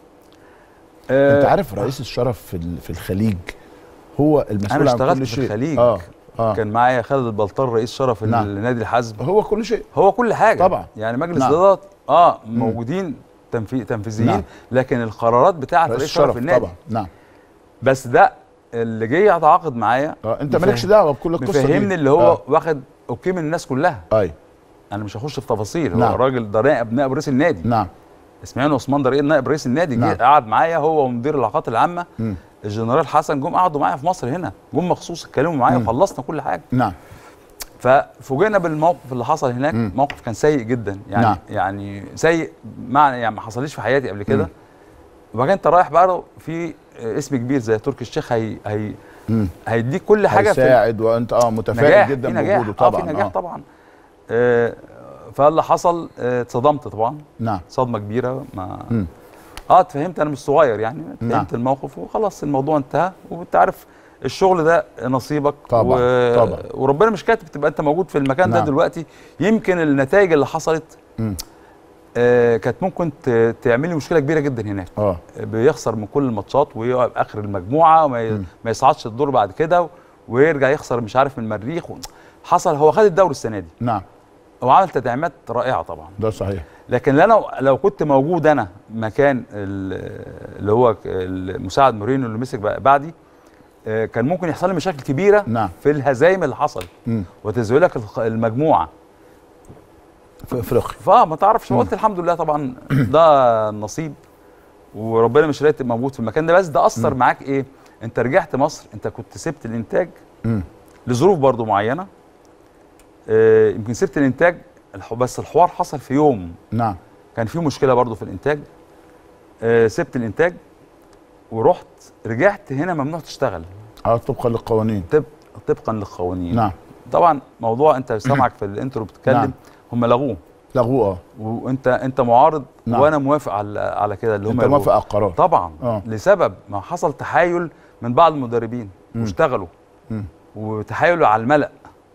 آه، انت عارف رئيس الشرف في ال- في الخليج هو المسؤول انا عن اشتغلت كل في شيء الخليج اه اه كان معايا خالد البلطار رئيس شرف نعم. النادي الحزب هو كل شيء هو كل حاجه طبعا. يعني مجلس نعم. الاداره اه موجودين تنفي... تنفيذيين نعم. لكن القرارات بتاعه رئيس رئيس شرف الشرف النادي طبعا نعم بس ده اللي جه يتعاقد معايا اه انت مفهم- مالكش دعوه بكل القصه دي مفهمني اللي هو آه. واخد اوكي من الناس كلها ايوه انا مش هخش في تفاصيل هو نعم. الراجل ده نائب نائب رئيس النادي نعم اسماعيل عثمان ده رئيس- نائب رئيس النادي نعم. جه قعد معايا هو ومدير العلاقات العامه مم. الجنرال حسن جم قعدوا معايا في مصر هنا جم مخصوص اتكلموا معايا مم. وخلصنا كل حاجه نعم ففوجئنا بالموقف اللي حصل هناك مم. موقف كان سيء جدا يعني نعم. يعني سيء معنى يعني ما حصليش في حياتي قبل كده مم. وبعدين انت رايح بقى في اسم كبير زي تركي الشيخ هي هي مم. هيديك كل حاجه في هيساعد وانت اه متفائل نجاح جدا في نجاح بوجوده طبعا طبعا آه في نجاح طبعا آه فاللي حصل آه، اتصدمت طبعا نعم صدمه كبيره ما مم. اه اتفهمت انا مش صغير يعني نعم. فهمت الموقف وخلاص الموضوع انتهى وانت عارف الشغل ده نصيبك طبعا، طبعا. وربنا مش كاتب تبقى انت موجود في المكان ده نعم. دلوقتي يمكن النتائج اللي حصلت مم. آه كانت ممكن ت- تعمل لي مشكله كبيره جدا هناك اه بيخسر من كل الماتشات ويقع في اخر المجموعه وما ي- مم. ما يصعدش الدور بعد كده ويرجع يخسر مش عارف من المريخ و... حصل هو خد الدوري السنه دي نعم وعمل تدعيمات رائعه طبعا ده صحيح لكن انا لو كنت موجود انا مكان ال- اللي هو المساعد مورينيو اللي مسك بقى- بعدي آه، كان ممكن يحصل لي مشاكل كبيره نعم في الهزايم اللي حصلت مم. وتزويلك الخ- المجموعه في افريقيا فاه ما تعرفش مم. قلت الحمد لله طبعا ده النصيب وربنا مش رايت موجود في المكان ده بس ده اثر مم. معاك ايه انت رجعت مصر انت كنت سبت الانتاج مم. لظروف برضو معينه آه، يمكن سبت الانتاج الح- بس الحوار حصل في يوم نعم كان في مشكله برضو في الانتاج آه، سبت الانتاج ورحت رجعت هنا ممنوع تشتغل اه طبقا للقوانين طب طبقا للقوانين نعم طبعا موضوع انت سامعك في الانترو بتتكلم نعم. هم لغوه لغوه اه وانت انت معارض نعم. وانا موافق على على كده اللي هم انت يلغوه. موافق على القرار طبعا آه. لسبب ما حصل تحايل من بعض المدربين مم. واشتغلوا مم. وتحايلوا على الملأ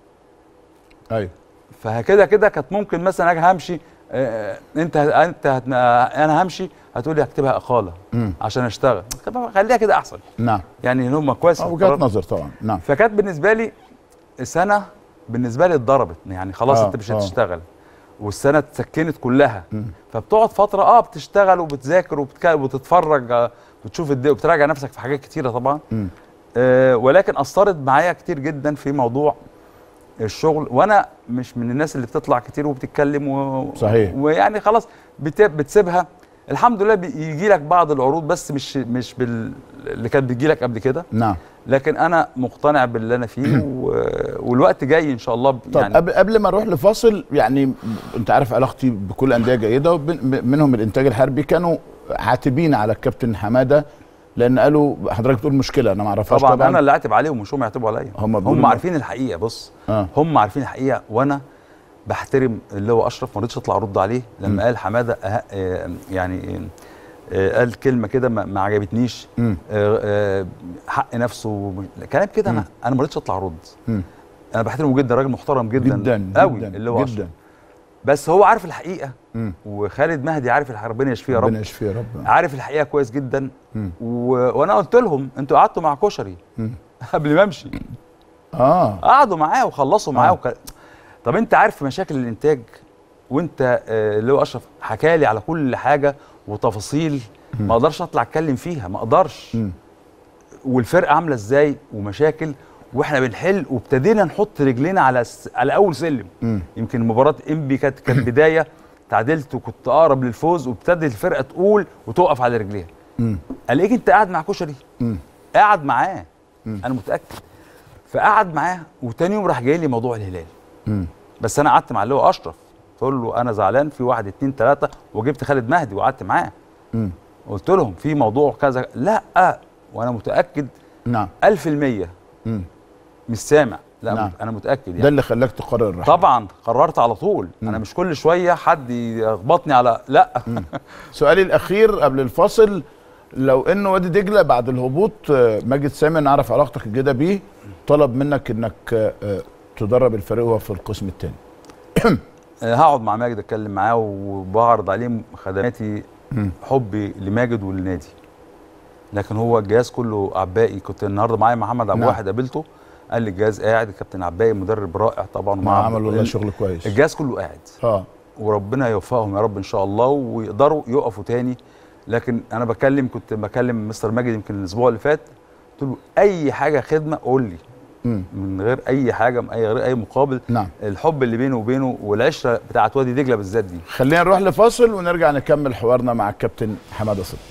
ايوه فكده كده كانت ممكن مثلا اجي همشي آه، انت انت هت- انا همشي هتقول لي هكتبها اقاله مم. عشان اشتغل طب خليها كده احسن نعم يعني ان هم كويس اه في وجهه القرار. نظر طبعا نعم فكانت بالنسبه لي سنه بالنسبه لي اتضربت يعني خلاص آه، انت مش آه. هتشتغل والسنه اتسكنت كلها مم. فبتقعد فتره اه بتشتغل وبتذاكر وبتك... وتتفرج آه، بتشوف الد... وبتراجع نفسك في حاجات كتيره طبعا مم. آه ولكن اثرت معايا كتير جدا في موضوع الشغل وانا مش من الناس اللي بتطلع كتير وبتتكلم و... صحيح. ويعني خلاص بت... بتسيبها الحمد لله بيجي لك بعض العروض بس مش مش بال اللي كانت بتجي لك قبل كده نعم لكن انا مقتنع باللي انا فيه و... والوقت جاي ان شاء الله طب يعني قبل قبل ما اروح لفاصل يعني انت عارف علاقتي بكل انديه جيده ومنهم الانتاج الحربي كانوا عاتبين على الكابتن حماده لان قالوا حضرتك بتقول مشكله انا ما اعرفهاش طبعا, طبعا انا اللي عاتب عليهم مش هم يعتبوا عليا هم بيقولوا هم إن- عارفين الحقيقه بص اه هم عارفين الحقيقه وانا بحترم اللي هو اشرف ما رضيتش اطلع ارد عليه لما قال حماده أه آه، يعني آه، قال كلمه كده ما ما عجبتنيش مم. آه، آه، حق نفسه كلام كده مم. انا انا ما رضيتش اطلع ارد مم. انا بحترمه جدا راجل محترم جدا جدا قوي جدا اللي هو أشرف. جدا بس هو عارف الحقيقه مم. وخالد مهدي عارف الحقيقه ربنا يشفيه يا رب ربنا يشفيه يا رب عارف الحقيقه كويس جدا مم. و... وانا قلت لهم انتوا قعدتوا مع كشري مم. قبل ما امشي اه قعدوا معاه وخلصوا معاه آه. وك... طب انت عارف مشاكل الانتاج وانت آه، اللي هو اشرف حكى لي على كل حاجه وتفاصيل ما اقدرش اطلع اتكلم فيها ما اقدرش مم. والفرقه عامله ازاي ومشاكل واحنا بنحل وابتدينا نحط رجلينا على س... على اول سلم مم. يمكن مباراه انبي كانت كانت بدايه تعادلت وكنت اقرب للفوز وابتدت الفرقه تقول وتقف على رجليها مم. الاقيك انت قاعد مع كشري مم. قاعد معاه مم. انا متاكد فقعد معاه وتاني يوم راح جاي لي موضوع الهلال مم. بس انا قعدت مع اللي هو اشرف قلت له انا زعلان في واحد اتنين تلاته وجبت خالد مهدي وقعدت معاه مم. قلت لهم في موضوع كذا لا وانا متاكد نعم 1000% مية مم. مش سامع لا نعم. انا متاكد ده يعني اللي خلاك تقرر الرحيل طبعا قررت على طول انا مش كل شويه حد يخبطني على لا سؤالي الاخير قبل الفاصل لو ان وادي دجله بعد الهبوط آه، ماجد سامي نعرف علاقتك الجيده بيه طلب منك انك آه، آه، تدرب الفريق وهو في القسم الثاني آه، هقعد مع ماجد اتكلم معاه وبعرض عليه خدماتي حبي لماجد وللنادي لكن هو الجهاز كله عبائي كنت النهارده معايا محمد عبد نعم. الواحد قابلته قال لي الجهاز قاعد الكابتن عبائي مدرب رائع طبعا ما ومع- عمل والله شغل كويس الجهاز كله قاعد اه وربنا يوفقهم يا رب ان شاء الله ويقدروا يقفوا تاني لكن انا بكلم كنت بكلم مستر ماجد يمكن الاسبوع اللي فات قلت له اي حاجه خدمه قول لي مم. من غير اي حاجه من اي غير اي مقابل نعم الحب اللي بينه وبينه والعشره بتاعت وادي دجله بالذات دي خلينا نروح لفاصل ونرجع نكمل حوارنا مع الكابتن حماده صدقي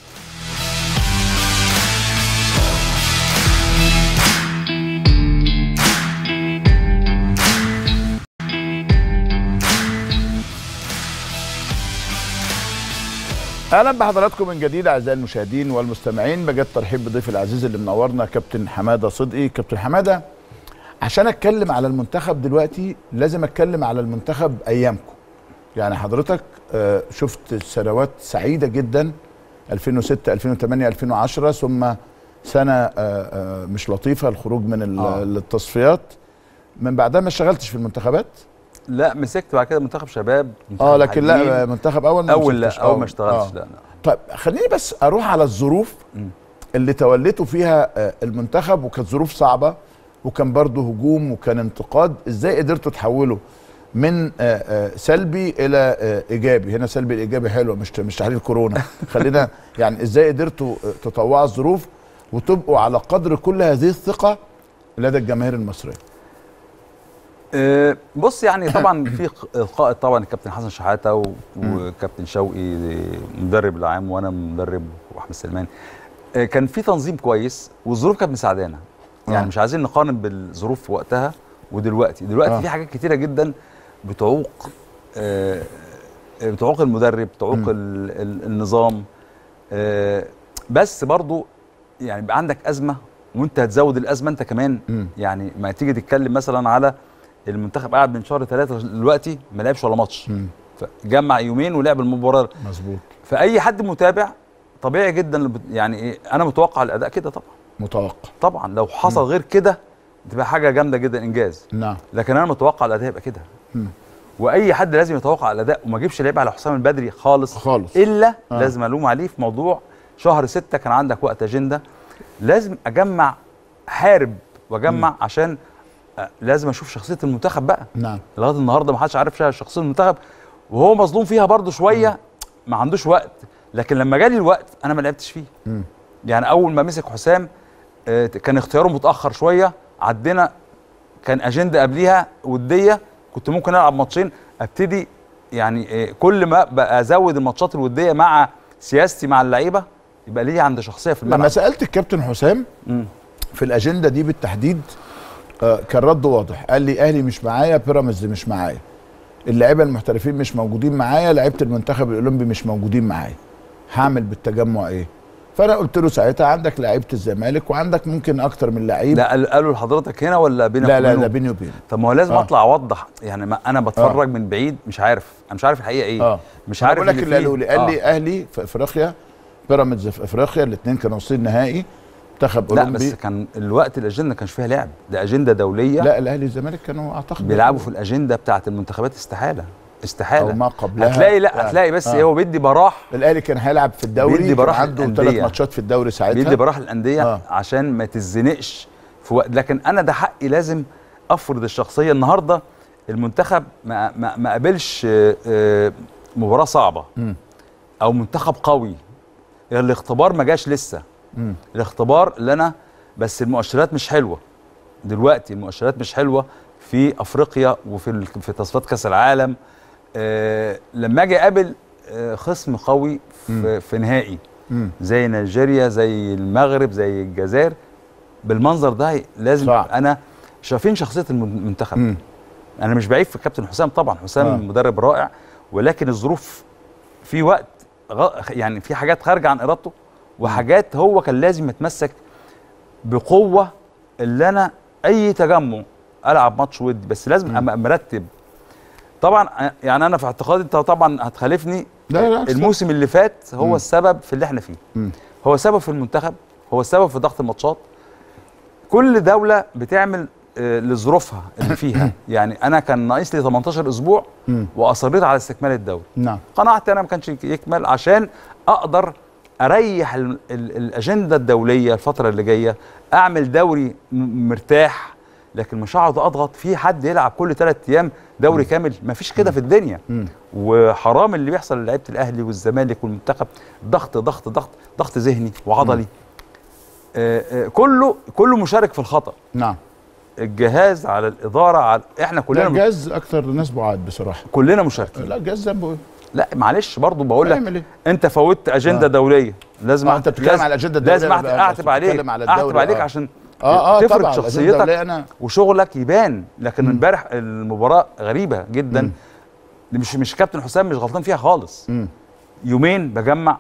اهلا بحضراتكم من جديد اعزائي المشاهدين والمستمعين بجد ترحيب بضيف العزيز اللي منورنا كابتن حماده صدقي كابتن حماده عشان اتكلم على المنتخب دلوقتي لازم اتكلم على المنتخب ايامكم يعني حضرتك آه، شفت سنوات سعيده جدا 2006 2008 2010 ثم سنه آه، آه، مش لطيفه الخروج من ال- آه. التصفيات من بعدها ما اشتغلتش في المنتخبات لا مسكت بعد كده منتخب شباب منتخب اه لكن لا محليين. منتخب اول ما اول مسكتش. لا اول آه، ما اشتغلتش آه. لا لا طيب خليني بس اروح على الظروف مم. اللي توليتوا فيها آه، المنتخب وكانت ظروف صعبه وكان برضه هجوم وكان انتقاد ازاي قدرتوا تحولوا من آه، آه، سلبي الى آه، ايجابي هنا سلبي الايجابي حلو مش مش تحليل كورونا خلينا يعني ازاي قدرتوا آه، تطوعوا الظروف وتبقوا على قدر كل هذه الثقه لدى الجماهير المصريه آه، بص يعني طبعا في ق- القائد طبعا الكابتن حسن شحاته و- وكابتن شوقي مدرب العام وانا مدرب واحمد سليمان آه، كان في تنظيم كويس والظروف كانت مساعدانا يعني آه. مش عايزين نقارن بالظروف في وقتها ودلوقتي دلوقتي آه. في حاجات كتيره جدا بتعوق آه، آه، بتعوق المدرب بتعوق مم. ال- ال- النظام آه، بس برضو يعني يبقى عندك ازمه وانت هتزود الازمه انت كمان مم. يعني ما تيجي تتكلم مثلا على المنتخب قاعد من شهر ثلاثة دلوقتي ما لعبش ولا ماتش مم. جمع يومين ولعب المباراه مظبوط فاي حد متابع طبيعي جدا يعني ايه انا متوقع الاداء كده طبعا متوقع طبعا لو حصل غير كده تبقى حاجه جامده جدا انجاز نعم لكن انا متوقع الاداء يبقى كده مم. واي حد لازم يتوقع الاداء وما اجيبش لعيب على حسام البدري خالص خالص الا آه. آه. لازم الوم عليه في موضوع شهر ستة كان عندك وقت اجنده لازم اجمع حارب واجمع عشان آه، لازم اشوف شخصيه المنتخب بقى نعم لغايه النهارده ما حدش عارف شا- شخصيه المنتخب وهو مظلوم فيها برضه شويه ما عندوش وقت لكن لما جالي الوقت انا ما لعبتش فيه مم. يعني اول ما مسك حسام آه، كان اختياره متاخر شويه عدينا كان اجنده قبليها وديه كنت ممكن العب ماتشين ابتدي يعني إيه، كل ما بقى ازود الماتشات الوديه مع سياستي مع اللعيبه يبقى ليه عند شخصيه في لما الملعب سالت الكابتن حسام مم. في الاجنده دي بالتحديد آه، كان رده واضح قال لي اهلي مش معايا بيراميدز مش معايا اللعيبه المحترفين مش موجودين معايا لعيبه المنتخب الاولمبي مش موجودين معايا هعمل بالتجمع ايه فانا قلت له ساعتها عندك لعيبه الزمالك وعندك ممكن اكتر من لعيب ده قال- قالوا لحضرتك هنا ولا بينك لا لا وبينه؟ لا بيني وبينه طب ما هو لازم آه. اطلع اوضح يعني ما انا بتفرج من بعيد مش عارف انا مش عارف الحقيقه ايه اه مش أنا عارف بقول لك اللي اللي قالوا فيه. لي قال آه. لي اهلي في افريقيا بيراميدز في افريقيا الاثنين كانوا واصلين نهائي منتخب لا اولمبي بس كان الوقت الاجنده ما كانش فيها لعب ده اجنده دوليه لا الاهلي والزمالك كانوا اعتقد بيلعبوا في الاجنده بتاعه المنتخبات استحاله استحاله او ما قبلها هتلاقي لا يعني. هتلاقي بس آه. هو بيدي براح الاهلي كان هيلعب في الدوري بيدي كان براح عنده ثلاث الأندية. ماتشات في الدوري ساعتها بيدي براح الانديه آه. آه. عشان ما تتزنقش في وقت لكن انا ده حقي لازم افرض الشخصيه النهارده المنتخب ما ما, ما قابلش آه، آه، مباراه صعبه مم. او منتخب قوي الاختبار ما جاش لسه مم. الاختبار لنا بس المؤشرات مش حلوه دلوقتي المؤشرات مش حلوه في افريقيا وفي ال- في تصفيات كاس العالم آه لما اجي اقابل آه خصم قوي في, في نهائي مم. زي نيجيريا زي المغرب زي الجزائر بالمنظر ده لازم صعب. انا شايفين شخصيه الم- المنتخب مم. انا مش بعيب في الكابتن حسام طبعا حسام آه. آه. مدرب رائع ولكن الظروف في وقت غ... يعني في حاجات خارجه عن ارادته وحاجات هو كان لازم يتمسك بقوه اللي انا اي تجمع العب ماتش ودي بس لازم ابقى مرتب طبعا يعني انا في اعتقادي انت طبعا هتخالفني لا لا الموسم اللي فات هو مم. السبب في اللي احنا فيه مم. هو سبب في المنتخب هو السبب في ضغط الماتشات كل دوله بتعمل آه، لظروفها اللي فيها يعني انا كان ناقص لي 18 اسبوع مم. واصريت على استكمال الدوري نعم قناعتي انا ما كانش يكمل عشان اقدر اريح ال ال الاجنده الدوليه الفتره اللي جايه اعمل دوري م- مرتاح لكن مش هقعد اضغط في حد يلعب كل ثلاث ايام دوري كامل ما فيش كده في الدنيا مم. وحرام اللي بيحصل للعيبه الاهلي والزمالك والمنتخب ضغط ضغط ضغط ضغط ذهني وعضلي آه آه كله كله مشارك في الخطا نعم الجهاز على الاداره على احنا لا كلنا جاز اكتر ناس بعاد بصراحه كلنا مشاركين لا جاز ذنبه ايه لا معلش برضو بقول لك هيعمل ايه انت فوتت اجنده آه. دوليه لازم آه، أنت بتتكلم لازم- على الأجندة الدولية لازم بقى، اعتب بس عليك بتتكلم على اعتب الدوري، عليك آه. عشان اه اه تفرض طبعا الأجندة شخصيتك الدولية انا وشغلك يبان لكن امبارح المباراه غريبه جدا مم. دي مش مش كابتن حسام مش غلطان فيها خالص مم. يومين بجمع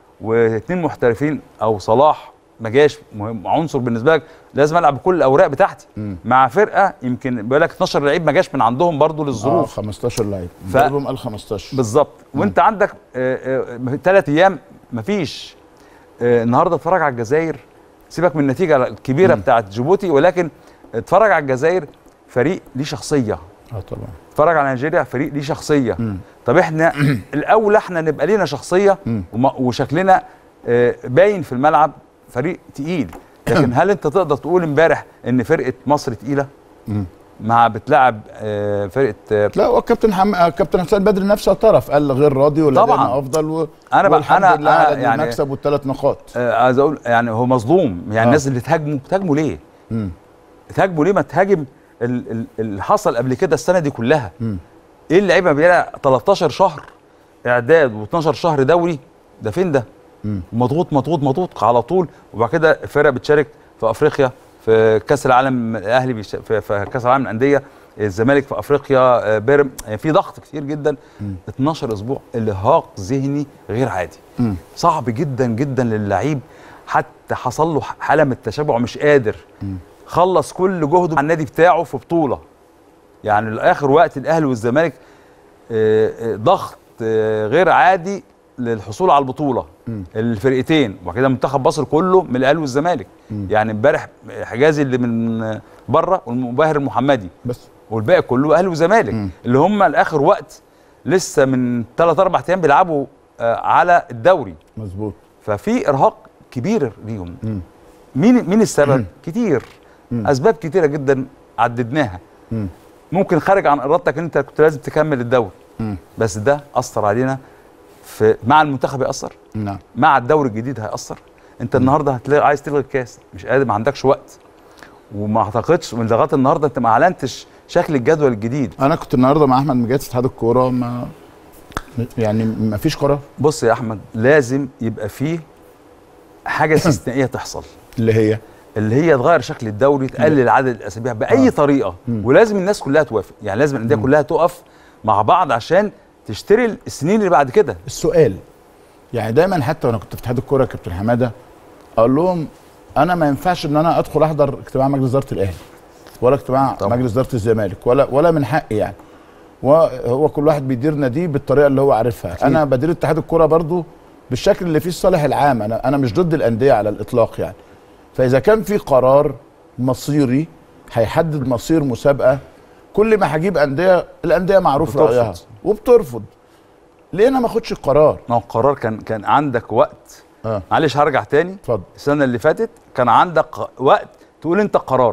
واثنين محترفين او صلاح ما جاش مهم عنصر بالنسبه لك لازم العب بكل الاوراق بتاعتي مم. مع فرقه يمكن بيقول لك 12 لعيب ما جاش من عندهم برضو اه للظروف 15 لعيب ف- ضربهم قال 15 بالظبط وانت عندك ثلاث ايام مفيش آه، النهارده اتفرج على الجزائر سيبك من النتيجه الكبيره مم. بتاعت جيبوتي ولكن اتفرج على الجزائر فريق ليه شخصيه اه طبعا اتفرج على نيجيريا فريق ليه شخصيه مم. طب احنا الاولى احنا نبقى لينا شخصيه مم. وما- وشكلنا آه، باين في الملعب فريق تقيل لكن هل انت تقدر تقول امبارح ان فرقه مصر تقيله مم. مع بتلعب آه، فرقه آه، لا والكابتن حم... آه، كابتن حسام بدري نفسه اعترف قال غير راضي ولدينا طبعاً. افضل و... أنا بقى- والحمد أنا- لله أنا على يعني- المكسب والثلاث نقاط آه، عايز اقول يعني هو مظلوم يعني آه. الناس اللي تهاجموا تهاجموا ليه؟ مم. تهاجموا ليه ما تهاجم ال- ال- اللي حصل قبل كده السنه دي كلها مم. ايه اللعيبه بيلعب 13 شهر اعداد و12 شهر دوري ده فين ده؟ مم. مضغوط مضغوط مضغوط على طول وبعد كده الفرق بتشارك في افريقيا في كاس العالم الاهلي بيش- في, في كاس العالم للانديه الزمالك في افريقيا آه، بيرم يعني في ضغط كتير جدا 12 اسبوع ارهاق ذهني غير عادي مم. صعب جدا جدا للعيب حتى حصل له حاله من التشبع مش قادر خلص كل جهده مع النادي بتاعه في بطوله يعني لاخر وقت الاهلي والزمالك آه، آه، ضغط آه، غير عادي للحصول على البطوله مم. الفرقتين وبعد كده منتخب مصر كله من الاهلي والزمالك مم. يعني امبارح حجازي اللي من آه، بره والمباهر المحمدي بس والباقي كله اهلي وزمالك مم. اللي هم لاخر وقت لسه من 3 4 ايام بيلعبوا آه، على الدوري مظبوط ففي ارهاق كبير ليهم مم. مين مين السبب كتير مم. اسباب كتيره جدا عددناها مم. ممكن خارج عن ارادتك ان انت كنت لازم تكمل الدوري مم. بس ده اثر علينا في مع المنتخب ياثر نعم مع الدوري الجديد هياثر انت النهارده هتلاقي عايز تلغي الكاس مش قادر ما عندكش وقت وما اعتقدش من لغايه النهارده انت ما اعلنتش شكل الجدول الجديد انا كنت النهارده مع احمد مجاد في اتحاد الكوره ما يعني ما فيش قرار بص يا احمد لازم يبقى فيه حاجه استثنائيه تحصل اللي هي اللي هي تغير شكل الدوري تقلل عدد الاسابيع باي آه. طريقه ولازم الناس كلها توافق يعني لازم الانديه كلها تقف مع بعض عشان تشتري السنين اللي بعد كده السؤال يعني دايما حتى وانا كنت في اتحاد الكوره يا كابتن حماده اقول لهم انا ما ينفعش ان انا ادخل احضر اجتماع مجلس اداره الاهلي ولا اجتماع طبعا. مجلس اداره الزمالك ولا ولا من حقي يعني وهو كل واحد بيدير ناديه بالطريقه اللي هو عارفها أكيد. انا بدير اتحاد الكوره برضو بالشكل اللي فيه الصالح العام انا انا مش ضد الانديه على الاطلاق يعني فاذا كان في قرار مصيري هيحدد مصير مسابقه كل ما هجيب انديه الانديه معروف بترفض. رايها وبترفض ليه انا ما اخدش القرار ما هو القرار كان كان عندك وقت اه معلش هرجع تاني اتفضل السنه اللي فاتت كان عندك وقت تقول انت قرار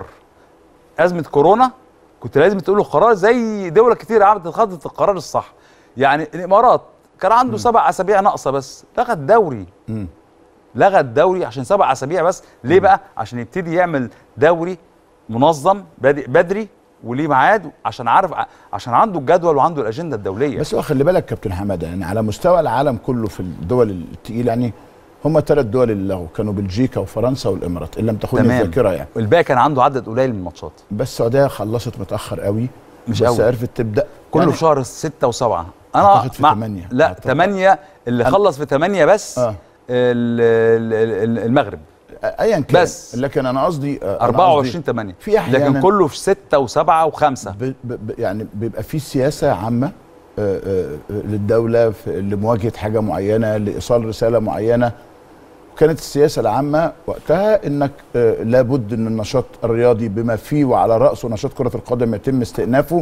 ازمه كورونا كنت لازم تقول له قرار زي دول كتير عملت خدت القرار الصح يعني الامارات كان عنده سبع اسابيع ناقصه بس لغى الدوري مم. لغى الدوري عشان سبع اسابيع بس ليه بقى عشان يبتدي يعمل دوري منظم بادئ بدري وليه ميعاد عشان عارف عشان عنده الجدول وعنده الاجنده الدوليه بس هو خلي بالك كابتن حماده يعني على مستوى العالم كله في الدول التقيله يعني هم ثلاث دول اللي لغوا كانوا بلجيكا وفرنسا والامارات ان لم تخوني تمام. الذاكره يعني والباقي كان عنده عدد قليل من الماتشات بس السعوديه خلصت متاخر قوي مش بس قوي. عرفت تبدا كله يعني في شهر ستة وسبعة انا أعتقد في تمانية. لا أعتقد. ثمانية اللي أنا- خلص في ثمانية بس آه. ال- ال- ال- المغرب ايا كان بس. لكن انا قصدي آه، أنا 24 8 في أحياناً- لكن كله في 6 و7 و5 ب ب ب يعني بيبقى في سياسه عامه آه، آه، آه، للدوله في لمواجهه حاجه معينه لايصال رساله معينه كانت السياسه العامه وقتها انك آه، لابد ان النشاط الرياضي بما فيه وعلى راسه نشاط كره القدم يتم استئنافه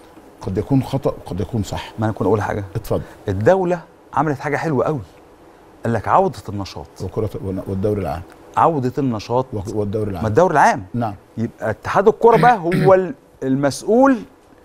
قد يكون خطا وقد يكون صح ما انا كنت اقول حاجه اتفضل الدوله عملت حاجه حلوه قوي قال لك عوده النشاط وكره والدوري العام عوده النشاط والدوري ما العام الدوري العام نعم يبقى اتحاد الكوره بقى هو ال- المسؤول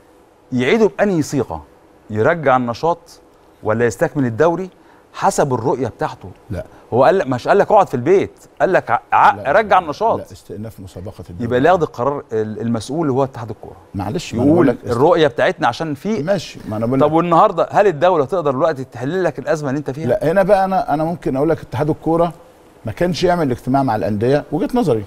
يعيده بانهي صيغه يرجع النشاط ولا يستكمل الدوري حسب الرؤيه بتاعته لا هو قال لك مش قال لك اقعد في البيت قال لك ع- ع- لا. رجع النشاط لا استئناف مسابقه الدوري يبقى اللي ياخد القرار ال- المسؤول اللي هو اتحاد الكوره معلش ما أنا بقول يقول لك است- الرؤيه بتاعتنا عشان في ماشي ما انا بقول طب لك والنهارده هل الدوله تقدر دلوقتي تحل لك الازمه اللي انت فيها؟ لا هنا بقى انا انا ممكن اقول لك اتحاد الكوره ما كانش يعمل اجتماع مع الانديه وجهه نظري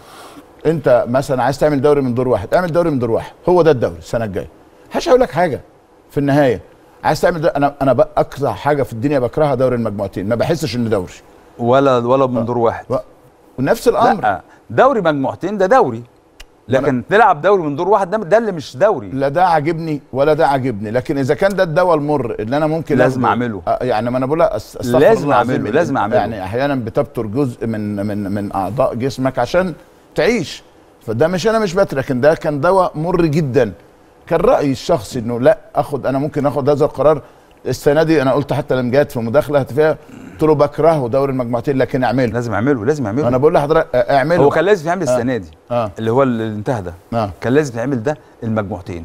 انت مثلا عايز تعمل دوري من دور واحد اعمل دوري من دور واحد هو ده الدوري السنه الجايه هش هقول لك حاجه في النهايه عايز تعمل ده انا انا بقى اكثر حاجه في الدنيا بكرهها دوري المجموعتين ما بحسش انه دوري ولا ولا من دور واحد و- ونفس الامر لا دوري مجموعتين ده دوري لكن تلعب دوري من دور واحد ده ده اللي مش دوري لا ده عاجبني ولا ده عاجبني لكن اذا كان ده الدواء المر اللي انا ممكن لازم آخده- أعمله. آه، يعني ما انا بقول لك أس- أستغفر لازم الله العظيم، أعمله، لازم أعمله. يعني احيانا بتبتر جزء من من من اعضاء جسمك عشان تعيش فده مش انا مش بتر لكن ده كان دواء مر جدا كان رايي الشخصي انه لا اخد انا ممكن اخد هذا القرار السنه دي انا قلت حتى لما جات في مداخله هاتفيه قلت له بكرهه دوري المجموعتين لكن اعمله لازم اعمله لازم اعمله انا بقول لحضرتك آه، اعمله هو كان لازم يعمل السنه دي اه اللي هو اللي انتهى ده اه كان لازم يعمل ده المجموعتين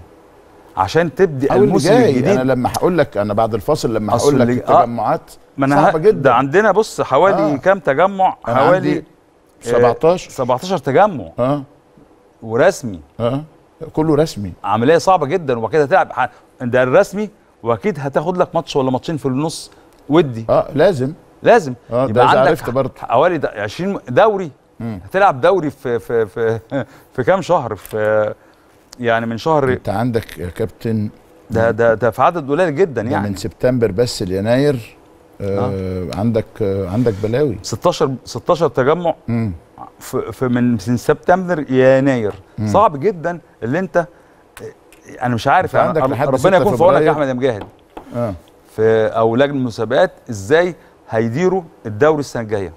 عشان تبدي او اللي الموسم جاي الجديد انا لما هقول لك انا بعد الفصل لما أصل هقول لك اللي- آه. التجمعات ما انا صعبه ه- جدا ده عندنا بص حوالي آه. كام تجمع أنا حوالي عندي آه، 17 17 تجمع اه ورسمي اه كله رسمي عمليه صعبه جدا وبعد كده هتلعب ح- ده الرسمي واكيد هتاخد لك ماتش ولا ماتشين في النص ودي اه لازم لازم اه ده إذا عرفت برضه حوالي د- 20 دوري مم. هتلعب دوري في في في في كام شهر في يعني من شهر انت عندك يا كابتن ده ده ده في عدد قليل جدا ده يعني من سبتمبر بس ليناير آه عندك آه عندك بلاوي 16 16 تجمع مم. في, في من من سبتمبر يناير مم. صعب جدا اللي انت انا مش عارف أنت عندك يعني لحد ربنا 6 يكون في عونك يا فبراير. احمد يا مجاهد اه في او لجنه المسابقات ازاي هيديروا الدوري السنه الجايه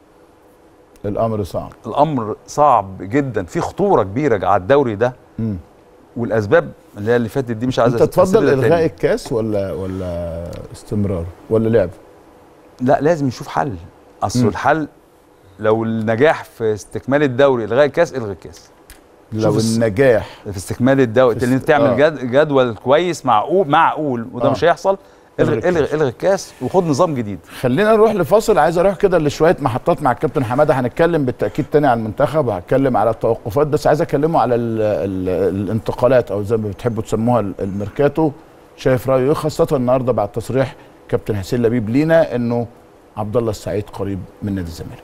الامر صعب الامر صعب جدا في خطوره كبيره على الدوري ده مم. والاسباب اللي هي اللي فاتت دي مش عايز انت تفضل أسردها الغاء تاني. الكاس ولا ولا استمرار ولا لعب لا لازم يشوف حل اصل مم. الحل لو النجاح في استكمال الدوري الغاء الكاس الغي الكاس لو شوف الس- النجاح في استكمال الدوري في اللي است- انت تعمل آه. جد جدول كويس معقول معقول وده آه. مش هيحصل الغي الغي الغي الكاس. الغي الكاس وخد نظام جديد خلينا نروح لفاصل عايز اروح كده لشويه محطات مع الكابتن حماده هنتكلم بالتاكيد تاني عن المنتخب وهتكلم على التوقفات بس عايز اكلمه على ال ال الانتقالات او زي ما بتحبوا تسموها ال- الميركاتو شايف رايه ايه خاصه النهارده بعد تصريح كابتن حسين لبيب لينا انه عبد الله السعيد قريب من نادي الزمالك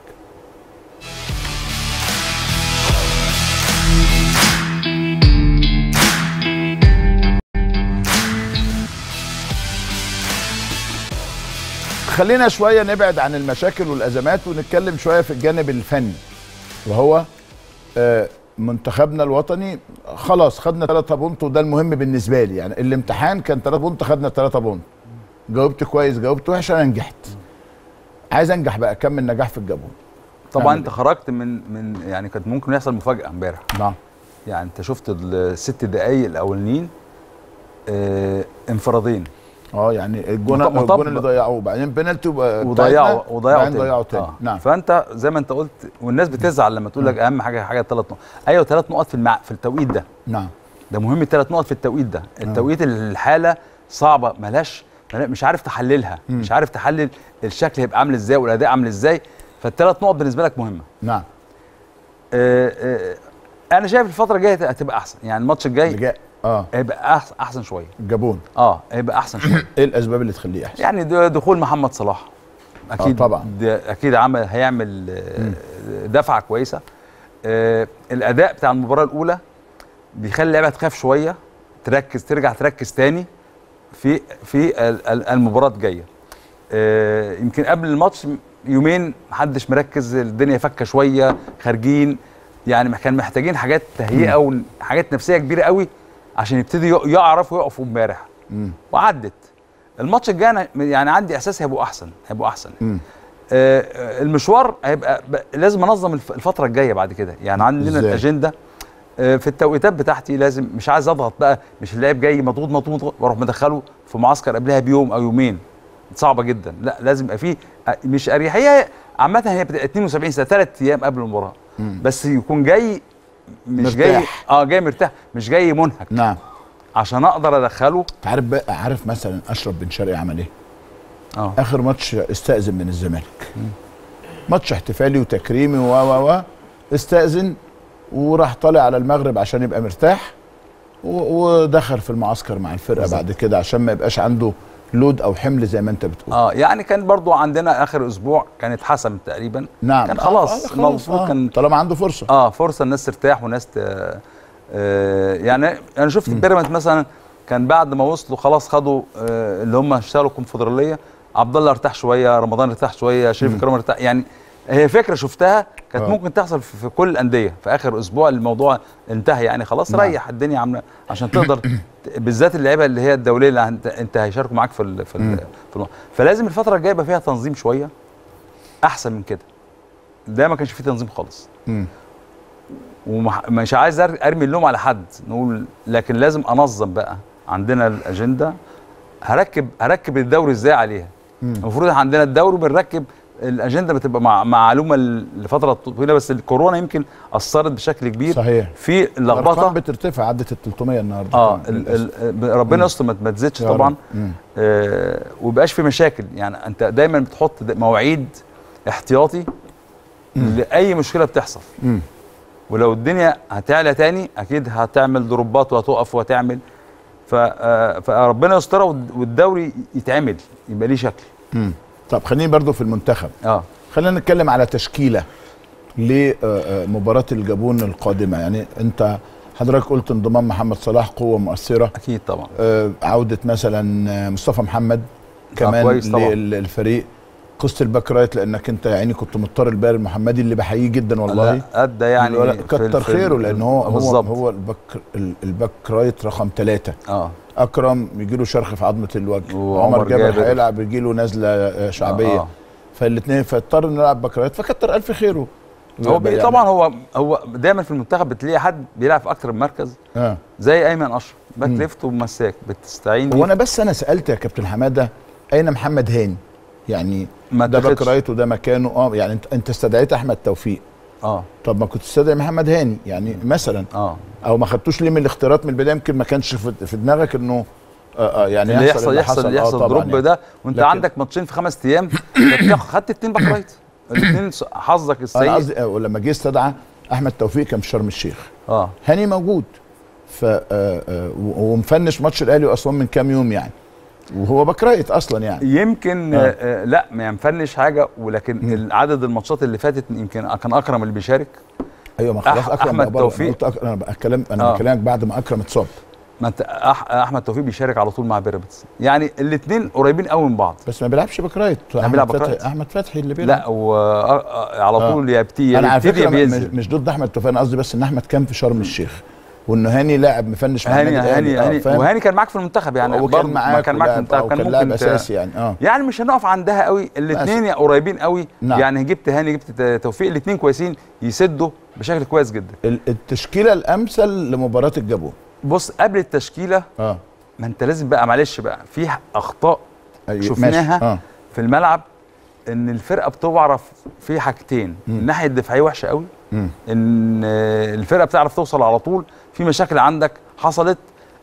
خلينا شويه نبعد عن المشاكل والازمات ونتكلم شويه في الجانب الفني وهو آه، منتخبنا الوطني خلاص خدنا 3 بونت وده المهم بالنسبه لي يعني الامتحان كان 3 بونت خدنا 3 بونت جاوبت كويس جاوبت وحش انا نجحت عايز انجح بقى اكمل نجاح في الجابون طبعا نعمل انت إيه؟ خرجت من من يعني كانت ممكن يحصل مفاجاه امبارح نعم يعني انت شفت الست دقايق الاولانيين آه انفرادين اه يعني الجون مطب- الجون اللي ضيعوه بعدين بينالتي وب- وضيعوا بتاعتنا، وضيعوا بعدين تاني. ضيعوا تاني آه. نعم فانت زي ما انت قلت والناس بتزعل لما تقول لك اهم حاجه حاجه ثلاث نقط ايوه ثلاث نقط في المع... في التوقيت ده نعم ده مهم ثلاث نقط في التوقيت ده التوقيت اللي الحاله صعبه ملهاش ملا- مش عارف تحللها مش عارف تحلل الشكل هيبقى عامل ازاي والاداء عامل ازاي فالثلاث نقط بالنسبه لك مهمه نعم آه آه انا شايف الفتره الجايه هتبقى احسن يعني الماتش اللي الجاي جاء اه هيبقى أحسن, احسن شويه الجابون اه هيبقى احسن شويه ايه الاسباب اللي تخليه احسن يعني د- دخول محمد صلاح اكيد طبعاً. ده اكيد عمل هيعمل آه، دفعه كويسه آه، الاداء بتاع المباراه الاولى بيخلي اللعيبه تخاف شويه تركز ترجع تركز تاني في في ال- ال- المباراه الجايه آه، يمكن قبل الماتش يومين محدش مركز الدنيا فكه شويه خارجين يعني كان محتاجين حاجات تهيئه وحاجات نفسيه كبيره قوي عشان يبتدوا يعرفوا يقفوا امبارح مم. وعدت الماتش الجاي أنا يعني عندي احساس هيبقوا احسن هيبقوا احسن مم. آه آه، المشوار هيبقى ب- لازم انظم الف- الفتره الجايه بعد كده يعني عندنا إزاي؟ الاجنده آه، في التوقيتات بتاعتي لازم مش عايز اضغط بقى مش اللاعب جاي مضغوط مضغوط واروح مدخله في معسكر قبلها بيوم او يومين صعبه جدا لا لازم يبقى فيه آه، مش اريحيه عامه هي بتبقى 72 ساعه ثلاث ايام قبل المباراه بس يكون جاي مش جاي مرتاح. اه جاي مرتاح مش جاي منهك نعم عشان اقدر ادخله انت عارف بقى عارف مثلا اشرف بن شرقي عمل ايه اه اخر ماتش استاذن من الزمالك ماتش احتفالي وتكريمي و و و استاذن وراح طالع على المغرب عشان يبقى مرتاح و- ودخل في المعسكر مع الفرقه بعد كده عشان ما يبقاش عنده لود او حمل زي ما انت بتقول اه يعني كان برضو عندنا اخر اسبوع كانت حسم تقريبا نعم كان آه، خلاص آه، المفروض آه. كان طالما عنده فرصه اه فرصه الناس ترتاح وناس ت... آه يعني انا شفت بيراميدز مثلا كان بعد ما وصلوا خلاص خدوا آه اللي هم اشتغلوا الكونفدراليه عبد الله ارتاح شويه رمضان ارتاح شويه شريف كرام ارتاح يعني هي فكره شفتها كانت آه. ممكن تحصل في, في كل الانديه في اخر اسبوع الموضوع انتهى يعني خلاص نعم. ريح الدنيا عامله عشان تقدر ت- بالذات اللعيبه اللي هي الدوليه اللي انت, انت هيشاركوا معاك في ال في, ال في الم... فلازم الفتره الجايه يبقى فيها تنظيم شويه احسن من كده ده ما كانش فيه تنظيم خالص مم. ومش عايز أر- ارمي اللوم على حد نقول لكن لازم انظم بقى عندنا الاجنده هركب هركب الدوري ازاي عليها المفروض عندنا الدوري بنركب الاجنده بتبقى مع معلومه ل- لفتره طويله بس الكورونا يمكن اثرت بشكل كبير صحيح في الارقام اللخبطه بترتفع عدت ال 300 النهارده اه كمان ال للأسف. ال ربنا يستر ما ما تزيدش يا رب. طبعا مم. آه ويبقاش في مشاكل يعني انت دايما بتحط د- مواعيد احتياطي لاي مشكله بتحصل مم. ولو الدنيا هتعلى تاني اكيد هتعمل ضربات وهتقف وهتعمل ف- آه، فربنا يسترها والد- والدوري يتعمل يبقى ليه شكل مم. طب خليني برضو في المنتخب اه خلينا نتكلم على تشكيله لمباراه الجابون القادمه يعني انت حضرتك قلت انضمام محمد صلاح قوه مؤثره اكيد طبعا آه، عوده مثلا آه، مصطفى محمد كمان كويس طبعاً. للفريق قصه الباك رايت لانك انت يعني كنت مضطر الباقي المحمدي اللي بحييه جدا والله لا، ادى يعني الولد في- كتر في- خيره لان هو هو بالظبط هو الباك ال- الباك رايت رقم ثلاثة اه اكرم يجي له شرخ في عظمه الوجه وعمر عمر جابر جابر. هيلعب يجي له نزله آه، شعبيه آه. آه. فالاثنين فاضطر نلعب باك رايت فكتر الف خيره هو بي- يعني- طبعا هو هو دايما في المنتخب بتلاقي حد بيلعب في اكتر من مركز اه زي ايمن اشرف باك مم. ليفت ومساك بتستعين بيه هو انا بس انا سالت يا كابتن حماده اين محمد هاني يعني ما ده باك اتاخدش. رايت وده مكانه اه يعني انت انت استدعيت احمد توفيق اه طب ما كنت تستدعي محمد هاني يعني مثلا اه او ما خدتوش ليه من الاختيارات من البدايه يمكن ما كانش في في دماغك انه آه آه يعني اللي يحصل يحصل اللي يحصل حصل. يحصل آه طبعاً الدروب يعني. ده وانت لكن- عندك ماتشين في خمس ايام بتاخد- خدت اتنين باك رايت الاثنين حظك انا السيء قصدي آه، ولما جه استدعى احمد توفيق كان في شرم الشيخ اه هاني موجود ف آه، آه، و- ومفنش ماتش الاهلي واسوان من كام يوم يعني وهو باك رايت اصلا يعني يمكن آه. آه. آه لا ما ينفنش حاجه ولكن مم. عدد الماتشات اللي فاتت يمكن كان اكرم اللي بيشارك ايوه ما خلاص أح- اكرم أحمد بقى بره. توفيق. أنا قلت أك... انا بكلم انا آه. بكلمك بعد ما اكرم اتصاب ما انت أح احمد توفيق بيشارك على طول مع بيراميدز يعني الاثنين قريبين قوي من بعض بس ما بيلعبش باك رايت لا، احمد بيلعب باك فتحي رايت. احمد فتحي اللي بيلعب لا وعلى آه. طول يبتدي انا على يبتدي فكره مش, بينزل مش ضد احمد توفيق انا قصدي بس ان احمد كان في شرم الشيخ وانه هاني لاعب مفنش مع هاني النادي هاني الأهلي. آه، هاني فاهم؟ وهاني كان معاك في المنتخب يعني هو برضه كان ما معاك كان معاك في ولاعب- المنتخب كان وكان ممكن لاعب ت- اساسي يعني اه يعني مش هنقف عندها قوي الاثنين قريبين قوي نعم. يعني جبت هاني جبت ت- توفيق الاثنين كويسين يسدوا بشكل كويس جدا ال- التشكيله الامثل لمباراه الجابون بص قبل التشكيله اه ما انت لازم بقى معلش بقى في اخطاء أيوة، شفناها ماشي. اه في الملعب ان الفرقه بتعرف في حاجتين مم. الناحيه الدفاعيه وحشه قوي مم. ان آه، الفرقه بتعرف توصل على طول في مشاكل عندك حصلت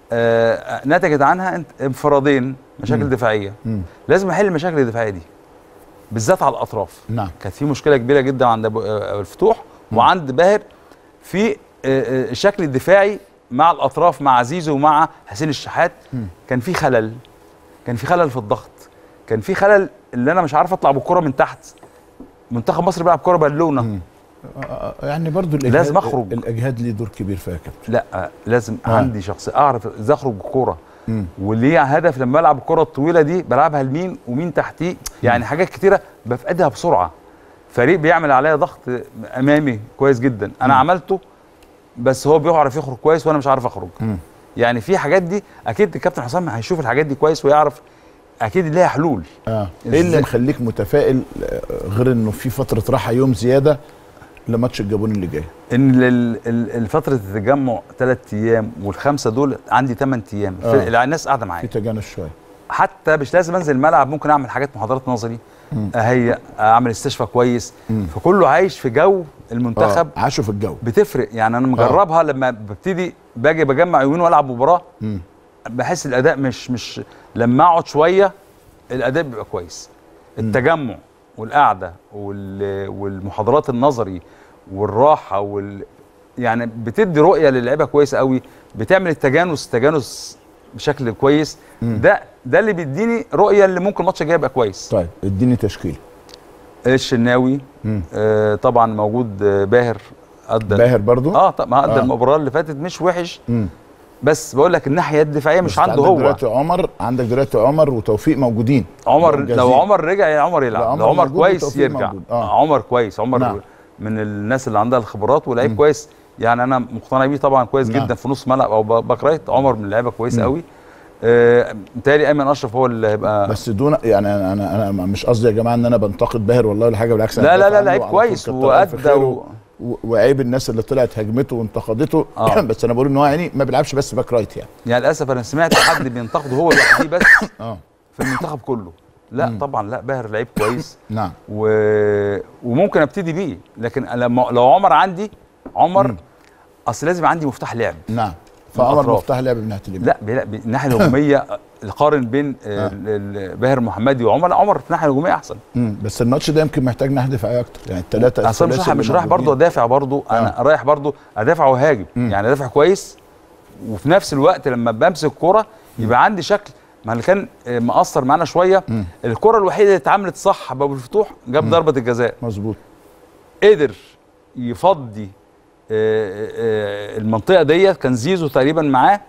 آه، نتجت عنها انت- انفرادين مشاكل مم. دفاعيه مم. لازم احل المشاكل الدفاعيه دي بالذات على الاطراف نعم كانت في مشكله كبيره جدا عند أبو- آه، أبو الفتوح وعند باهر في آه، آه، الشكل الدفاعي مع الاطراف مع زيزو ومع حسين الشحات مم. كان في خلل كان في خلل في الضغط كان في خلل اللي انا مش عارف اطلع بالكره من تحت منتخب مصر بيلعب كره بالونه مم. آه، آه، يعني برضو الإجهاد لازم أخرج. الاجهاد ليه دور كبير فيها يا كابتن لا آه، لازم آه. عندي شخصيه اعرف ازاي اخرج بالكوره مم. وليه هدف لما بلعب الكره الطويله دي بلعبها لمين ومين تحتيه يعني حاجات كتيره بفقدها بسرعه فريق بيعمل عليا ضغط امامي كويس جدا انا عملته بس هو بيعرف يخرج كويس وانا مش عارف اخرج مم. يعني في حاجات دي اكيد الكابتن حسام هيشوف الحاجات دي كويس ويعرف اكيد ليها حلول اه ايه اللي إزاي؟ مخليك متفائل آه، غير انه في فتره راحه يوم زياده لماتش الجابون اللي جاي ان ال- ال- الفتره التجمع ثلاث ايام والخمسه دول عندي ثمان ايام آه. في- الناس قاعده في معايا تجانس شويه حتى مش لازم انزل الملعب ممكن اعمل حاجات محاضرات نظري مم. اهيئ اعمل استشفاء كويس مم. فكله عايش في جو المنتخب آه. عاشوا في الجو بتفرق يعني انا مجربها لما ببتدي باجي بجمع يومين والعب مباراه مم. بحس الاداء مش مش لما اقعد شويه الاداء بيبقى كويس التجمع والقعده وال- والمحاضرات النظري والراحه وال يعني بتدي رؤيه للعيبه كويسه قوي بتعمل التجانس التجانس بشكل كويس ده ده اللي بيديني رؤيه اللي ممكن الماتش الجاي يبقى كويس طيب اديني تشكيل الشناوي مم. آه طبعا موجود آه باهر ادى باهر برضو اه طب ما ادى آه. المباراه اللي فاتت مش وحش مم. بس بقول لك الناحيه الدفاعيه مش بس عنده عندك هو دلوقتي عمر عندك دلوقتي عمر وتوفيق موجودين عمر موجودين. لو عمر رجع يا عمر لا، يلعب عمر لو عمر موجود كويس وتوفيق يرجع موجود. آه. عمر كويس عمر نعم. من الناس اللي عندها الخبرات ولعيب كويس يعني انا مقتنع بيه طبعا كويس نعم. جدا في نص ملعب او ب- باك رايت عمر من اللعيبه كويسه قوي آه متهيألي ايمن اشرف هو اللي هيبقى بس دون يعني انا انا انا مش قصدي يا جماعه ان انا بنتقد باهر والله ولا حاجه بالعكس أنا لا لا بدافع لا عنه لعيب وعلى طول كويس كتر ألف وادى خيره. و... و- وعيب الناس اللي طلعت هجمته وانتقدته آه. بس انا بقول ان هو يعني ما بيلعبش بس باك رايت يعني يعني للاسف انا سمعت حد بينتقده هو لوحده بس اه في المنتخب كله لا طبعا لا باهر لعيب كويس نعم و... وممكن ابتدي بيه لكن لما لو عمر عندي عمر اصل لازم عندي مفتاح لعب نعم فعمر الأطراف. مفتاح لعب من ناحيه اليمين لا بي- لا بي- الناحيه الهجوميه القارن بين آه. ال- ال- باهر محمدي وعمر لا عمر في الناحيه الهجوميه احسن مم. بس الماتش ده يمكن محتاج ناحيه دفاعيه اكتر يعني الثلاثه اصل مش رايح مش رايح برضه ادافع برضه انا رايح برضه ادافع وهاجم يعني ادافع كويس وفي نفس الوقت لما بمسك الكوره يبقى عندي شكل ما اللي كان آه، مقصر معانا شويه الكره الوحيده اللي اتعملت صح بابو الفتوح جاب ضربه الجزاء مظبوط قدر يفضي آه، آه، المنطقه ديت كان زيزو تقريبا معاه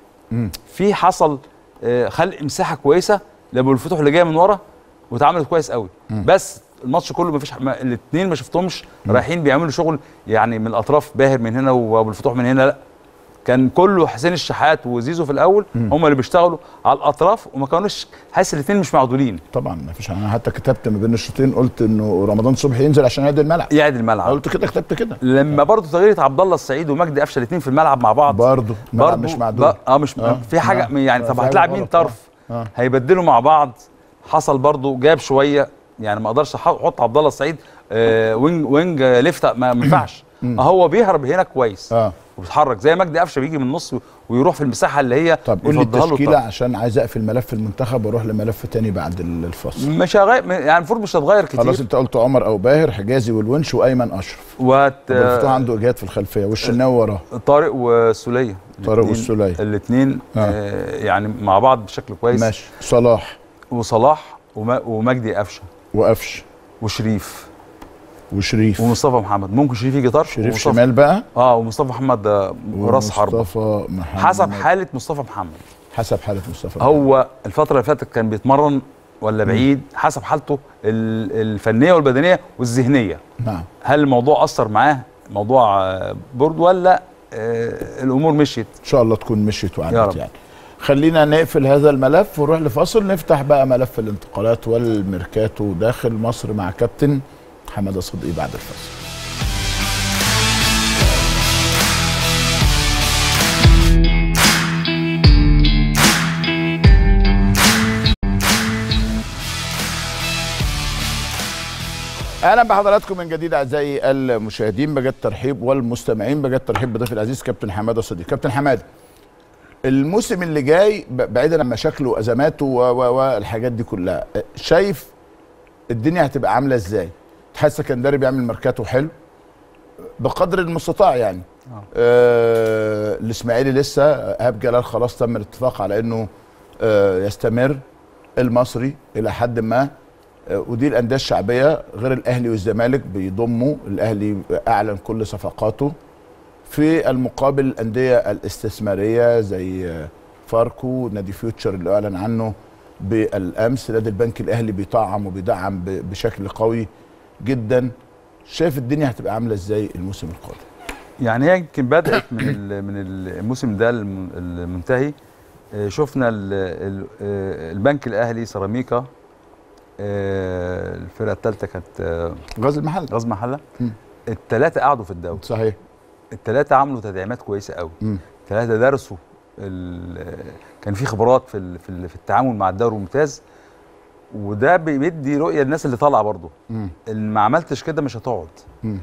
في حصل آه، خلق مساحه كويسه لابو الفتوح اللي جايه من ورا واتعملت كويس قوي بس الماتش كله ما فيش الاثنين ما شفتهمش رايحين بيعملوا شغل يعني من الاطراف باهر من هنا وابو الفتوح من هنا لا كان كله حسين الشحات وزيزو في الاول هم اللي بيشتغلوا على الاطراف وما كانوش حاسس الاثنين مش معدولين طبعا ما فيش انا حتى كتبت ما بين الشوطين قلت انه رمضان صبحي ينزل عشان يهدي الملعب يعد الملعب قلت كده كتبت كده لما برضه تغيير عبد الله السعيد ومجدي قفشه الاثنين في الملعب مع بعض برضه الملعب برضه مش معدول ب- اه مش آه، في حاجه نعم. يعني آه، طب في حاجة هتلاعب مين غلط. طرف آه. هيبدلوا مع بعض حصل برضه جاب شويه يعني ما اقدرش أح- احط عبد الله السعيد آه وينج وينج آه، ليفت ما ما ينفعش آه، هو بيهرب هنا كويس اه وبيتحرك زي مجدي قفشه بيجي من النص ويروح في المساحه اللي هي طب قول لي يفضلها له التشكيله الطرف. عشان عايز اقفل ملف المنتخب واروح لملف تاني بعد ال- الفاصل مش هغير يعني المفروض مش هتغير كتير خلاص انت قلت عمر او باهر حجازي والونش وايمن اشرف وت... أبو الفتوح عنده اجهاد في الخلفيه والشناوي وراه طارق والسوليه طارق والسولية. الاثنين آه. آه يعني مع بعض بشكل كويس ماشي صلاح وصلاح وم- ومجدي قفشه وقفش وشريف وشريف ومصطفى محمد ممكن شريف يجي طرف شريف ومصطفى- شمال بقى اه ومصطفى محمد ده راس حربه مصطفى محمد حسب حاله مصطفى محمد حسب حاله مصطفى هو الفتره اللي فاتت كان بيتمرن ولا بعيد حسب حالته ال- الفنيه والبدنيه والذهنيه نعم هل الموضوع اثر معاه موضوع آه، برد ولا آه، الامور مشيت ان شاء الله تكون مشيت يا وعدت رب. يعني خلينا نقفل هذا الملف ونروح لفاصل نفتح بقى ملف الانتقالات والميركاتو داخل مصر مع كابتن حماده صدقي بعد الفاصل اهلا بحضراتكم من جديد اعزائي المشاهدين بجد ترحيب والمستمعين بجد ترحيب بضيفي العزيز كابتن حماده صديق كابتن حماده الموسم اللي جاي ب- بعيدا عن مشاكله وازماته و- و- والحاجات دي كلها شايف الدنيا هتبقى عامله ازاي اتحاد السكندري بيعمل ماركاته حلو بقدر المستطاع يعني آه. آه الاسماعيلي لسه ايهاب جلال خلاص تم الاتفاق على انه آه يستمر المصري الى حد ما آه، ودي الانديه الشعبيه غير الاهلي والزمالك بيضموا الاهلي اعلن كل صفقاته في المقابل الانديه الاستثماريه زي آه، فاركو نادي فيوتشر اللي اعلن عنه بالامس نادي البنك الاهلي بيطعم وبيدعم ب- بشكل قوي جدا شايف الدنيا هتبقى عامله ازاي الموسم القادم يعني هي يمكن بدات من ال- من الموسم ده الم- المنتهي آه، شفنا ال- ال- آه، البنك الاهلي سيراميكا آه، الفرقه الثالثه كانت آه، غاز المحل غاز محله مم. الثلاثه قعدوا في الدوري صحيح الثلاثه عملوا تدعيمات كويسه قوي مم. الثلاثه درسوا ال- كان في خبرات في ال- في ال- في التعامل مع الدوري الممتاز وده بيدي رؤيه للناس اللي طالعه برضه مم. اللي ما عملتش كده مش هتقعد مم.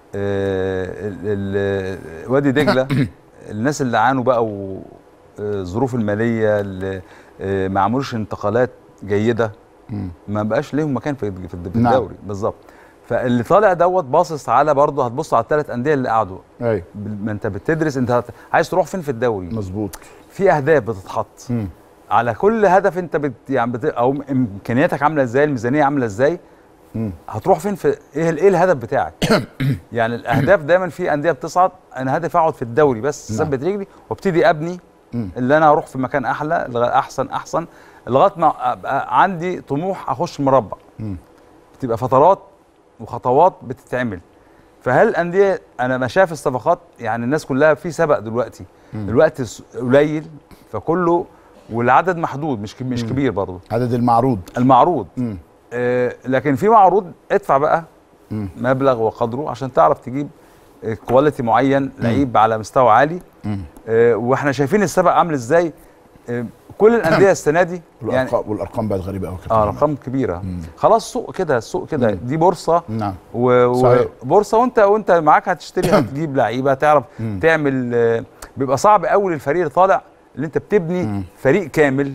آه، ال- ال- وادي دجله الناس اللي عانوا بقى والظروف الماليه اللي آه، ما عملوش انتقالات جيده مم. ما بقاش ليهم مكان في في الد- في نعم. الدوري بالظبط فاللي طالع دوت باصص على برضه هتبص على الثلاث انديه اللي قعدوا ايوه بال- ما انت بتدرس انت هت... عايز تروح فين في الدوري مظبوط في اهداف بتتحط مم. على كل هدف انت بت... يعني بت... او امكانياتك عامله ازاي الميزانيه عامله ازاي مم. هتروح فين في ايه ال- ايه الهدف بتاعك يعني الاهداف دايما في انديه بتصعد انا هدف اقعد في الدوري بس نعم. اثبت رجلي وابتدي ابني مم. اللي انا اروح في مكان احلى لغاية احسن احسن لغايه ما ابقى عندي طموح اخش مربع مم. بتبقى فترات وخطوات بتتعمل فهل الانديه انا ما شايف الصفقات يعني الناس كلها في سبق دلوقتي مم. الوقت س- قليل فكله والعدد محدود مش كب- مش مم. كبير برضه عدد المعروض المعروض مم. آه لكن في معروض ادفع بقى مم. مبلغ وقدره عشان تعرف تجيب آه، كواليتي معين لعيب على مستوى عالي مم. آه واحنا شايفين السبق عامل ازاي آه كل الانديه السنه دي يعني والارقام والارقام بقت غريبه قوي اه ارقام كبيره مم. خلاص سوق كده السوق كده مم. دي بورصه نعم و- صحيح. وبورصه وانت وانت معاك هتشتري هتجيب لعيبه تعرف مم. تعمل آه، بيبقى صعب قوي للفريق اللي طالع اللي انت بتبني مم. فريق كامل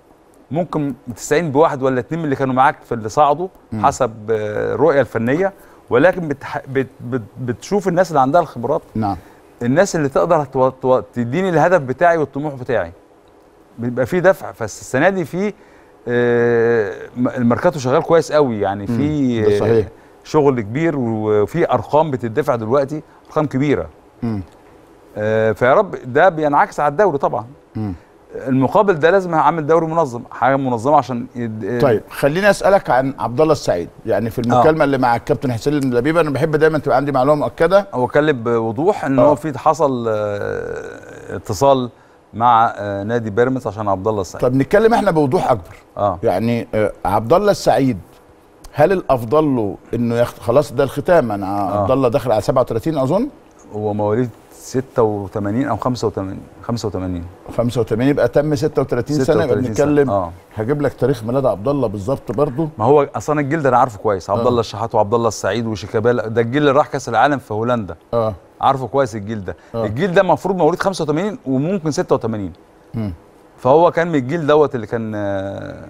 ممكن تستعين بواحد ولا اتنين من اللي كانوا معاك في اللي صعدوا مم. حسب آه، الرؤيه الفنيه ولكن بتح... بت... بت... بتشوف الناس اللي عندها الخبرات نعم الناس اللي تقدر تو... تو... تديني الهدف بتاعي والطموح بتاعي بيبقى في دفع فالسنه دي في آه، م- الماركاتو شغال كويس قوي يعني في مم، ده صحيح. آه، شغل كبير وفي ارقام بتدفع دلوقتي ارقام كبيره مم. آه، فيا رب ده بينعكس على الدوري طبعا مم. المقابل ده لازم اعمل دوري منظم حاجه منظمه عشان يد... طيب خليني اسالك عن عبد الله السعيد يعني في المكالمه اللي مع الكابتن حسين اللبيبه انا بحب دايما تبقى عندي معلومه مؤكده هو اتكلم بوضوح ان آه. هو في حصل آه، اتصال مع آه، نادي بيراميدز عشان عبد الله السعيد طب نتكلم احنا بوضوح اكبر اه يعني آه، عبد الله السعيد هل الافضل له انه ياخد خلاص ده الختام انا آه. عبد الله داخل على 37 اظن هو مواليد 86 او 85 85 85 يبقى تم 36 سنه يبقى 36 سنة. بنتكلم اه هجيب لك تاريخ ميلاد عبد الله بالظبط برضه ما هو اصلا الجيل ده انا عارفه كويس عبد آه. الله الشحات وعبد الله السعيد وشيكابالا ده الجيل اللي راح كاس العالم في هولندا اه عارفه كويس الجيل ده آه. الجيل ده المفروض مواليد 85 وممكن 86 مم. فهو كان من الجيل دوت اللي كان آه،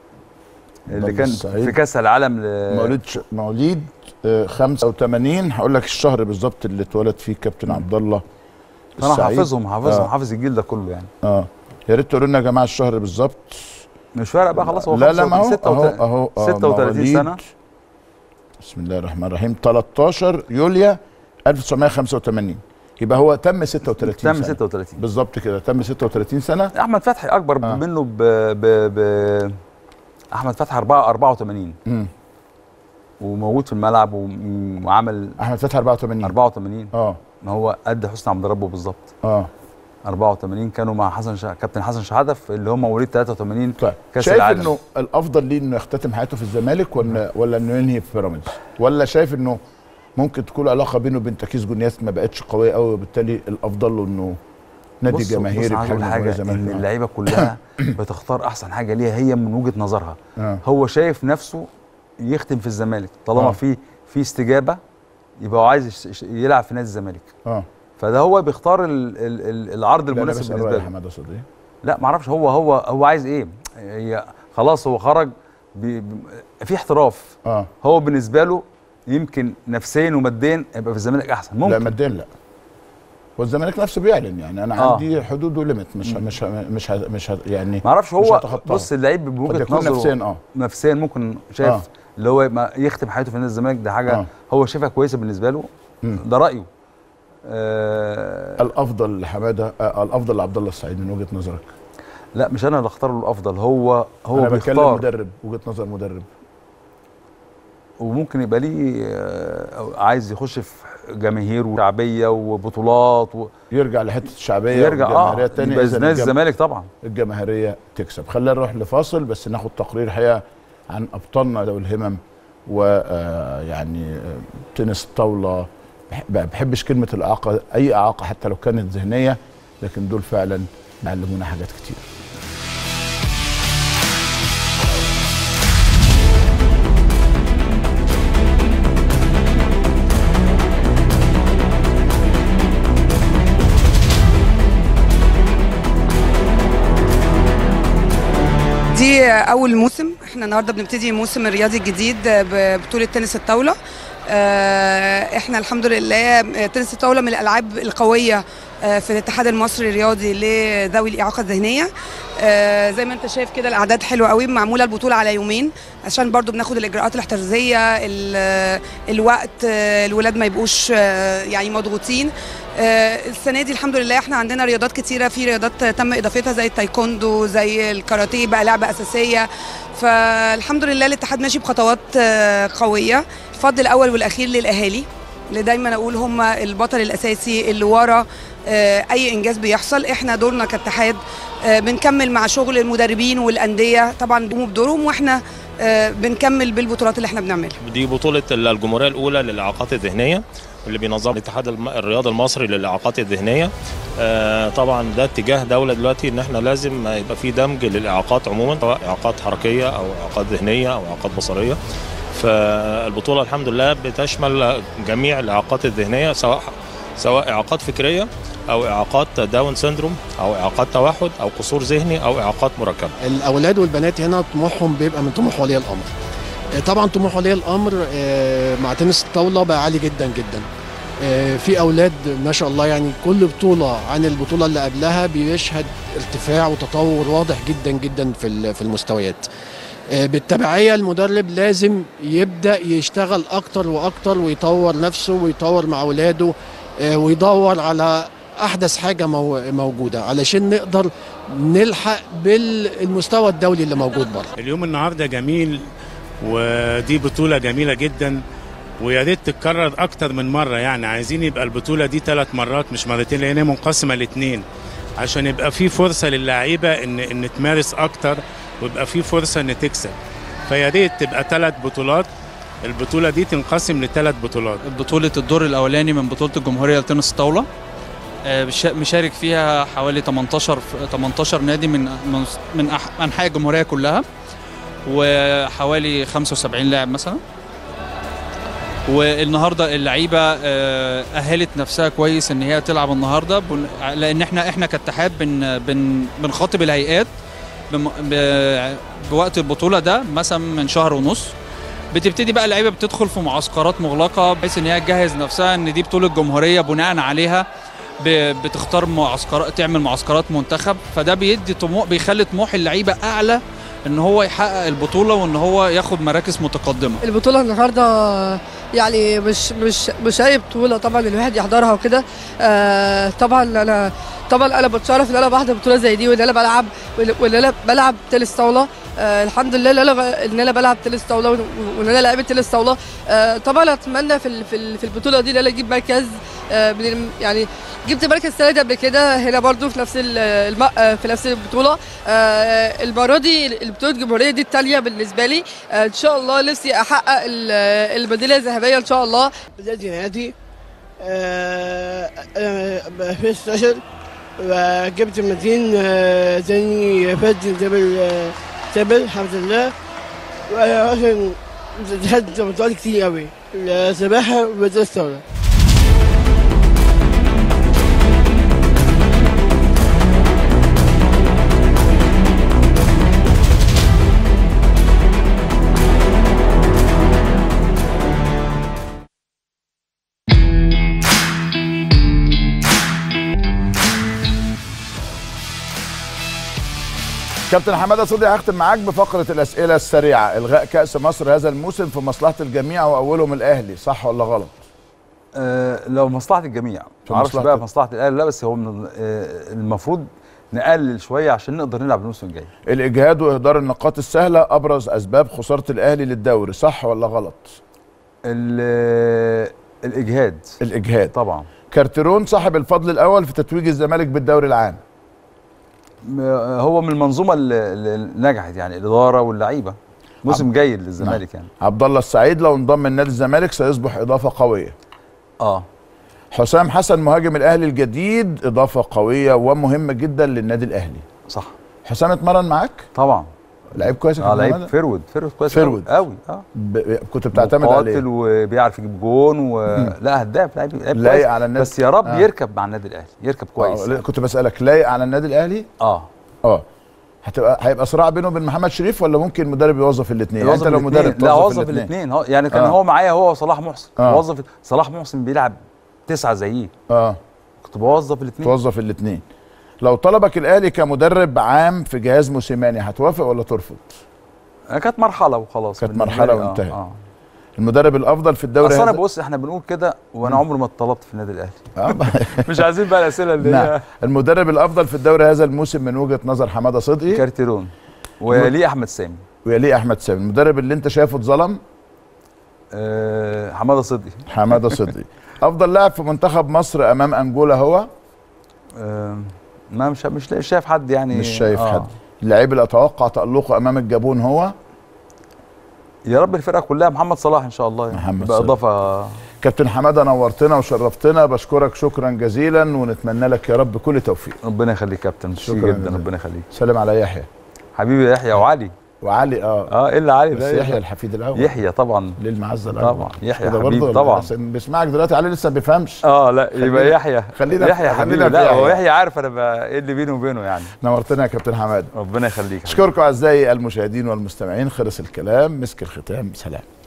اللي عبد كان السعيد. في كاس العالم ل... مواليد ش... مواليد آه، 85 هقول لك الشهر بالظبط اللي اتولد فيه كابتن عبد الله انا السعيد. حافظهم حافظهم آه. حافظ الجيل ده كله يعني اه يا ريت تقولوا لنا يا جماعه الشهر بالظبط مش فارق بقى خلاص هو لا لا ما هو 36 اهو اهو آه، 36 مواليد- سنه بسم الله الرحمن الرحيم 13 يوليو 1985 يبقى هو تم 36 تم سنه 36 بالظبط كده تم 36 سنه احمد فتحي اكبر آه. منه ب ب ب احمد فتحي 4 84 مم. وموجود في الملعب وم- وعمل احمد فتحي 84 84 اه ما هو قد حسني عبد ربه بالظبط اه 84 كانوا مع حسن شا... كابتن حسن شحاته في اللي هم مواليد 83 طيب كاس شايف العالم. انه الافضل ليه انه يختتم حياته في الزمالك ولا ولا انه ينهي في بيراميدز ولا شايف انه ممكن تكون العلاقه بينه وبين تركيز جونياس ما بقتش قويه قوي وبالتالي الافضل له انه نادي بص- جماهيري بص عايز بحجم أقول جمهور حاجه ان الزمالك اللعيبه كلها بتختار احسن حاجه ليها هي من وجهه نظرها آه. هو شايف نفسه يختم في الزمالك طالما آه. في في استجابه يبقى هو عايز يش- يش- يلعب في نادي الزمالك اه فده هو بيختار ال ال ال العرض لا، لا، المناسب بس بالنسبه الرأي له حماده صدقي لا معرفش هو هو هو عايز ايه هي خلاص هو خرج بي بي في احتراف اه هو بالنسبه له يمكن نفسيا وماديا يبقى في الزمالك احسن لا ممكن ماديا لا والزمالك نفسه بيعلن يعني انا آه. عندي حدود وليميت مش مش مش ه- مش ه- يعني ما اعرفش مش هو هتخطاها. بص اللعيب قد بوجهه يكون نظره نفسيا اه نفسيا ممكن شايف آه. اللي هو ما يختم حياته في نادي الزمالك ده حاجه آه. هو شايفها كويسه بالنسبه له مم. ده رايه آه الافضل لحماده آه الافضل لعبد الله السعيد من وجهه نظرك لا مش انا اللي اختار له الافضل هو هو انا بتكلم بيختار مدرب وجهه نظر مدرب وممكن يبقى ليه آه عايز يخش في جماهير وشعبيه وبطولات و... يرجع لحته الشعبيه يرجع والجماهيريه اه الثانيه يبقى نادي الزمالك طبعا الجماهيريه تكسب خلينا نروح لفاصل بس ناخد تقرير حقيقه عن ابطالنا ذوي الهمم ويعني تنس الطاوله بح- ما بحبش كلمه الاعاقه اي اعاقه حتى لو كانت ذهنيه لكن دول فعلا بيعلمونا حاجات كتير دي اول موسم احنا النهارده بنبتدي الموسم الرياضي الجديد ببطوله تنس الطاوله آه، احنا الحمد لله تنس الطاوله من الالعاب القويه آه، في الاتحاد المصري الرياضي لذوي الاعاقه الذهنيه آه، زي ما انت شايف كده الاعداد حلوه قوي معموله البطوله على يومين عشان برضو بناخد الاجراءات الاحترازيه ال- الوقت آه، الولاد ما يبقوش آه، يعني مضغوطين آه، السنه دي الحمد لله احنا عندنا رياضات كتيره في رياضات تم اضافتها زي التايكوندو زي الكاراتيه بقى لعبه اساسيه فالحمد لله الاتحاد ماشي بخطوات آه، قويه الفضل الاول والاخير للاهالي اللي دايما اقول هم البطل الاساسي اللي ورا آه، اي انجاز بيحصل احنا دورنا كاتحاد آه، بنكمل مع شغل المدربين والانديه طبعا بيقوموا بدورهم واحنا آه، بنكمل بالبطولات اللي احنا بنعملها دي بطولة الجمهورية الأولى للإعاقات الذهنية اللي بينظمها الاتحاد الم- الرياضي المصري للإعاقات الذهنية آه، طبعا ده اتجاه دولة دلوقتي إن احنا لازم يبقى في دمج للإعاقات عموما سواء إعاقات حركية أو إعاقات ذهنية أو إعاقات بصرية فالبطولة الحمد لله بتشمل جميع الإعاقات الذهنية سواء سواء إعاقات فكرية أو إعاقات داون سيندروم أو إعاقات توحد أو قصور ذهني أو إعاقات مركبة الاولاد والبنات هنا طموحهم بيبقى من طموح ولي الامر آه، طبعا طموح ولي الامر آه، مع تنس الطاوله بقى عالي جدا جدا آه، في اولاد ما شاء الله يعني كل بطوله عن البطوله اللي قبلها بيشهد ارتفاع وتطور واضح جدا جدا في ال- في المستويات آه، بالتبعيه المدرب لازم يبدا يشتغل اكتر واكتر ويطور نفسه ويطور مع اولاده آه، ويدور على احدث حاجه مو- موجوده علشان نقدر نلحق بالمستوى الدولي اللي موجود بره اليوم النهارده جميل ودي بطولة جميلة جدا ويا ريت تتكرر أكتر من مرة يعني عايزين يبقى البطولة دي ثلاث مرات مش مرتين لأن هي منقسمة لاتنين عشان يبقى في فرصة للعيبة إن إن تمارس أكتر ويبقى في فرصة إن تكسب فيا ريت تبقى ثلاث بطولات البطولة دي تنقسم لثلاث بطولات بطولة الدور الأولاني من بطولة الجمهورية لتنس الطاولة آه، بش- مشارك فيها حوالي 18 ف- 18 نادي من من- من أح- أنحاء الجمهورية كلها وحوالي 75 لاعب مثلا والنهارده اللعيبه آه، اهلت نفسها كويس ان هي تلعب النهارده بن- لان احنا احنا كاتحاد بن بن بنخاطب الهيئات بم- ب- بوقت البطوله ده مثلا من شهر ونص بتبتدي بقى اللعيبه بتدخل في معسكرات مغلقه بحيث ان هي تجهز نفسها ان دي بطوله جمهوريه بناء عليها ب- بتختار معسكرات تعمل معسكرات منتخب فده بيدي طموح بيخلي طموح اللعيبه اعلى ان هو يحقق البطوله وان هو ياخد مراكز متقدمه البطولة النهاردة يعني مش مش مش أي بطولة طبعا الواحد يحضرها وكده آه طبعا أنا طبعا أنا بتشرف إن أنا بحضر بطولة زي دي وإن أنا بلعب وإن أنا بلعب تنس طاولة آه الحمد لله إن أنا إن أنا بلعب تنس طاولة وإن أنا لاعبة تنس طاولة آه طبعا أتمنى في ال- في ال- في البطولة دي إن أنا أجيب مركز آه من الم- يعني جبت مركز ثالث قبل كده هنا برضو في نفس ال- الم... آه، في نفس البطولة آه، المرة دي البطولة الجمهورية دي التانية بالنسبة لي آه، إن شاء الله نفسي أحقق ال- الميدالية الذهبية إن شاء الله بدأت نادي آه، آه، في 16 وجبت مدين آه، تاني فاز دبل آه، دبل الحمد لله وأنا أصلا دخلت بطولات كتير أوي السباحة ودرس الثورة كابتن حماده صدقي هختم معاك بفقره الاسئله السريعه الغاء كاس مصر هذا الموسم في مصلحه الجميع واولهم الاهلي صح ولا غلط آه لو مصلحه الجميع في ما اعرفش مصلحة بقى في مصلحه الاهلي لا بس هو من آه المفروض نقلل شويه عشان نقدر نلعب الموسم الجاي الاجهاد واهدار النقاط السهله ابرز اسباب خساره الاهلي للدوري صح ولا غلط ال- الاجهاد الاجهاد طبعا كارتيرون صاحب الفضل الاول في تتويج الزمالك بالدوري العام م- هو من المنظومه اللي اللي نجحت يعني الاداره واللعيبه موسم جيد للزمالك يعني عبد الله السعيد لو انضم لنادي الزمالك سيصبح اضافه قويه اه حسام حسن مهاجم الاهلي الجديد اضافه قويه ومهمه جدا للنادي الاهلي صح حسام اتمرن معاك طبعا لعيب كويس يا اه كابتن لعيب حمادة؟ فيرود فيرود كويس فيرود. قوي اه ب... كنت بتعتمد عليه مقاتل وبيعرف يجيب جون و... لا هداف لعيب لعيب لايق كويس على النادي. بس يا رب آه. يركب مع النادي الاهلي يركب كويس آه، لا، كنت بسالك لايق على النادي الاهلي اه اه هتبقى هيبقى صراع بينه وبين محمد شريف ولا ممكن المدرب يوظف الاثنين يعني انت يوظف لو الاتنين. مدرب لا توظف وظف الاثنين هو يعني كان آه. هو معايا هو وصلاح محسن آه. وظف صلاح محسن بيلعب تسعه زيه اه كنت بوظف الاثنين توظف الاثنين لو طلبك الاهلي كمدرب عام في جهاز موسيماني هتوافق ولا ترفض كانت مرحله وخلاص كانت بالنسبة مرحله لي. آه، وانتهت آه. المدرب الافضل في الدوري اصل انا هذا- بص احنا بنقول كده وانا عمري ما اتطلبت في النادي الاهلي آه، مش عايزين بقى الاسئله اللي نعم هي المدرب الافضل في الدوري هذا الموسم من وجهه نظر حماده صدقي كارتيرون وليه احمد سامي ويليه احمد سامي المدرب اللي انت شايفه اتظلم آه حماده صدقي حماده صدقي افضل لاعب في منتخب مصر امام انجولا هو آه ما مش مش مش شايف حد يعني مش شايف آه. حد اللعيب اللي اتوقع تالقه امام الجابون هو يا رب الفرقه كلها محمد صلاح ان شاء الله يعني. محمد باضافه كابتن حماده نورتنا وشرفتنا بشكرك شكرا جزيلا ونتمنى لك يا رب كل توفيق ربنا يخليك كابتن ميرسي شكراً جدا جزيلاً. ربنا يخليك سلام على يحيى حبيبي يحيى وعلي وعلي اه اه ايه اللي علي بس ده يحيى الحفيد الاول يحيى طبعا للمعزه الاول طبعا يحيى كده حبيبي برضه طبعا عشان بيسمعك دلوقتي علي لسه ما بيفهمش اه لا يبقى خلينا- يحيى خلينا يحيى خلينا حبيبي في لا هو يحيى. يحيى عارف انا بقى ايه اللي بيني وبينه يعني نورتنا يا كابتن حماده ربنا يخليك اشكركم اعزائي المشاهدين والمستمعين خلص الكلام مسك الختام سلام